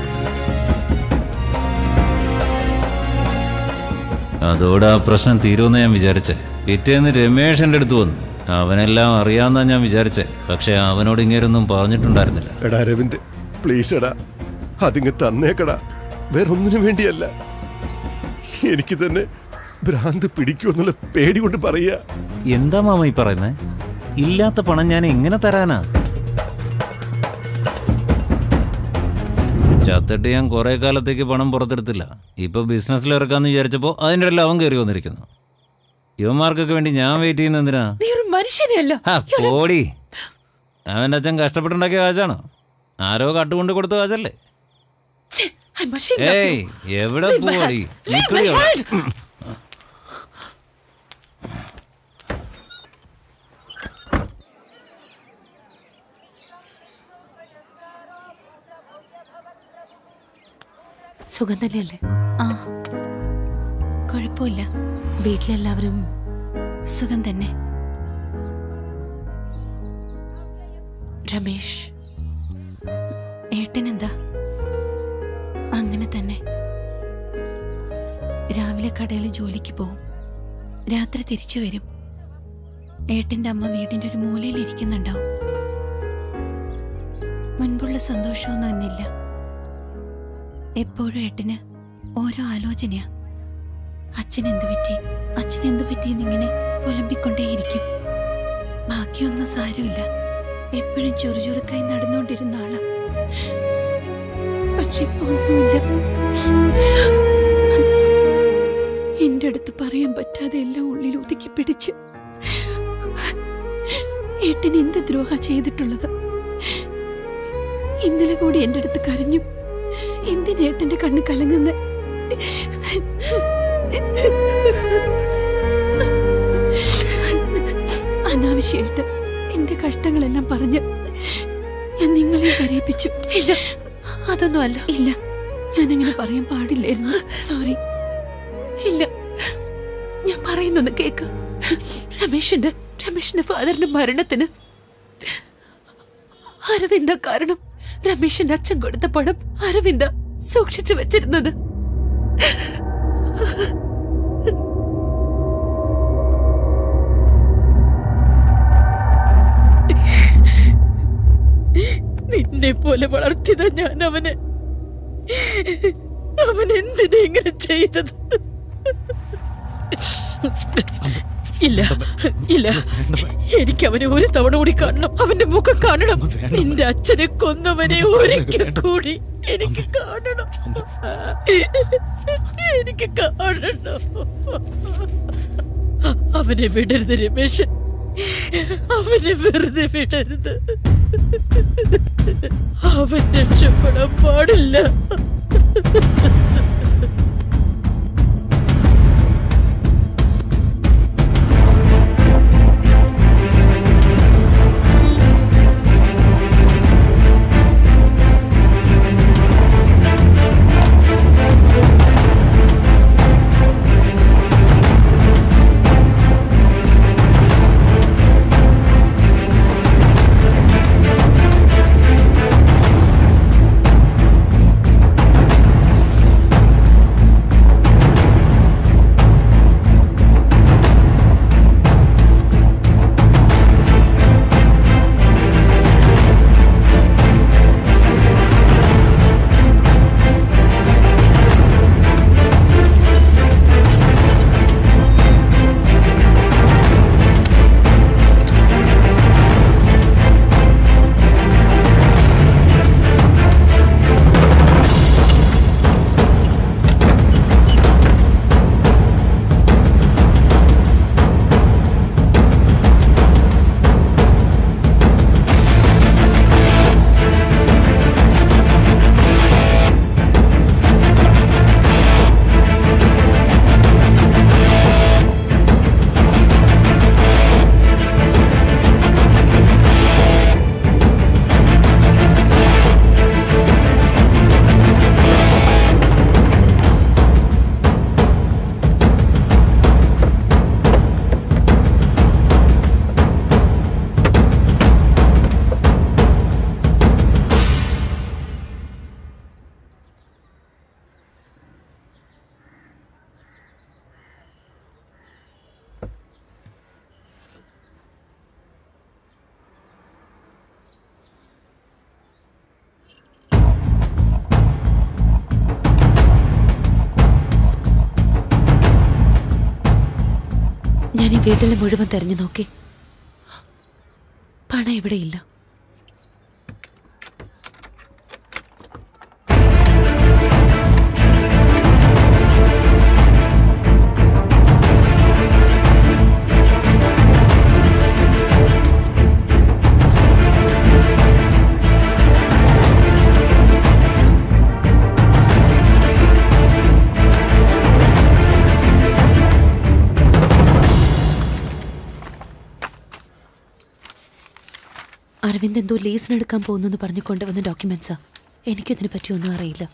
അതോടെ ആ പ്രശ്നം തീരുമെന്ന് ഞാൻ വിചാരിച്ചേ പിറ്റേന്ന് രമേഷ് എൻ്റെ അടുത്ത് വന്നു അവനെല്ലാം അറിയാമെന്നാ ഞാൻ വിചാരിച്ചേ പക്ഷെ അവനോട് ഇങ്ങേരൊന്നും പറഞ്ഞിട്ടുണ്ടായിരുന്നില്ല എടാ രവിന്ദ് പ്ലീസ് എടാ അതിങ്ങ് തന്നേക്കടാ വേറെ ഒന്നിനു വേണ്ടിയല്ല എനിക്ക് തന്നെ ഭ്രാന്ത് പിടിക്കുമെന്നുള്ള പേടി കൊണ്ട് പറയാ എന്താ മാമ ഈ പറയുന്നേ ഇല്ലാത്ത പണം ഞാൻ എങ്ങനെ തരാനാ ചത്തിട്ട് ഞാൻ കുറെ കാലത്തേക്ക് പണം പുറത്തെടുത്തില്ല ഇപ്പൊ ബിസിനസ്സിൽ ഇറക്കാന്ന് വിചാരിച്ചപ്പോ അതിൻ്റെ ഇടയിൽ അവൻ കയറി വന്നിരിക്കുന്നു യുവമാർക്കൊക്കെ വേണ്ടി ഞാൻ വെയിറ്റ് ചെയ്യുന്ന എന്തിനാ നീ ഒരു മനുഷ്യനെയല്ല ആ, പോടി അവൻ്റെ അച്ഛൻ കഷ്ടപ്പെട്ടുണ്ടാക്കിയ കാശാണോ ആരോ കട്ടുകൊണ്ട് കൊടുത്ത കാശല്ലേ I'm ashamed of ഏയ് you. എവിടെ Leave my പോടി hand. Leave my hand. സുഖം തന്നെയല്ലേ ആ കുഴപ്പമില്ല വീട്ടിലെല്ലാവരും സുഖം തന്നെ രമേഷ് ഏട്ടനെന്താ അങ്ങനെ തന്നെ രാവിലെ കടയിൽ ജോലിക്ക് പോവും രാത്രി തിരിച്ചു വരും ഏട്ടന്റെ അമ്മ വീടിന്റെ ഒരു മൂലയിൽ ഇരിക്കുന്നുണ്ടാവും മുൻപുള്ള സന്തോഷമൊന്നും ഇന്നില്ല എപ്പോഴും ഏട്ടന് ഓരോ ആലോചനയാ അച്ഛൻ എന്തു പറ്റി അച്ഛൻ എന്തു പറ്റി എന്നിങ്ങനെ പുലമ്പിക്കൊണ്ടേയിരിക്കും ബാക്കിയൊന്നും സാരമില്ല എപ്പോഴും ചുറുചുറുക്കായി നടന്നുകൊണ്ടിരുന്ന ആളാ പക്ഷെ ഇപ്പൊ ഒന്നുമില്ല എന്റെ അടുത്ത് പറയാൻ പറ്റാതെ എല്ലാം ഉള്ളിൽ ഒതുക്കി പിടിച്ച് ഏട്ടൻ എന്ത് ദ്രോഹ ചെയ്തിട്ടുള്ളത് ഇന്നലെ കൂടി എന്റെ അടുത്ത് കരഞ്ഞു എന്തിനേട്ടന്റെ കണ്ണ് കലങ്ങുന്ന അനാവശ്യമായിട്ട് എന്റെ കഷ്ടങ്ങളെല്ലാം പറഞ്ഞ് ഞാൻ നിങ്ങളെ കരയിപ്പിച്ചു ഇല്ല അതൊന്നും അല്ല ഇല്ല ഞാൻ അങ്ങനെ പറയാൻ പാടില്ലായിരുന്നു സോറി ഇല്ല ഞാൻ പറയുന്നൊന്ന് കേക്ക് രമേശിന്റെ രമേശിന്റെ ഫാദറിന്റെ മരണത്തിന് അരവിന്ദ കാരണം രമേശിന്റെ അച്ഛൻ കൊടുത്ത പണം അരവിന്ദ സൂക്ഷിച്ചു വെച്ചിരുന്നത് നിന്നെ പോലെ വളർത്തിയതാ ഞാൻ അവനെ അവൻ എന്തിനാ ഇങ്ങനെ ചെയ്തത് ഇല്ല ഇല്ല എനിക്ക് അവനെ ഒരു തവണ കൂടി കാണണം അവന്റെ മുഖം കാണണം നിന്റെ അച്ഛനെ കൊന്നവനെ ഒരിക്കൽ കൂടി എനിക്ക് കാണണം എനിക്ക് കാണണം അവനെ വിടരുത് രമേശൻ അവനെ വെറുതെ വിടരുത് അവൻ രക്ഷപ്പെടാൻ പാടില്ല ഞാൻ ഈ വീട്ടിൽ മുഴുവൻ തെരഞ്ഞു നോക്കി പണം ഇവിടെയില്ല അരവിന്ദ് എന്തോ ലീസിനെടുക്കാൻ പോകുന്നെന്ന് പറഞ്ഞു കൊണ്ടുവന്ന ഡോക്യുമെന്റ്സാ എനിക്കതിനെ പറ്റി ഒന്നും അറിയില്ല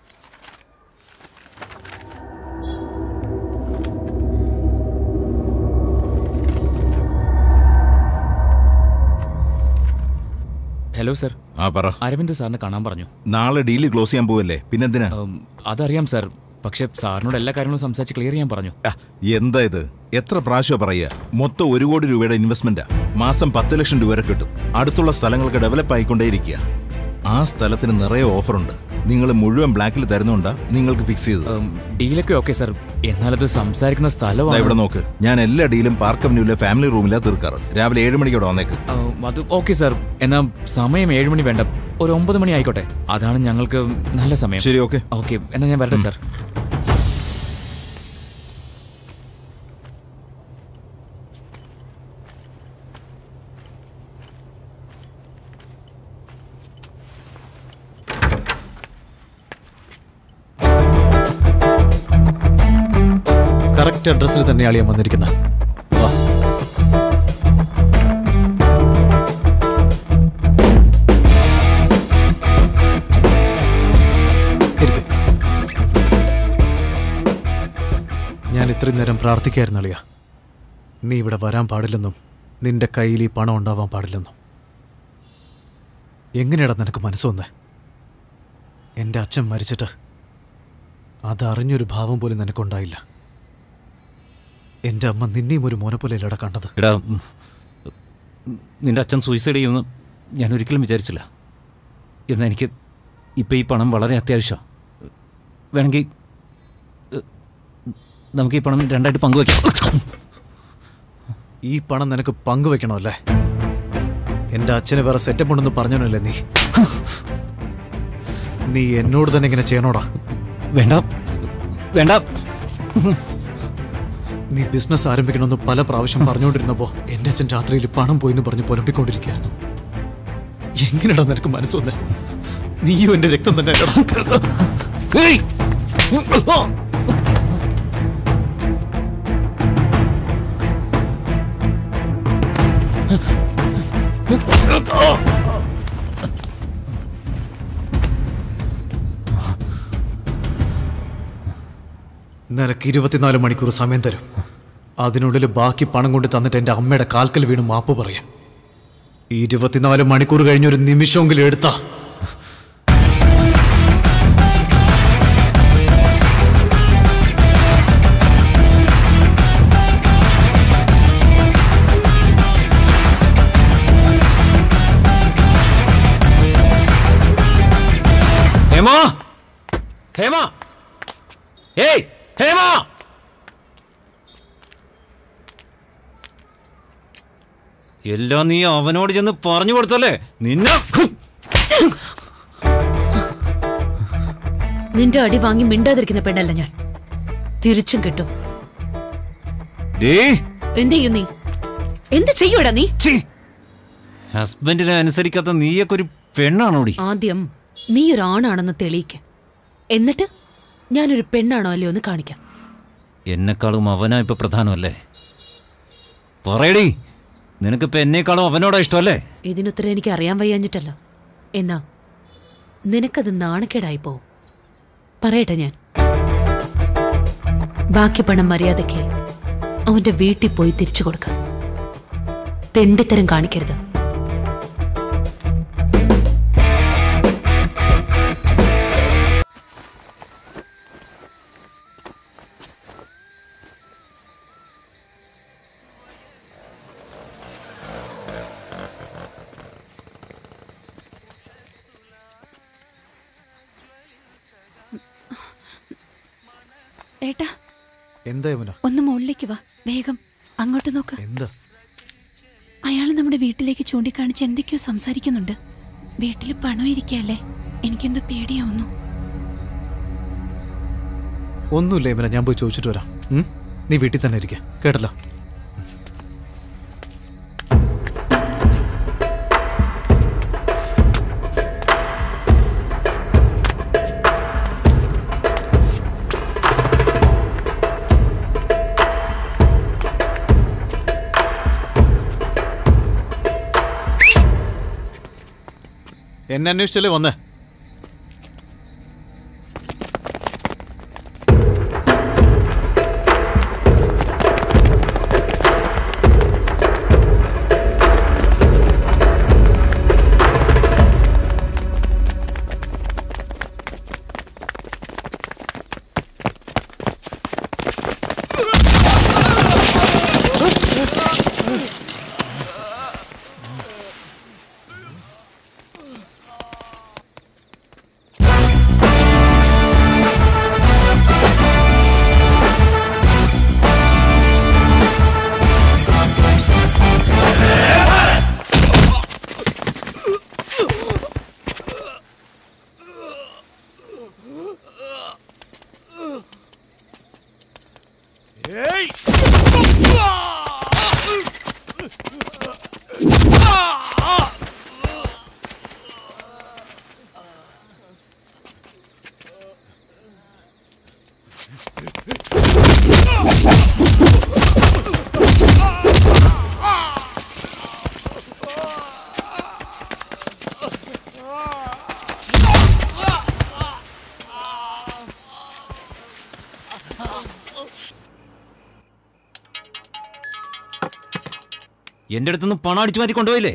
ഹലോ സർ ആ പറ അരവിന്ദ് സാറിനെ കാണാൻ പറഞ്ഞു നാളെ ഡീല് ക്ലോസ് ചെയ്യാൻ പോവല്ലേ പിന്നെന്തിനാ ഉം, അതറിയാം സർ പക്ഷെ സാറിനോട് എല്ലാ കാര്യങ്ങളും സംസാരിച്ച് ക്ലിയർ ചെയ്യാൻ പറഞ്ഞു എന്താ ഇത് എത്ര പ്രാവശ്യം പറയുക മൊത്തം ഒരു കോടി രൂപയുടെ ഇൻവെസ്റ്റ്മെന്റാ മാസം പത്ത് ലക്ഷം രൂപ വരെ കിട്ടും അടുത്തുള്ള സ്ഥലങ്ങൾക്ക് ഡെവലപ്പ് ആയിക്കൊണ്ടേയിരിക്കുക ആ സ്ഥലത്തിന് നിറയെ ഓഫറുണ്ട് നിങ്ങൾ മുഴുവൻ ബ്ലാക്കിൽ തരുന്നുണ്ടാ നിങ്ങൾക്ക് ഫിക്സ് ചെയ്തത് ഡീലൊക്കെ ഓക്കെ സാർ എന്നാലത് സംസാരിക്കുന്ന ദാ സ്ഥലമാണ് ഇവിടെ നോക്ക് ഞാൻ എല്ലാ ഡീലും പാർക്ക് അവന്യൂലെ ഫാമിലി റൂമിലാ തീർക്കാറ് രാവിലെ ഏഴ് മണിക്ക് ഇവിടെ വന്നേക്ക് ആ, അത് ഓക്കെ സാർ എന്നാ സമയം ഏഴ് മണി വേണ്ട ഒരു ഒമ്പത് മണി ആയിക്കോട്ടെ അതാണ് ഞങ്ങൾക്ക് നല്ല സമയം ശരി ഓക്കെ ഓക്കെ എന്നാ ഞാൻ വരട്ടെ സാർ കറക്റ്റ് അഡ്രസ്സിൽ തന്നെയാണ് ഞാൻ വന്നിരിക്കുന്നത് വാ ഇരിക്ക്. ഞാൻ ഇത്രയും നേരം പ്രാർത്ഥിക്കായിരുന്നു അളിയ നീ ഇവിടെ വരാൻ പാടില്ലെന്നും നിന്റെ കയ്യിൽ ഈ പണം ഉണ്ടാവാൻ പാടില്ലെന്നും എങ്ങനെയാടാ നിനക്ക് മനസ്സൊന്നേ എൻ്റെ അച്ഛൻ മരിച്ചിട്ട് അതറിഞ്ഞൊരു ഭാവം പോലും നിനക്കുണ്ടായില്ല എൻ്റെ അമ്മ നിന്നെയും ഒരു മോനെ പോലെ ഇല്ലടാ കണ്ടത് എടാ ഉം, നിന്റെ അച്ഛൻ സൂയിസൈഡ് ചെയ്യുമെന്ന് ഞാൻ ഒരിക്കലും വിചാരിച്ചില്ല എന്നാൽ എനിക്ക് ഇപ്പം ഈ പണം വളരെ അത്യാവശ്യമാണ് വേണമെങ്കിൽ ഏ, നമുക്ക് ഈ പണം രണ്ടായിട്ട് പങ്കുവയ്ക്കാം ഈ പണം നിനക്ക് പങ്കുവെക്കണമല്ലേ എൻ്റെ അച്ഛന് വേറെ സെറ്റപ്പ് ഉണ്ടെന്ന് പറഞ്ഞോനല്ലേ നീ നീ എന്നോട് തന്നെ ഇങ്ങനെ ചെയ്യണോടാ വേണ്ട വേണ്ട നീ ബിസിനസ് ആരംഭിക്കണമെന്ന് പല പ്രാവശ്യം പറഞ്ഞുകൊണ്ടിരുന്നപ്പോ എന്റെ അച്ഛൻ രാത്രിയിൽ പണം പോയിന്ന് പറഞ്ഞ് പുലമ്പിക്കൊണ്ടിരിക്കുകയായിരുന്നു എങ്ങനെയാടാ നിനക്ക് മനസ്സൊന്നെ നീയും എന്റെ രക്തം തന്നെ നിനക്ക് ഇരുപത്തിനാല് മണിക്കൂർ സമയം തരും അതിനുള്ളിൽ ബാക്കി പണം കൊണ്ട് തന്നിട്ട് എൻ്റെ അമ്മയുടെ കാൽക്കൽ വീണ് മാപ്പ് പറയാം ഇരുപത്തിനാല് മണിക്കൂർ കഴിഞ്ഞൊരു നിമിഷമെങ്കിലും എടുത്താ ഹേമ ഹേമ ഏയ് ഹേമ എല്ലാം നീ അവനോട് ചെന്ന് പറഞ്ഞു കൊടുത്തല്ലേ നിന്നെ നിന്റെ അടി വാങ്ങി മിണ്ടാതിരിക്കുന്ന പെണ്ണല്ല ഞാൻ തിരിച്ചും കിട്ടും ഡേ എന്ത് ചെയ്യും നീ എന്ത് ചെയ്യൂടാ നീ ഹസ്ബൻഡിനെ അനുസരിക്കാത്ത നീയൊക്കെ ഒരു പെണ്ണാണോടി ആദ്യം നീ ഒരു ആണാണെന്ന് തെളിയിക്ക് എന്നിട്ട് ഞാനൊരു പെണ്ണാണോ അല്ലയോ എന്ന് കാണിക്കാം എന്നെക്കാളും അവനാ ഇപ്പൊ പ്രധാനമല്ലേ പറയടി നിനക്കിപ്പോ എന്നെക്കാളും അവനോടാ ഇഷ്ടമല്ലേ ഇതിനുത്തരം എനിക്ക് അറിയാൻ വയ്യാഞ്ഞിട്ടല്ല എന്നാ നിനക്കത് നാണക്കേടായി പോവും പറയട്ടെ ഞാൻ ബാക്കി പണം മര്യാദയ്ക്ക് അവന്റെ വീട്ടിൽ പോയി തിരിച്ചു കൊടുക്ക തെണ്ടിത്തരം കാണിക്കരുത് ഏട്ടാ എന്താ യമുന ഒന്ന് മുകളിലേക്ക് വാ വേഗം അങ്ങോട്ട് നോക്ക് എന്താ അയാൾ നമ്മുടെ വീട്ടിലേക്ക് ചൂണ്ടിക്കാണിച്ച് എന്തൊക്കെയോ സംസാരിക്കുന്നുണ്ട് വീട്ടിൽ പണം ഇരിക്കല്ലേ എനിക്കെന്തോ പേടിയാവുന്നു ഒന്നുമില്ല യമുന ഞാൻ പോയി ചോദിച്ചിട്ട് വരാം ഉം? നീ വീട്ടിൽ തന്നെ ഇരിക്കുക കേട്ടല്ലോ എന്നെ അന്വേഷിച്ചല്ലേ വന്നേ എന്റെ അടുത്തുനിന്ന് പണം അടിച്ചു മാറ്റി കൊണ്ടുപോയില്ലേ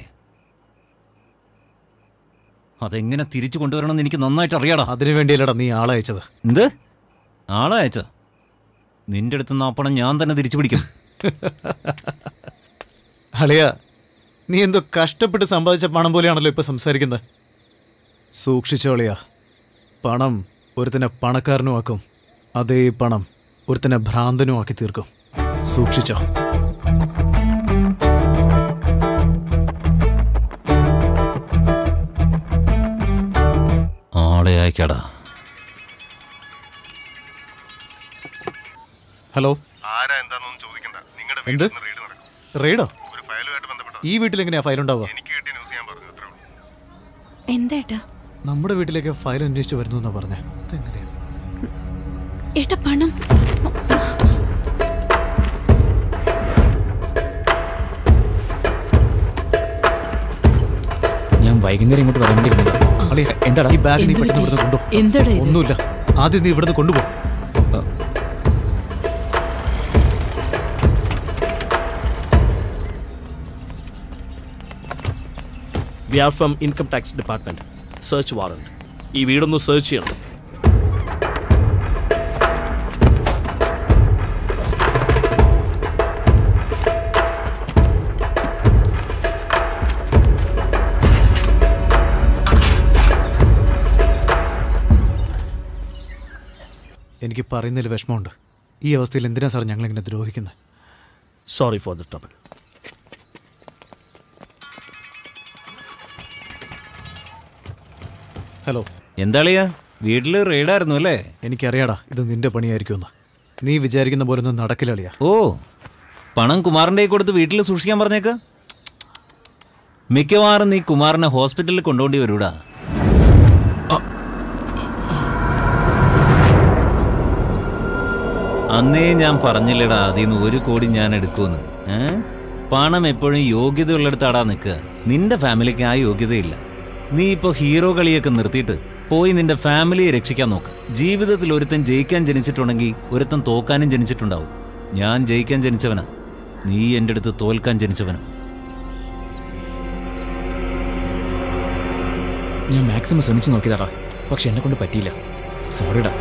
അതെങ്ങനെ തിരിച്ചു കൊണ്ടുവരണമെന്ന് എനിക്ക് നന്നായിട്ട് അറിയാടാ അതിനു വേണ്ടിയല്ലടാ നീ ആളെ അയച്ചത് എന്ത് ആളെ അയച്ച നിന്റെ അടുത്തുനിന്ന് ആ പണം ഞാൻ തന്നെ തിരിച്ചു പിടിക്കും അളിയ നീ എന്തോ കഷ്ടപ്പെട്ട് സമ്പാദിച്ച പണം പോലെയാണല്ലോ ഇപ്പൊ സംസാരിക്കുന്നത് സൂക്ഷിച്ചോളിയാ പണം ഒരുത്തനെ പണക്കാരനുമാക്കും അതേ പണം ഒരുത്തനെ ഭ്രാന്തനുമാക്കി തീർക്കും സൂക്ഷിച്ചോ ആളെ അയക്കാടാ ഹലോ ആരാ എന്താണെന്നൊന്നും ചോദിക്കണ്ട നിങ്ങളുടെ എന്ത് റെയ്ഡ് നടക്കും റെയ്ഡോ ഒരു ഫയലുമായിട്ട് ബന്ധപ്പെട്ട ഈ വീട്ടിൽ എങ്ങനെയാ ഫയൽ ഉണ്ടാവുക എനിക്ക് കിട്ടിയ ന്യൂസ് ഞാൻ പറഞ്ഞു അത്രേ ഉള്ളൂ എന്താ ഏട്ടാ നമ്മുടെ വീട്ടിലേക്ക് ഫയൽ അന്വേഷിച്ച് വരുന്നു എന്നാ പറഞ്ഞേ ഇതെങ്ങനെയാ ഏട്ടാ പണം ഞാൻ വൈകുന്നേരം ഇങ്ങോട്ട് വരാൻ വേണ്ടി ഇരുന്നതാ. അളിയ എന്താടാ ഈ ബാഗ് നീ പെട്ടെന്ന് ഇവിടുന്ന് കൊണ്ടു എന്താടാ ഇത്? ഒന്നുമില്ല ആദ്യം നീ ഇവിടുന്ന് കൊണ്ടുപോ we are from income tax department search warrant ഈ വീടൊന്ന് സെർച്ച് ചെയ്യണം എനിക്ക് പറയുന്നതിൽ വിഷമമുണ്ട് ഈ അവസ്ഥയിൽ എന്തിനാ സാർ ഞങ്ങളിങ്ങനെ ദ്രോഹിക്കുന്നത് sorry for the trouble hello എന്താളിയാ വീട്ടില് റെയ്ഡായിരുന്നു അല്ലേ എനിക്കറിയാടാ ഇത് നിന്റെ പണിയായിരിക്കുമെന്ന് നീ വിചാരിക്കുന്ന പോലെ ഒന്നും നടക്കില്ല അളിയാ ഓ പണം കുമാറിൻ്റെ കയ്യിൽ കൊടുത്ത് വീട്ടിൽ സൂക്ഷിക്കാൻ പറഞ്ഞേക്ക് മിക്കവാറും നീ കുമാറിനെ ഹോസ്പിറ്റലിൽ കൊണ്ടുപോണ്ടി വരൂടാ അന്നേ ഞാൻ പറഞ്ഞില്ലടാ അതിന്ന് ഒരു കോടി ഞാൻ എടുക്കുമെന്ന് ഏ പണം എപ്പോഴും യോഗ്യതയുള്ളിടത്താടാ നിൽക്കുക നിന്റെ ഫാമിലിക്ക് ആ യോഗ്യതയില്ല നീ ഇപ്പോൾ ഹീറോ കളിയൊക്കെ നിർത്തിയിട്ട് പോയി നിന്റെ ഫാമിലിയെ രക്ഷിക്കാൻ നോക്ക് ജീവിതത്തിൽ ഒരുത്തൻ ജയിക്കാൻ ജനിച്ചിട്ടുണ്ടെങ്കിൽ ഒരുത്തൻ തോക്കാനും ജനിച്ചിട്ടുണ്ടാവും ഞാൻ ജയിക്കാൻ ജനിച്ചവനാ നീ എൻ്റെ അടുത്ത് തോൽക്കാൻ ജനിച്ചവനാ ഞാൻ മാക്സിമം ശ്രമിച്ചു നോക്കിയതാടാ പക്ഷെ എന്നെ കൊണ്ട് പറ്റിയില്ല സോറിടാ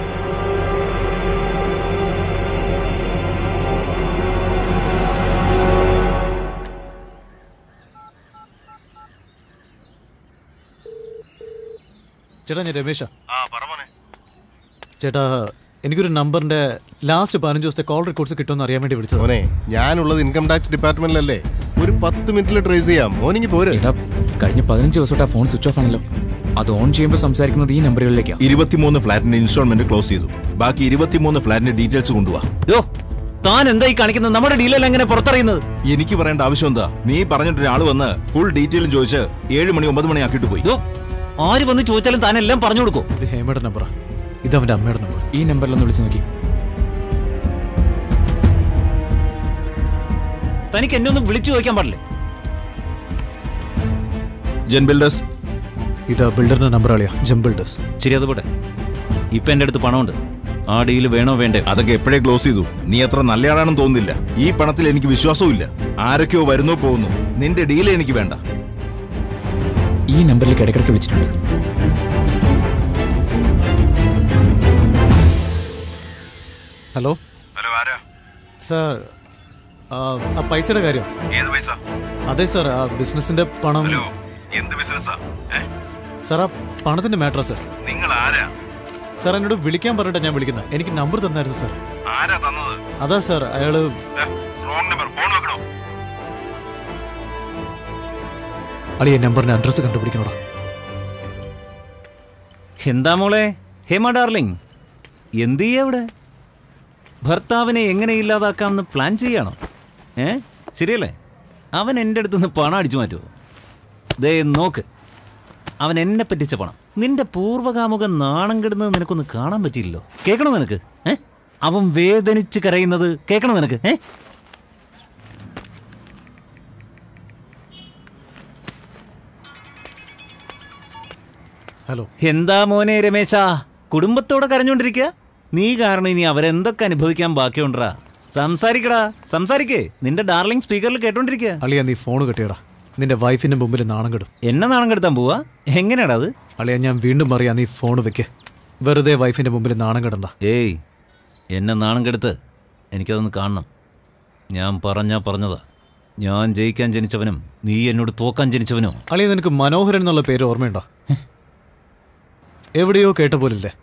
ചേട്ടാ ഞാൻ രമേശ ആ പറ മോനെ ചേട്ടാ എനിക്കൊരു നമ്പറിന്റെ ലാസ്റ്റ് പതിനഞ്ച് ദിവസത്തെ കോൾ റെക്കോർഡ്സ് കിട്ടുമെന്ന് അറിയാൻ വേണ്ടി വിളിച്ചത് മോനെ ഞാനുള്ളത് ഇൻകം ടാക്സ് ഡിപ്പാർട്ട്മെന്റിലല്ലേ ഒരു പത്ത് മിനിറ്റിൽ ട്രേസ് ചെയ്യാം മോനിങ്ങി പോര് എടാ കഴിഞ്ഞ പതിനഞ്ച് ദിവസമായിട്ട് ആ ഫോൺ സ്വിച്ച് ഓഫ് ആണല്ലോ അത് ഓൺ ചെയ്യുമ്പോൾ സംസാരിക്കുന്നത് ഈ നമ്പറുകളിലേക്കാ ഇരുപത്തിമൂന്ന് ഫ്ലാറ്റിന്റെ ഇൻസ്റ്റാൾമെന്റ് ക്ലോസ് ചെയ്തു ബാക്കി ഇരുപത്തിമൂന്ന് ഫ്ലാറ്റിന്റെ ഡീറ്റെയിൽസ് കൊണ്ടുപോവാ യോ താൻ എന്താ ഈ കാണിക്കുന്നത് നമ്മുടെ ഡീലെല്ലാം എങ്ങനെ പുറത്തറിയുന്നത് എനിക്ക് പറയേണ്ട ആവശ്യം എന്താ നീ പറഞ്ഞിട്ട് ഒരാൾ വന്ന് ഫുൾ ഡീറ്റെയിലും ചോദിച്ച് ഏഴ് മണി ഒമ്പത് മണി ആക്കിയിട്ട് പോയി ആര് വന്ന് ചോദിച്ചാലും താൻ എല്ലാം പറഞ്ഞു കൊടുക്കും ഇത് ഹേമയുടെ നമ്പറാ ഇത് അവന്റെ അമ്മയുടെ നമ്പർ ഈ നമ്പറിലൊന്ന് വിളിച്ചു നോക്കി തനിക്ക് എന്നെ ഒന്ന് വിളിച്ചു ചോദിക്കാൻ പാടില്ലേ ജെൻ ബിൽഡേഴ്സ് ഇത് ബിൽഡറിന്റെ നമ്പർ അളിയാ ജം ബിൽഡേഴ്സ് ശരി അത് പോട്ടെ ഇപ്പൊ എന്റെ അടുത്ത് പണമുണ്ട് ആ ഡീല് വേണോ വേണ്ടേ അതൊക്കെ എപ്പോഴേ ക്ലോസ് ചെയ്തു നീ അത്ര നല്ലയാളാണെന്ന് തോന്നുന്നില്ല ഈ പണത്തിൽ എനിക്ക് വിശ്വാസവും ഇല്ല ആരൊക്കെയോ വരുന്നോ പോകുന്നു നിന്റെ ഡീല് എനിക്ക് വേണ്ട ഈ നമ്പറിലേക്ക് ഇടയ്ക്കിടയ്ക്ക് വിളിച്ചിട്ടുണ്ട് ഹലോ ഹലോ ആരാ സാർ ആ ആ പൈസയുടെ കാര്യം ഏത് പൈസ അതെ സാർ ആ ബിസിനസിന്റെ പണം എന്ത് ബിസിനസ്സാ സാർ ആ പണത്തിന്റെ മാറ്ററാ സാർ നിങ്ങൾ ആരാ സാർ എന്നോട് വിളിക്കാൻ പറഞ്ഞിട്ടാ ഞാൻ വിളിക്കുന്നത് എനിക്ക് നമ്പർ തന്നായിരുന്നു സാർ ആരാ തന്നത് അതാ സാർ അയാള് റോങ് നമ്പർ ഫോൺ വെക്കണോ അളിയ നമ്പറിന്റെ അഡ്രസ്സ് കണ്ടുപിടിക്കണോടാ എന്താ മോളെ ഹേമ ഡാർലിംഗ് എന്ത് ചെയ്യാ അവിടെ ഭർത്താവിനെ എങ്ങനെ ഇല്ലാതാക്കാമെന്ന് പ്ലാൻ ചെയ്യാണോ ഏ ശരിയല്ലേ അവൻ എൻ്റെ അടുത്തുനിന്ന് പണം അടിച്ചു മാറ്റുമോ ദേ നോക്ക് അവൻ എന്നെ പറ്റിച്ച പണം നിന്റെ പൂർവ്വകാമുക നാണം കെടുന്നത് നിനക്കൊന്ന് കാണാൻ പറ്റിയില്ലല്ലോ കേൾക്കണോ നിനക്ക് ഏ അവൻ വേദനിച്ച് കരയുന്നത് കേൾക്കണം നിനക്ക് ഏ ഹലോ എന്താ മോനെ രമേശ കുടുംബത്തോടെ കരഞ്ഞോണ്ടിരിക്കുക നീ കാരണം ഇനി അവരെന്തൊക്കെ അനുഭവിക്കാൻ ബാക്കിയുണ്ടാ സംസാരിക്കടാ സംസാരിക്കേ നിന്റെ ഡാർലിംഗ് സ്പീക്കറിൽ കേട്ടോണ്ടിരിക്കുക അളിയ നീ ഫോൺ കിട്ടിയടാ നിന്റെ വൈഫിന്റെ മുമ്പിൽ നാണം കെടും എന്നെ നാണം കെടുത്താൻ പോവാ എങ്ങനെയാടാ അത് അളിയ ഞാൻ വീണ്ടും പറയാ നീ ഫോൺ വെക്ക് വെറുതെ വൈഫിന്റെ മുമ്പിൽ നാണം കെടണ്ട ഏയ് എന്നെ നാണം കെടുത്ത് എനിക്കതൊന്ന് കാണണം ഞാൻ പറഞ്ഞാ പറഞ്ഞതാ ഞാൻ ജയിക്കാൻ ജനിച്ചവനും നീ എന്നോട് തോക്കാൻ ജനിച്ചവനോ അളിയ നിനക്ക് മനോഹരൻ എന്നുള്ള പേര് ഓർമ്മയുണ്ടോ എവിടെയോ കേട്ട പോലില്ലേ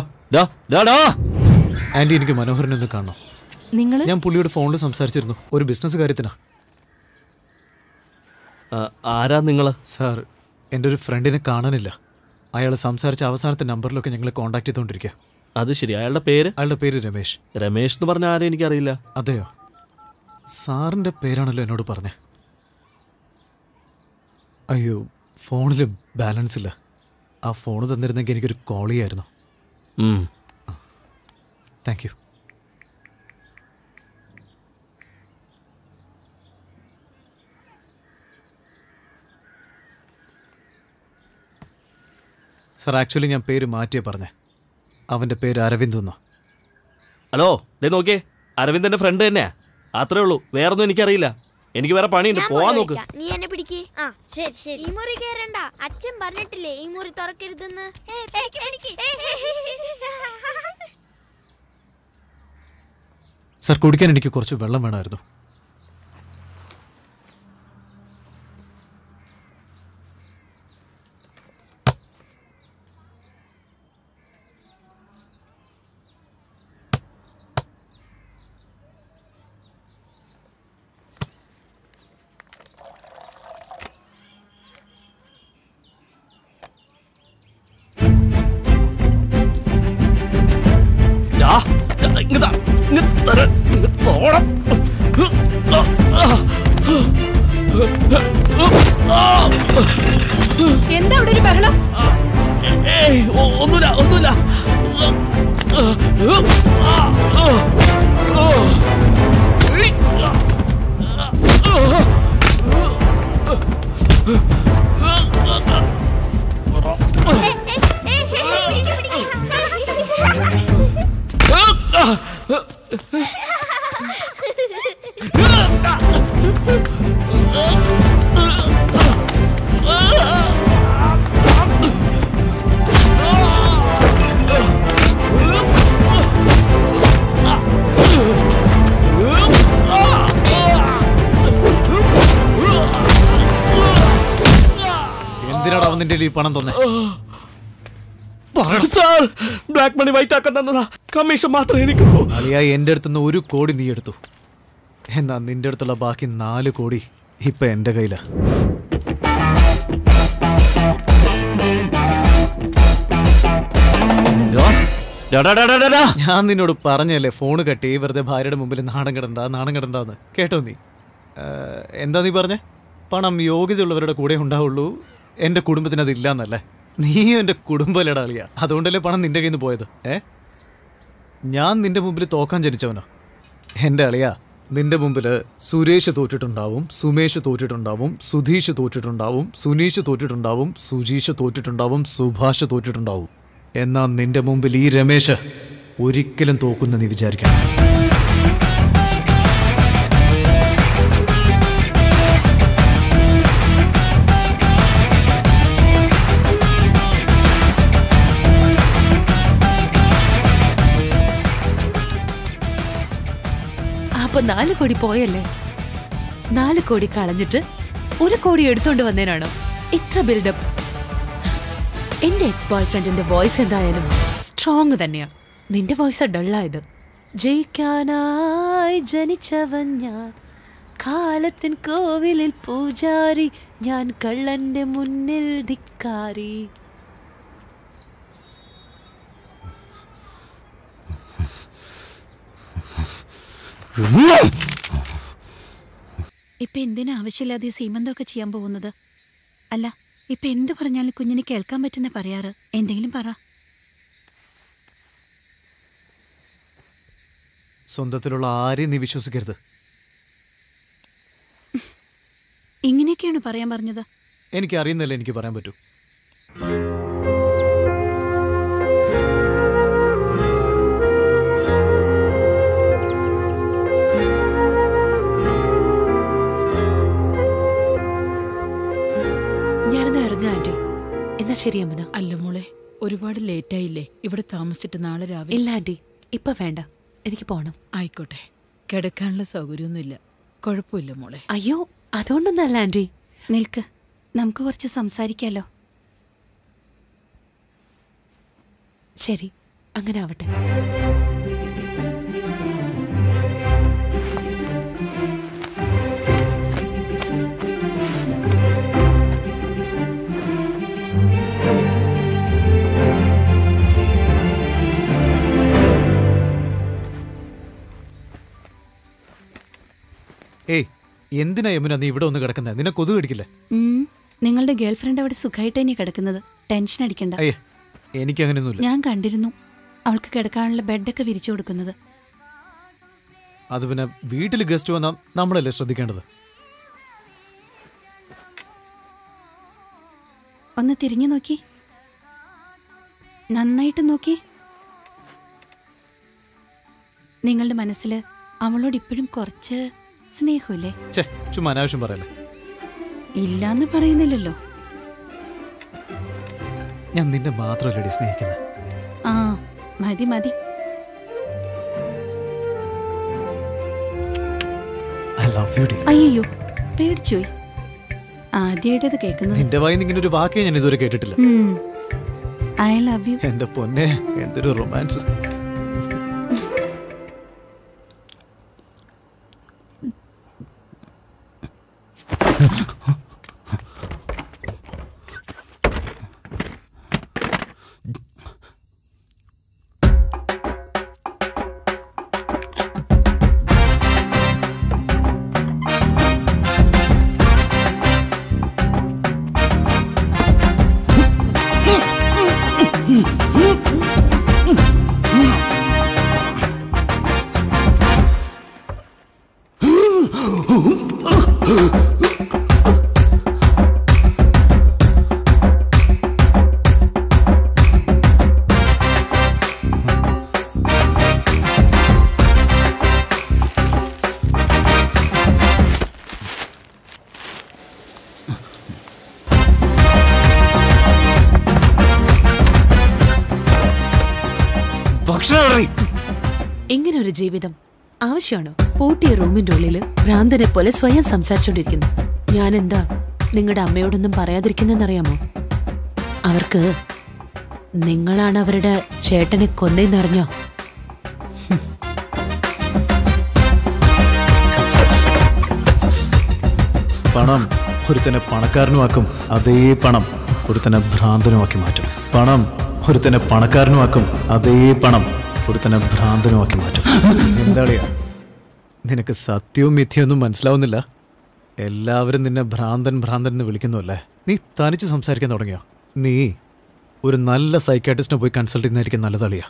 ആന്റി എനിക്ക് മനോഹരൻ ഒന്ന് കാണണം നിങ്ങൾ ഞാൻ പുള്ളിയോട് ഫോണിൽ സംസാരിച്ചിരുന്നു ഒരു ബിസിനസ് കാര്യത്തിനാ ആരാ നിങ്ങൾ സാർ എൻ്റെ ഒരു ഫ്രണ്ടിനെ കാണാനില്ല അയാൾ സംസാരിച്ച അവസാനത്തെ നമ്പറിലൊക്കെ ഞങ്ങൾ കോൺടാക്ട് ചെയ്തുകൊണ്ടിരിക്കുക അത് ശരി അയാളുടെ പേര് അയാളുടെ പേര് രമേശ് രമേശ് എന്ന് പറഞ്ഞ ആരും എനിക്കറിയില്ല അതെയോ സാറിൻ്റെ പേരാണല്ലോ എന്നോട് പറഞ്ഞേ അയ്യോ ഫോണിലും ബാലൻസ് ഇല്ല ആ ഫോൺ തന്നിരുന്നെങ്കിൽ എനിക്കൊരു കോൾ ചെയ്യായിരുന്നു താങ്ക് യു സാർ ആക്ച്വലി ഞാൻ പേര് മാറ്റിയേ പറഞ്ഞേ അവൻ്റെ പേര് അരവിന്ദ് എന്നാ ഹലോ ദേ നോക്കിയേ അരവിന്ദന്റെ ഫ്രണ്ട് തന്നെയാ അത്രേ ഉള്ളൂ വേറൊന്നും എനിക്കറിയില്ല എനിക്ക് വേറെ പണിയുണ്ട് ഞാൻ പോവാൻ പോയി നോക്ക് വിളിക്കാം. നീ എന്നെ പിടിക്ക് ആ ശരി ശരി ഈ മുറി കേറണ്ട അച്ഛൻ പറഞ്ഞിട്ടില്ലേ ഈ മുറി തുറക്കരുതെന്ന് ഏയ്, പിടിക്ക്, പിടിക്ക്. സാർ കുടിക്കാൻ എനിക്ക് കുറച്ച് വെള്ളം വേണമായിരുന്നു ഡാ, ഡാ, ഇങ്ങതാ, ഇങ്ങ് തരാൻ, ഇങ്ങ് തോളം. എന്താ അവിടെ ഒരു ബഹളം ഏയ്, ഒ- ഒന്നുമില്ല ഒന്നുമില്ല എന്തിനാടാ അവൻ നിന്റെ ഈ പണം തന്നെ സാർ ബ്ലാക്ക് മണി വൈറ്റ് ആക്കാൻ തന്നതാ കമ്മീഷൻ മാത്രമേ എനിക്കുള്ളൂ അളിയ എൻ്റെ അടുത്തുനിന്ന് ഒരു കോടി നീ എടുത്തു എന്നാ നിന്റെ അടുത്തുള്ള ബാക്കി നാല് കോടി ഇപ്പൊ എൻ്റെ കയ്യിലാ ഞാൻ നിന്നോട് പറഞ്ഞല്ലേ ഫോണ് കട്ടി വെറുതെ ഭാര്യയുടെ മുമ്പിൽ നാണം കിടണ്ട നാണം കിടണ്ടെന്ന് കേട്ടോ നീ ആ, എന്താ നീ പറഞ്ഞേ പണം യോഗ്യതയുള്ളവരുടെ കൂടെ ഉണ്ടാവുള്ളൂ എൻ്റെ കുടുംബത്തിന് അതില്ല എന്നല്ലേ നീയും എൻ്റെ കുടുംബമല്ലേടാ അളിയ അതുകൊണ്ടല്ലേ പണം നിന്റെ കയ്യിൽ നിന്ന് പോയത് ഏ ഞാൻ നിന്റെ മുമ്പിൽ തോക്കാൻ ജനിച്ചവനോ എൻ്റെ അളിയ നിന്റെ മുമ്പിൽ സുരേഷ് തോറ്റിട്ടുണ്ടാവും സുമേഷ് തോറ്റിട്ടുണ്ടാവും സുധീഷ് തോറ്റിട്ടുണ്ടാവും സുനീഷ് തോറ്റിട്ടുണ്ടാവും സുജീഷ് തോറ്റിട്ടുണ്ടാവും സുഭാഷ് തോറ്റിട്ടുണ്ടാവും എന്നാ നിന്റെ മുമ്പിൽ ഈ രമേശ് ഒരിക്കലും തോക്കുന്ന നീ വിചാരിക്കണം അപ്പൊ നാല് കോടി പോയല്ലേ നാല് കോടി കളഞ്ഞിട്ട് ഒരു കോടി എടുത്തോണ്ട് വന്നേനാണോ ഇത്ര ബിൽഡപ്പ് എന്റെ എക്സ് ബോയ് ഫ്രണ്ടിന്റെ വോയിസ് എന്തായാലും സ്ട്രോങ് തന്നെയാ നിന്റെ വോയിസ് ഡള്ളായത് ജയിക്കാനായി ജനിച്ചവൻ ഞാൻ കാലത്തിൻ കോവിലിൽ പൂജാരി ഞാൻ കള്ളന്റെ മുന്നിൽ ധിക്കാരി ഇപ്പൊ എന്തിനാ ആവശ്യമില്ലാതെ ഈ സീമന്തമൊക്കെ ചെയ്യാൻ പോകുന്നത് അല്ല ഇപ്പൊ എന്ത് പറഞ്ഞാലും കുഞ്ഞിന് കേൾക്കാൻ പറ്റുന്ന പറയാറ് എന്തെങ്കിലും പറ സ്വന്തത്തിലുള്ള ആരെയും നീ വിശ്വസിക്കരുത് ഇങ്ങനെയൊക്കെയാണ് പറയാൻ പറഞ്ഞത് എനിക്ക് അറിയുന്നില്ല എനിക്ക് പറയാൻ പറ്റൂ ഞാനെന്നാ ഇറങ്ങാം ആന്റി എന്നാ ശരി അമ്മന അല്ല മോളെ ഒരുപാട് ലേറ്റായില്ലേ ഇവിടെ താമസിച്ചിട്ട് നാളെ രാവിലെ ഇല്ല ആന്റി ഇപ്പൊ വേണ്ട എനിക്ക് പോണം ആയിക്കോട്ടെ കിടക്കാനുള്ള സൗകര്യമൊന്നുമില്ല കുഴപ്പമില്ല മോളെ അയ്യോ അതുകൊണ്ടൊന്നല്ല ആന്റി നിൽക്ക് നമുക്ക് കുറച്ച് സംസാരിക്കാലോ ശരി അങ്ങനെ ആവട്ടെ ഏയ് എന്തിനാ യമുന നീ ഇവിടെ ഒന്ന് കിടക്കുന്നത് നിന്നെ കൊതു കടിക്കില്ലേ ഉം, നിങ്ങളുടെ ഗേൾഫ്രണ്ട് അവിടെ സുഖമായിട്ട് തന്നെ കിടക്കുന്നത് ടെൻഷൻ അടിക്കണ്ട അയ്യേ എനിക്കങ്ങനെയൊന്നുമില്ല ഞാൻ കണ്ടിരുന്നു അവൾക്ക് കിടക്കാനുള്ള ബെഡൊക്കെ വിരിച്ചു കൊടുക്കുന്നത് അത് പിന്നെ വീട്ടിൽ ഗസ്റ്റ് വന്നാൽ നമ്മളല്ലേ ശ്രദ്ധിക്കേണ്ടത് ഒന്ന് തിരിഞ്ഞു നോക്കി നന്നായിട്ട് നോക്കി നിങ്ങളുടെ മനസ്സിൽ അവളോട് ഇപ്പോഴും കുറച്ച് സ്നേഹമില്ലേ ഛേ ചുമ്മാ അനാവശ്യം പറയല്ലേ ഇല്ലാന്ന് പറയുന്നില്ലല്ലോ ഞാൻ നിന്നെ മാത്രമല്ലടി സ്നേഹിക്കുന്നത് ആ മതി മതി ഐ ലവ് യു ഡി അയ്യോ പേടിച്ചോയി ആദ്യമായിട്ടത് കേൾക്കുന്നത് നിന്റെ വായിന്ന് ഇങ്ങനെ ഒരു വാക്കേ ഞാൻ ഇതുവരെ കേട്ടിട്ടില്ല ഐ ലവ് യു എന്റെ പൊന്നെ എന്തൊരു റൊമാൻസ് ഭക്ഷണം ഇങ്ങനെ ഒരു ജീവിതം ആവശ്യമാണോ പൂട്ടിയ റൂമിന്റെ ഉള്ളില് ഭ്രാന്തനെ പോലെ സ്വയം സംസാരിച്ചോണ്ടിരിക്കുന്നു ഞാൻ എന്താ നിങ്ങളുടെ അമ്മയോടൊന്നും പറയാതിരിക്കുന്നെന്നറിയാമോ അവർക്ക് നിങ്ങളാണ് അവരുടെ ചേട്ടനെ കൊന്നേന്നറിഞ്ഞോ പണം ഒരുത്തനെ പണക്കാരനുമാക്കും അതേ പണം ഒരുത്തനെ ഭ്രാന്തനുമാക്കി മാറ്റും പണം ഒരുത്തനെ പണക്കാരനുമാക്കും അതേ പണം ഒരുത്തനെ ഭ്രാന്തനുമാക്കി മാറ്റും എന്താളിയാ നിനക്ക് സത്യവും മിഥ്യയൊന്നും മനസ്സിലാവുന്നില്ല എല്ലാവരും നിന്നെ ഭ്രാന്തൻ ഭ്രാന്തൻ എന്ന് വിളിക്കുന്നു അല്ലേ നീ തനിച്ച് സംസാരിക്കാൻ തുടങ്ങിയോ നീ ഒരു നല്ല സൈക്കാട്രിസ്റ്റിനെ പോയി കൺസൾട്ട് ചെയ്യുന്നതായിരിക്കും നല്ലതളിയാ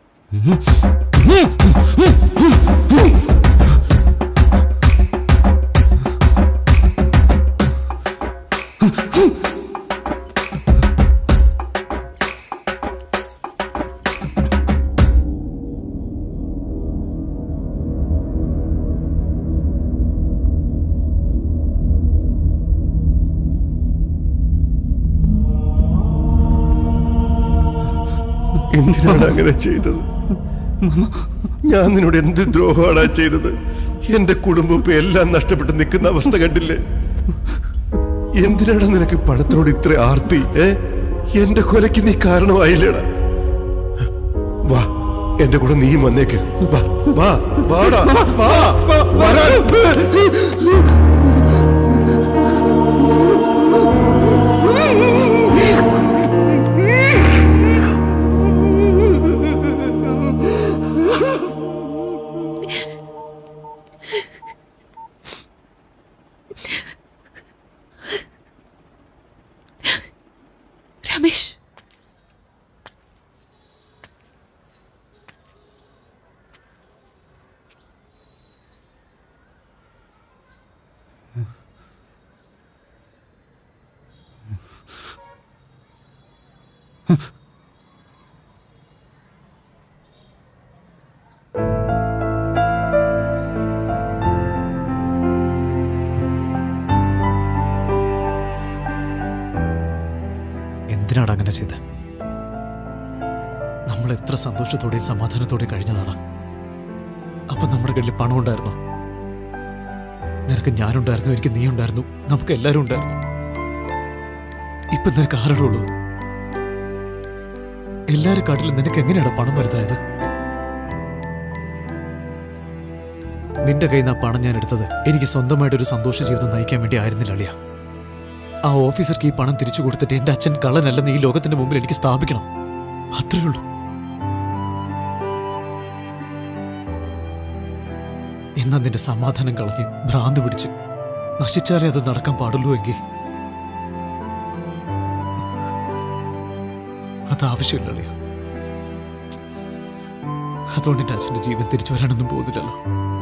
എന്തിനാണ് അങ്ങനെ ചെയ്തത് ഞാൻ നിന്നോട് എന്ത് ദ്രോഹമാണ് ചെയ്തത് എന്റെ കുടുംബം ഇപ്പൊ എല്ലാം നഷ്ടപ്പെട്ട് നിൽക്കുന്ന അവസ്ഥ കണ്ടില്ലേ എന്തിനാണ് നിനക്ക് പണത്തിനോട് ഇത്ര ആർത്തി ഏ എന്റെ കൊലയ്ക്ക് നീ കാരണമായില്ലേടാ വാ എന്റെ കൂടെ നീ വന്നേക്ക് വാ വാ വാടാ വാ വരാൻ രമേശ് എന്തിനാണ് അങ്ങനെ ചെയ്ത് നമ്മൾ എത്ര സന്തോഷത്തോടെയും സമാധാനത്തോടെയും കഴിഞ്ഞതാണ് അപ്പൊ നമ്മുടെ കയ്യിൽ പണം ഉണ്ടായിരുന്നു നിനക്ക് ഞാനുണ്ടായിരുന്നു എനിക്ക് നീ ഉണ്ടായിരുന്നു നമുക്ക് എല്ലാവരും ഉണ്ടായിരുന്നു ഇപ്പൊ നിനക്ക് ആരുടെ ഉള്ളത് എല്ലാരും കാട്ടിലും നിനക്ക് എങ്ങനെയാണ് പണം വലുതായത് നിന്റെ കയ്യിൽ നിന്ന് ആ പണം ഞാൻ എടുത്തത് എനിക്ക് സ്വന്തമായിട്ടൊരു സന്തോഷ ജീവിതം നയിക്കാൻ വേണ്ടി ആയിരുന്നില്ല അളിയ ആ ഓഫീസർക്ക് ഈ പണം തിരിച്ചു കൊടുത്തിട്ട് എന്റെ അച്ഛൻ കള്ളനല്ലെന്ന് ഈ ലോകത്തിന്റെ മുമ്പിൽ എനിക്ക് സ്ഥാപിക്കണം അത്രേ ഉള്ളൂ എന്നാ നിന്റെ സമാധാനം കളഞ്ഞ് ഭ്രാന്ത് പിടിച്ച് നശിച്ചാലേ അത് നടക്കാൻ പാടുള്ളൂ എങ്കിൽ അത് ആവശ്യമില്ലല്ലേ അതുകൊണ്ട് എന്റെ അച്ഛന്റെ ജീവൻ തിരിച്ചു വരാനൊന്നും പോകുന്നില്ലല്ലോ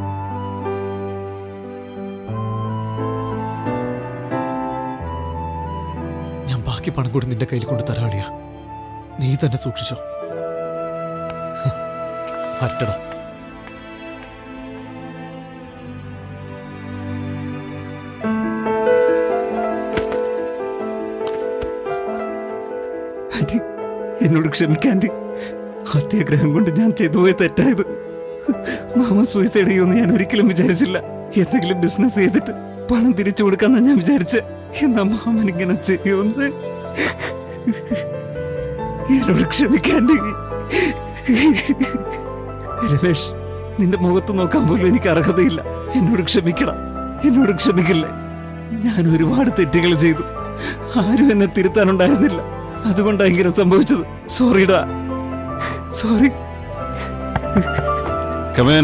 ഞാൻ ബാക്കി പണം കൂടി നിന്റെ കയ്യിൽ കൊണ്ട് തരാളിയാ നീ തന്നെ സൂക്ഷിച്ചോ ഹ്, വരട്ടെടാ ആന്റി എന്നോട് ക്ഷമിക്കാൻറ്റി അത്യാഗ്രഹം കൊണ്ട് ഞാൻ ചെയ്തു പോയ തെറ്റായത് മാമ സൂയിസൈഡ് ചെയ്യുമെന്ന് ഞാൻ ഒരിക്കലും വിചാരിച്ചില്ല എന്തെങ്കിലും ബിസിനസ് ചെയ്തിട്ട് പണം തിരിച്ചു കൊടുക്കാന്നാ ഞാൻ വിചാരിച്ച എന്നാ മാമൻ ഇങ്ങനെ ചെയ്യുമെന്ന് എന്നോട് ക്ഷമിക്കാൻറ്റി രമേഷ് നിന്റെ മുഖത്ത് നോക്കാൻ പോലും എനിക്ക് അർഹതയില്ല എന്നോട് ക്ഷമിക്കണം എന്നോട് ക്ഷമിക്കില്ലേ ഞാൻ ഒരുപാട് തെറ്റുകൾ ചെയ്തു ആരും എന്നെ തിരുത്താനുണ്ടായിരുന്നില്ല അതുകൊണ്ടാണ് ഇങ്ങനെ സംഭവിച്ചത് സോറിടാ സോറി കമേൻ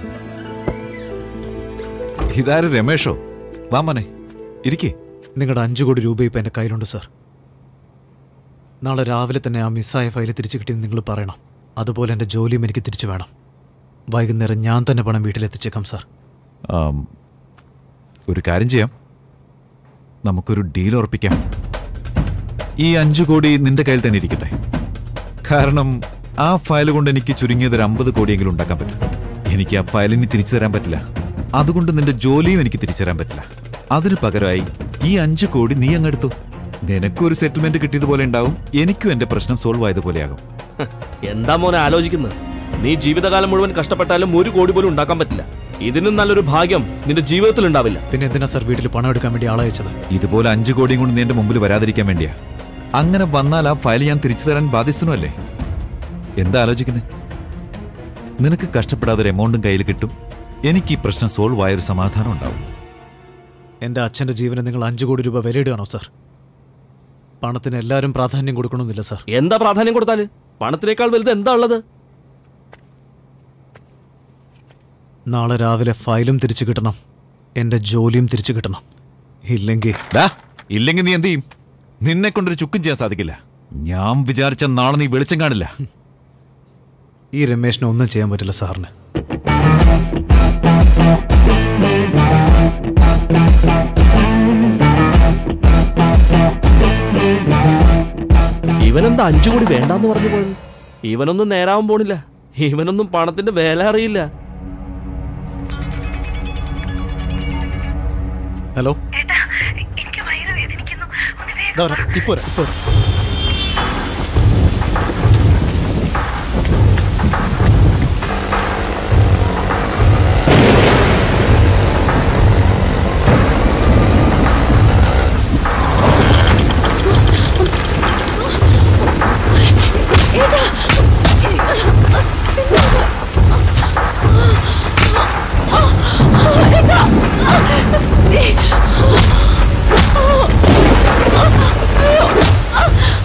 ഇതാര് രമേഷോ വാ മോനെ ഇരിക്കേ നിങ്ങളുടെ അഞ്ചു കോടി രൂപ ഇപ്പം എൻ്റെ കയ്യിലുണ്ട് സാർ നാളെ രാവിലെ തന്നെ ആ മിസ്സായ ഫയൽ തിരിച്ചു കിട്ടിയെന്ന് നിങ്ങൾ പറയണം അതുപോലെ എൻ്റെ ജോലിയും എനിക്ക് തിരിച്ചു വേണം വൈകുന്നേരം ഞാൻ തന്നെ പണം വീട്ടിലെത്തിച്ചേക്കാം സാർ ആം, ഒരു കാര്യം ചെയ്യാം നമുക്കൊരു ഡീൽ ഉറപ്പിക്കാം ഈ അഞ്ചു കോടി നിന്റെ കയ്യിൽ തന്നെ ഇരിക്കട്ടെ കാരണം ആ ഫയൽ കൊണ്ട് എനിക്ക് ചുരുങ്ങിയത് ഒരു അമ്പത് കോടിയെങ്കിലും ഉണ്ടാക്കാൻ പറ്റും എനിക്ക് ആ ഫയലിന് തിരിച്ചു തരാൻ പറ്റില്ല അതുകൊണ്ട് നിന്റെ ജോലിയും എനിക്ക് തിരിച്ചു തരാൻ പറ്റില്ല അതിന് പകരമായി ഈ അഞ്ചു കോടി നീ അങ്ങെടുത്തു നിനക്കും ഒരു സെറ്റിൽമെന്റ് കിട്ടിയതുപോലെ ഉണ്ടാവും എനിക്കും എന്റെ പ്രശ്നം സോൾവ് ആയതുപോലെയാകും എന്താ മോനെ ആലോചിക്കുന്നത് നീ ജീവിതകാലം മുഴുവൻ കഷ്ടപ്പെട്ടാലും ഒരു കോടി പോലും ഉണ്ടാക്കാൻ പറ്റില്ല ഇതിനും നല്ലൊരു ഭാഗ്യം നിന്റെ ജീവിതത്തിൽ ഉണ്ടാവില്ല പിന്നെ എന്തിനാ സാർ വീട്ടിൽ പണം എടുക്കാൻ വേണ്ടി ആളയച്ചത് ഇതുപോലെ അഞ്ചു കോടിയും കൊണ്ട് നീ എന്റെ മുമ്പിൽ വരാതിരിക്കാൻ വേണ്ടിയാ അങ്ങനെ വന്നാൽ ആ ഫയൽ ഞാൻ തിരിച്ചു തരാൻ ബാധ്യസ്ഥനുമല്ലേ എന്താ ആലോചിക്കുന്നത് നിനക്ക് കഷ്ടപ്പെടാതെ ഒരു എമൗണ്ടും കയ്യിൽ കിട്ടും എനിക്ക് ഈ പ്രശ്നം സോൾവ് ആയൊരു സമാധാനം ഉണ്ടാവും എൻ്റെ അച്ഛൻ്റെ ജീവന് നിങ്ങൾ അഞ്ചു കോടി രൂപ വിലയിടുകയാണോ സാർ പണത്തിന് എല്ലാവരും പ്രാധാന്യം കൊടുക്കണമെന്നില്ല സാർ എന്താ പ്രാധാന്യം കൊടുത്താല് പണത്തിനേക്കാൾ വലുത് എന്താ ഉള്ളത് നാളെ രാവിലെ ഫയലും തിരിച്ചു കിട്ടണം എൻ്റെ ജോലിയും തിരിച്ചു കിട്ടണം ഇല്ലെങ്കിൽ ഡാ ഇല്ലെങ്കിൽ നീ എന്ത് ചെയ്യും നിന്നെ കൊണ്ടൊരു ചുക്കും ചെയ്യാൻ സാധിക്കില്ല ഞാൻ വിചാരിച്ച നാളെ നീ വെളിച്ചം കാണില്ല ഈ രമേശിന് ഒന്നും ചെയ്യാൻ പറ്റില്ല സാറിന് ഇവനെന്താ അഞ്ചു കോടി വേണ്ടാന്ന് പറഞ്ഞു പോയത് ഇവനൊന്നും നേരാവാൻ പോണില്ല ഇവനൊന്നും പണത്തിന്റെ വില അറിയില്ല ഹലോ ദാ വരാം. ഇപ്പൊ വരാം, ഇപ്പൊ വരാം. ഏട്ടാ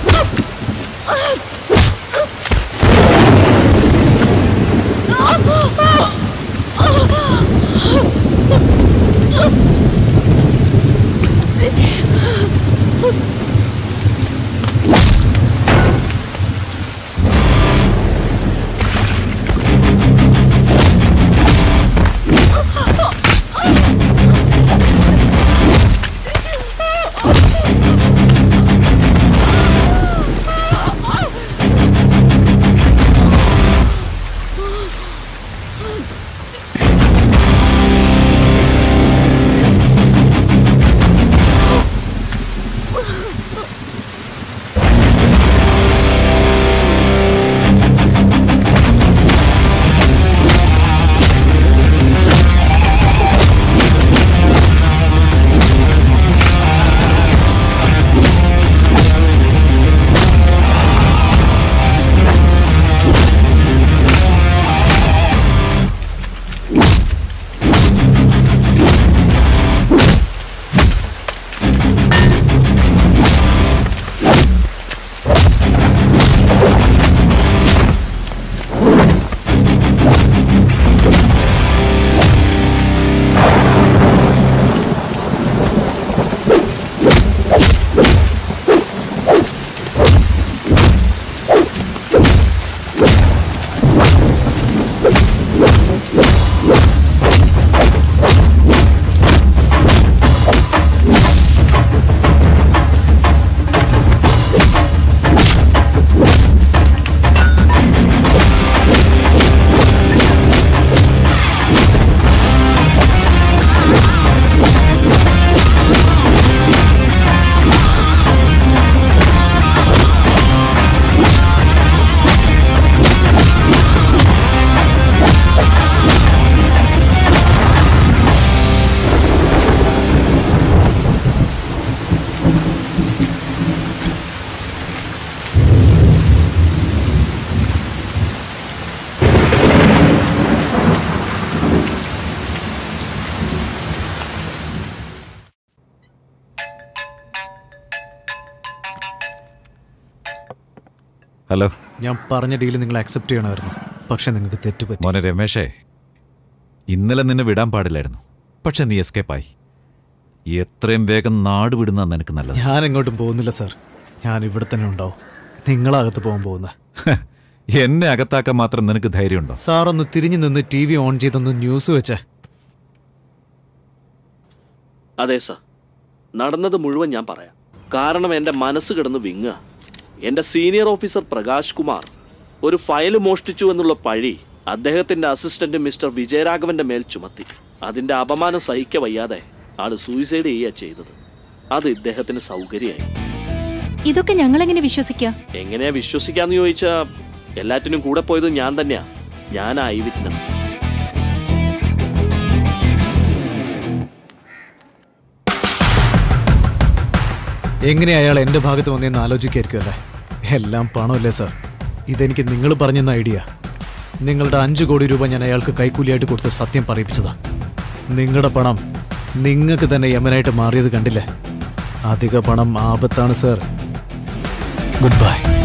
ഹലോ ഞാൻ പറഞ്ഞ ഡീല് നിങ്ങൾ അക്സെപ്റ്റ് ചെയ്യണമായിരുന്നു പക്ഷെ നിങ്ങൾക്ക് തെറ്റുപറ്റി മോനെ രമേശേ ഇന്നലെ നിന്നെ വിടാൻ പാടില്ലായിരുന്നു പക്ഷെ നീ എസ്കേപ്പായി എത്രയും വേഗം നാട് വിടുന്ന നിനക്ക് നല്ലത് ഞാൻ എങ്ങോട്ടും പോകുന്നില്ല സാർ ഞാൻ ഇവിടെ തന്നെ ഉണ്ടാവും നിങ്ങളകത്ത് പോകാൻ പോകുന്ന എന്നെ അകത്താക്കാൻ മാത്രം നിനക്ക് ധൈര്യമുണ്ടോ സാർ ഒന്ന് തിരിഞ്ഞു നിന്ന് ടി വി ഓൺ ചെയ്തൊന്ന് ന്യൂസ് വെച്ചേ അതെ സർ നടന്നത് മുഴുവൻ ഞാൻ പറയാം കാരണം എൻ്റെ മനസ്സ് കിടന്ന് വിങ്ങുക എൻ്റെ സീനിയർ ഓഫീസർ പ്രകാശ് കുമാർ ഒരു ഫയൽ മോഷ്ടിച്ചു എന്നുള്ള പഴി അദ്ദേഹത്തിൻ്റെ അസിസ്റ്റന്റ് മിസ്റ്റർ വിജയരാഘവന്റെ മേൽ ചുമത്തി അതിൻ്റെ അപമാനം സഹിക്ക വയ്യാതെ ആള് സൂയിസൈഡ് ചെയ്യുക ചെയ്തത് അത് ഇദ്ദേഹത്തിന് സൗകര്യമായി ഇതൊക്കെ ഞങ്ങളെങ്ങനെ വിശ്വസിക്കാം എങ്ങനെയാ വിശ്വസിക്കാന്ന് ചോദിച്ചാ എല്ലാറ്റിനും കൂടെ പോയത് ഞാൻ തന്നെയാ ഞാൻ ഐ വിറ്റ്നസ് എങ്ങനെ അയാൾ എൻ്റെ ഭാഗത്ത് വന്നതെന്ന് ആലോചിക്കായിരിക്കും അല്ലേ എല്ലാം പണമല്ലേ സാർ ഇതെനിക്ക് നിങ്ങൾ പറഞ്ഞെന്ന ഐഡിയ നിങ്ങളുടെ അഞ്ച് കോടി രൂപ ഞാൻ അയാൾക്ക് കൈക്കൂലിയായിട്ട് കൊടുത്ത് സത്യം പറയിപ്പിച്ചതാ നിങ്ങളുടെ പണം നിങ്ങൾക്ക് തന്നെ യമനായിട്ട് മാറിയത് കണ്ടില്ലേ അധിക പണം ആപത്താണ് സാർ ഗുഡ് ബൈ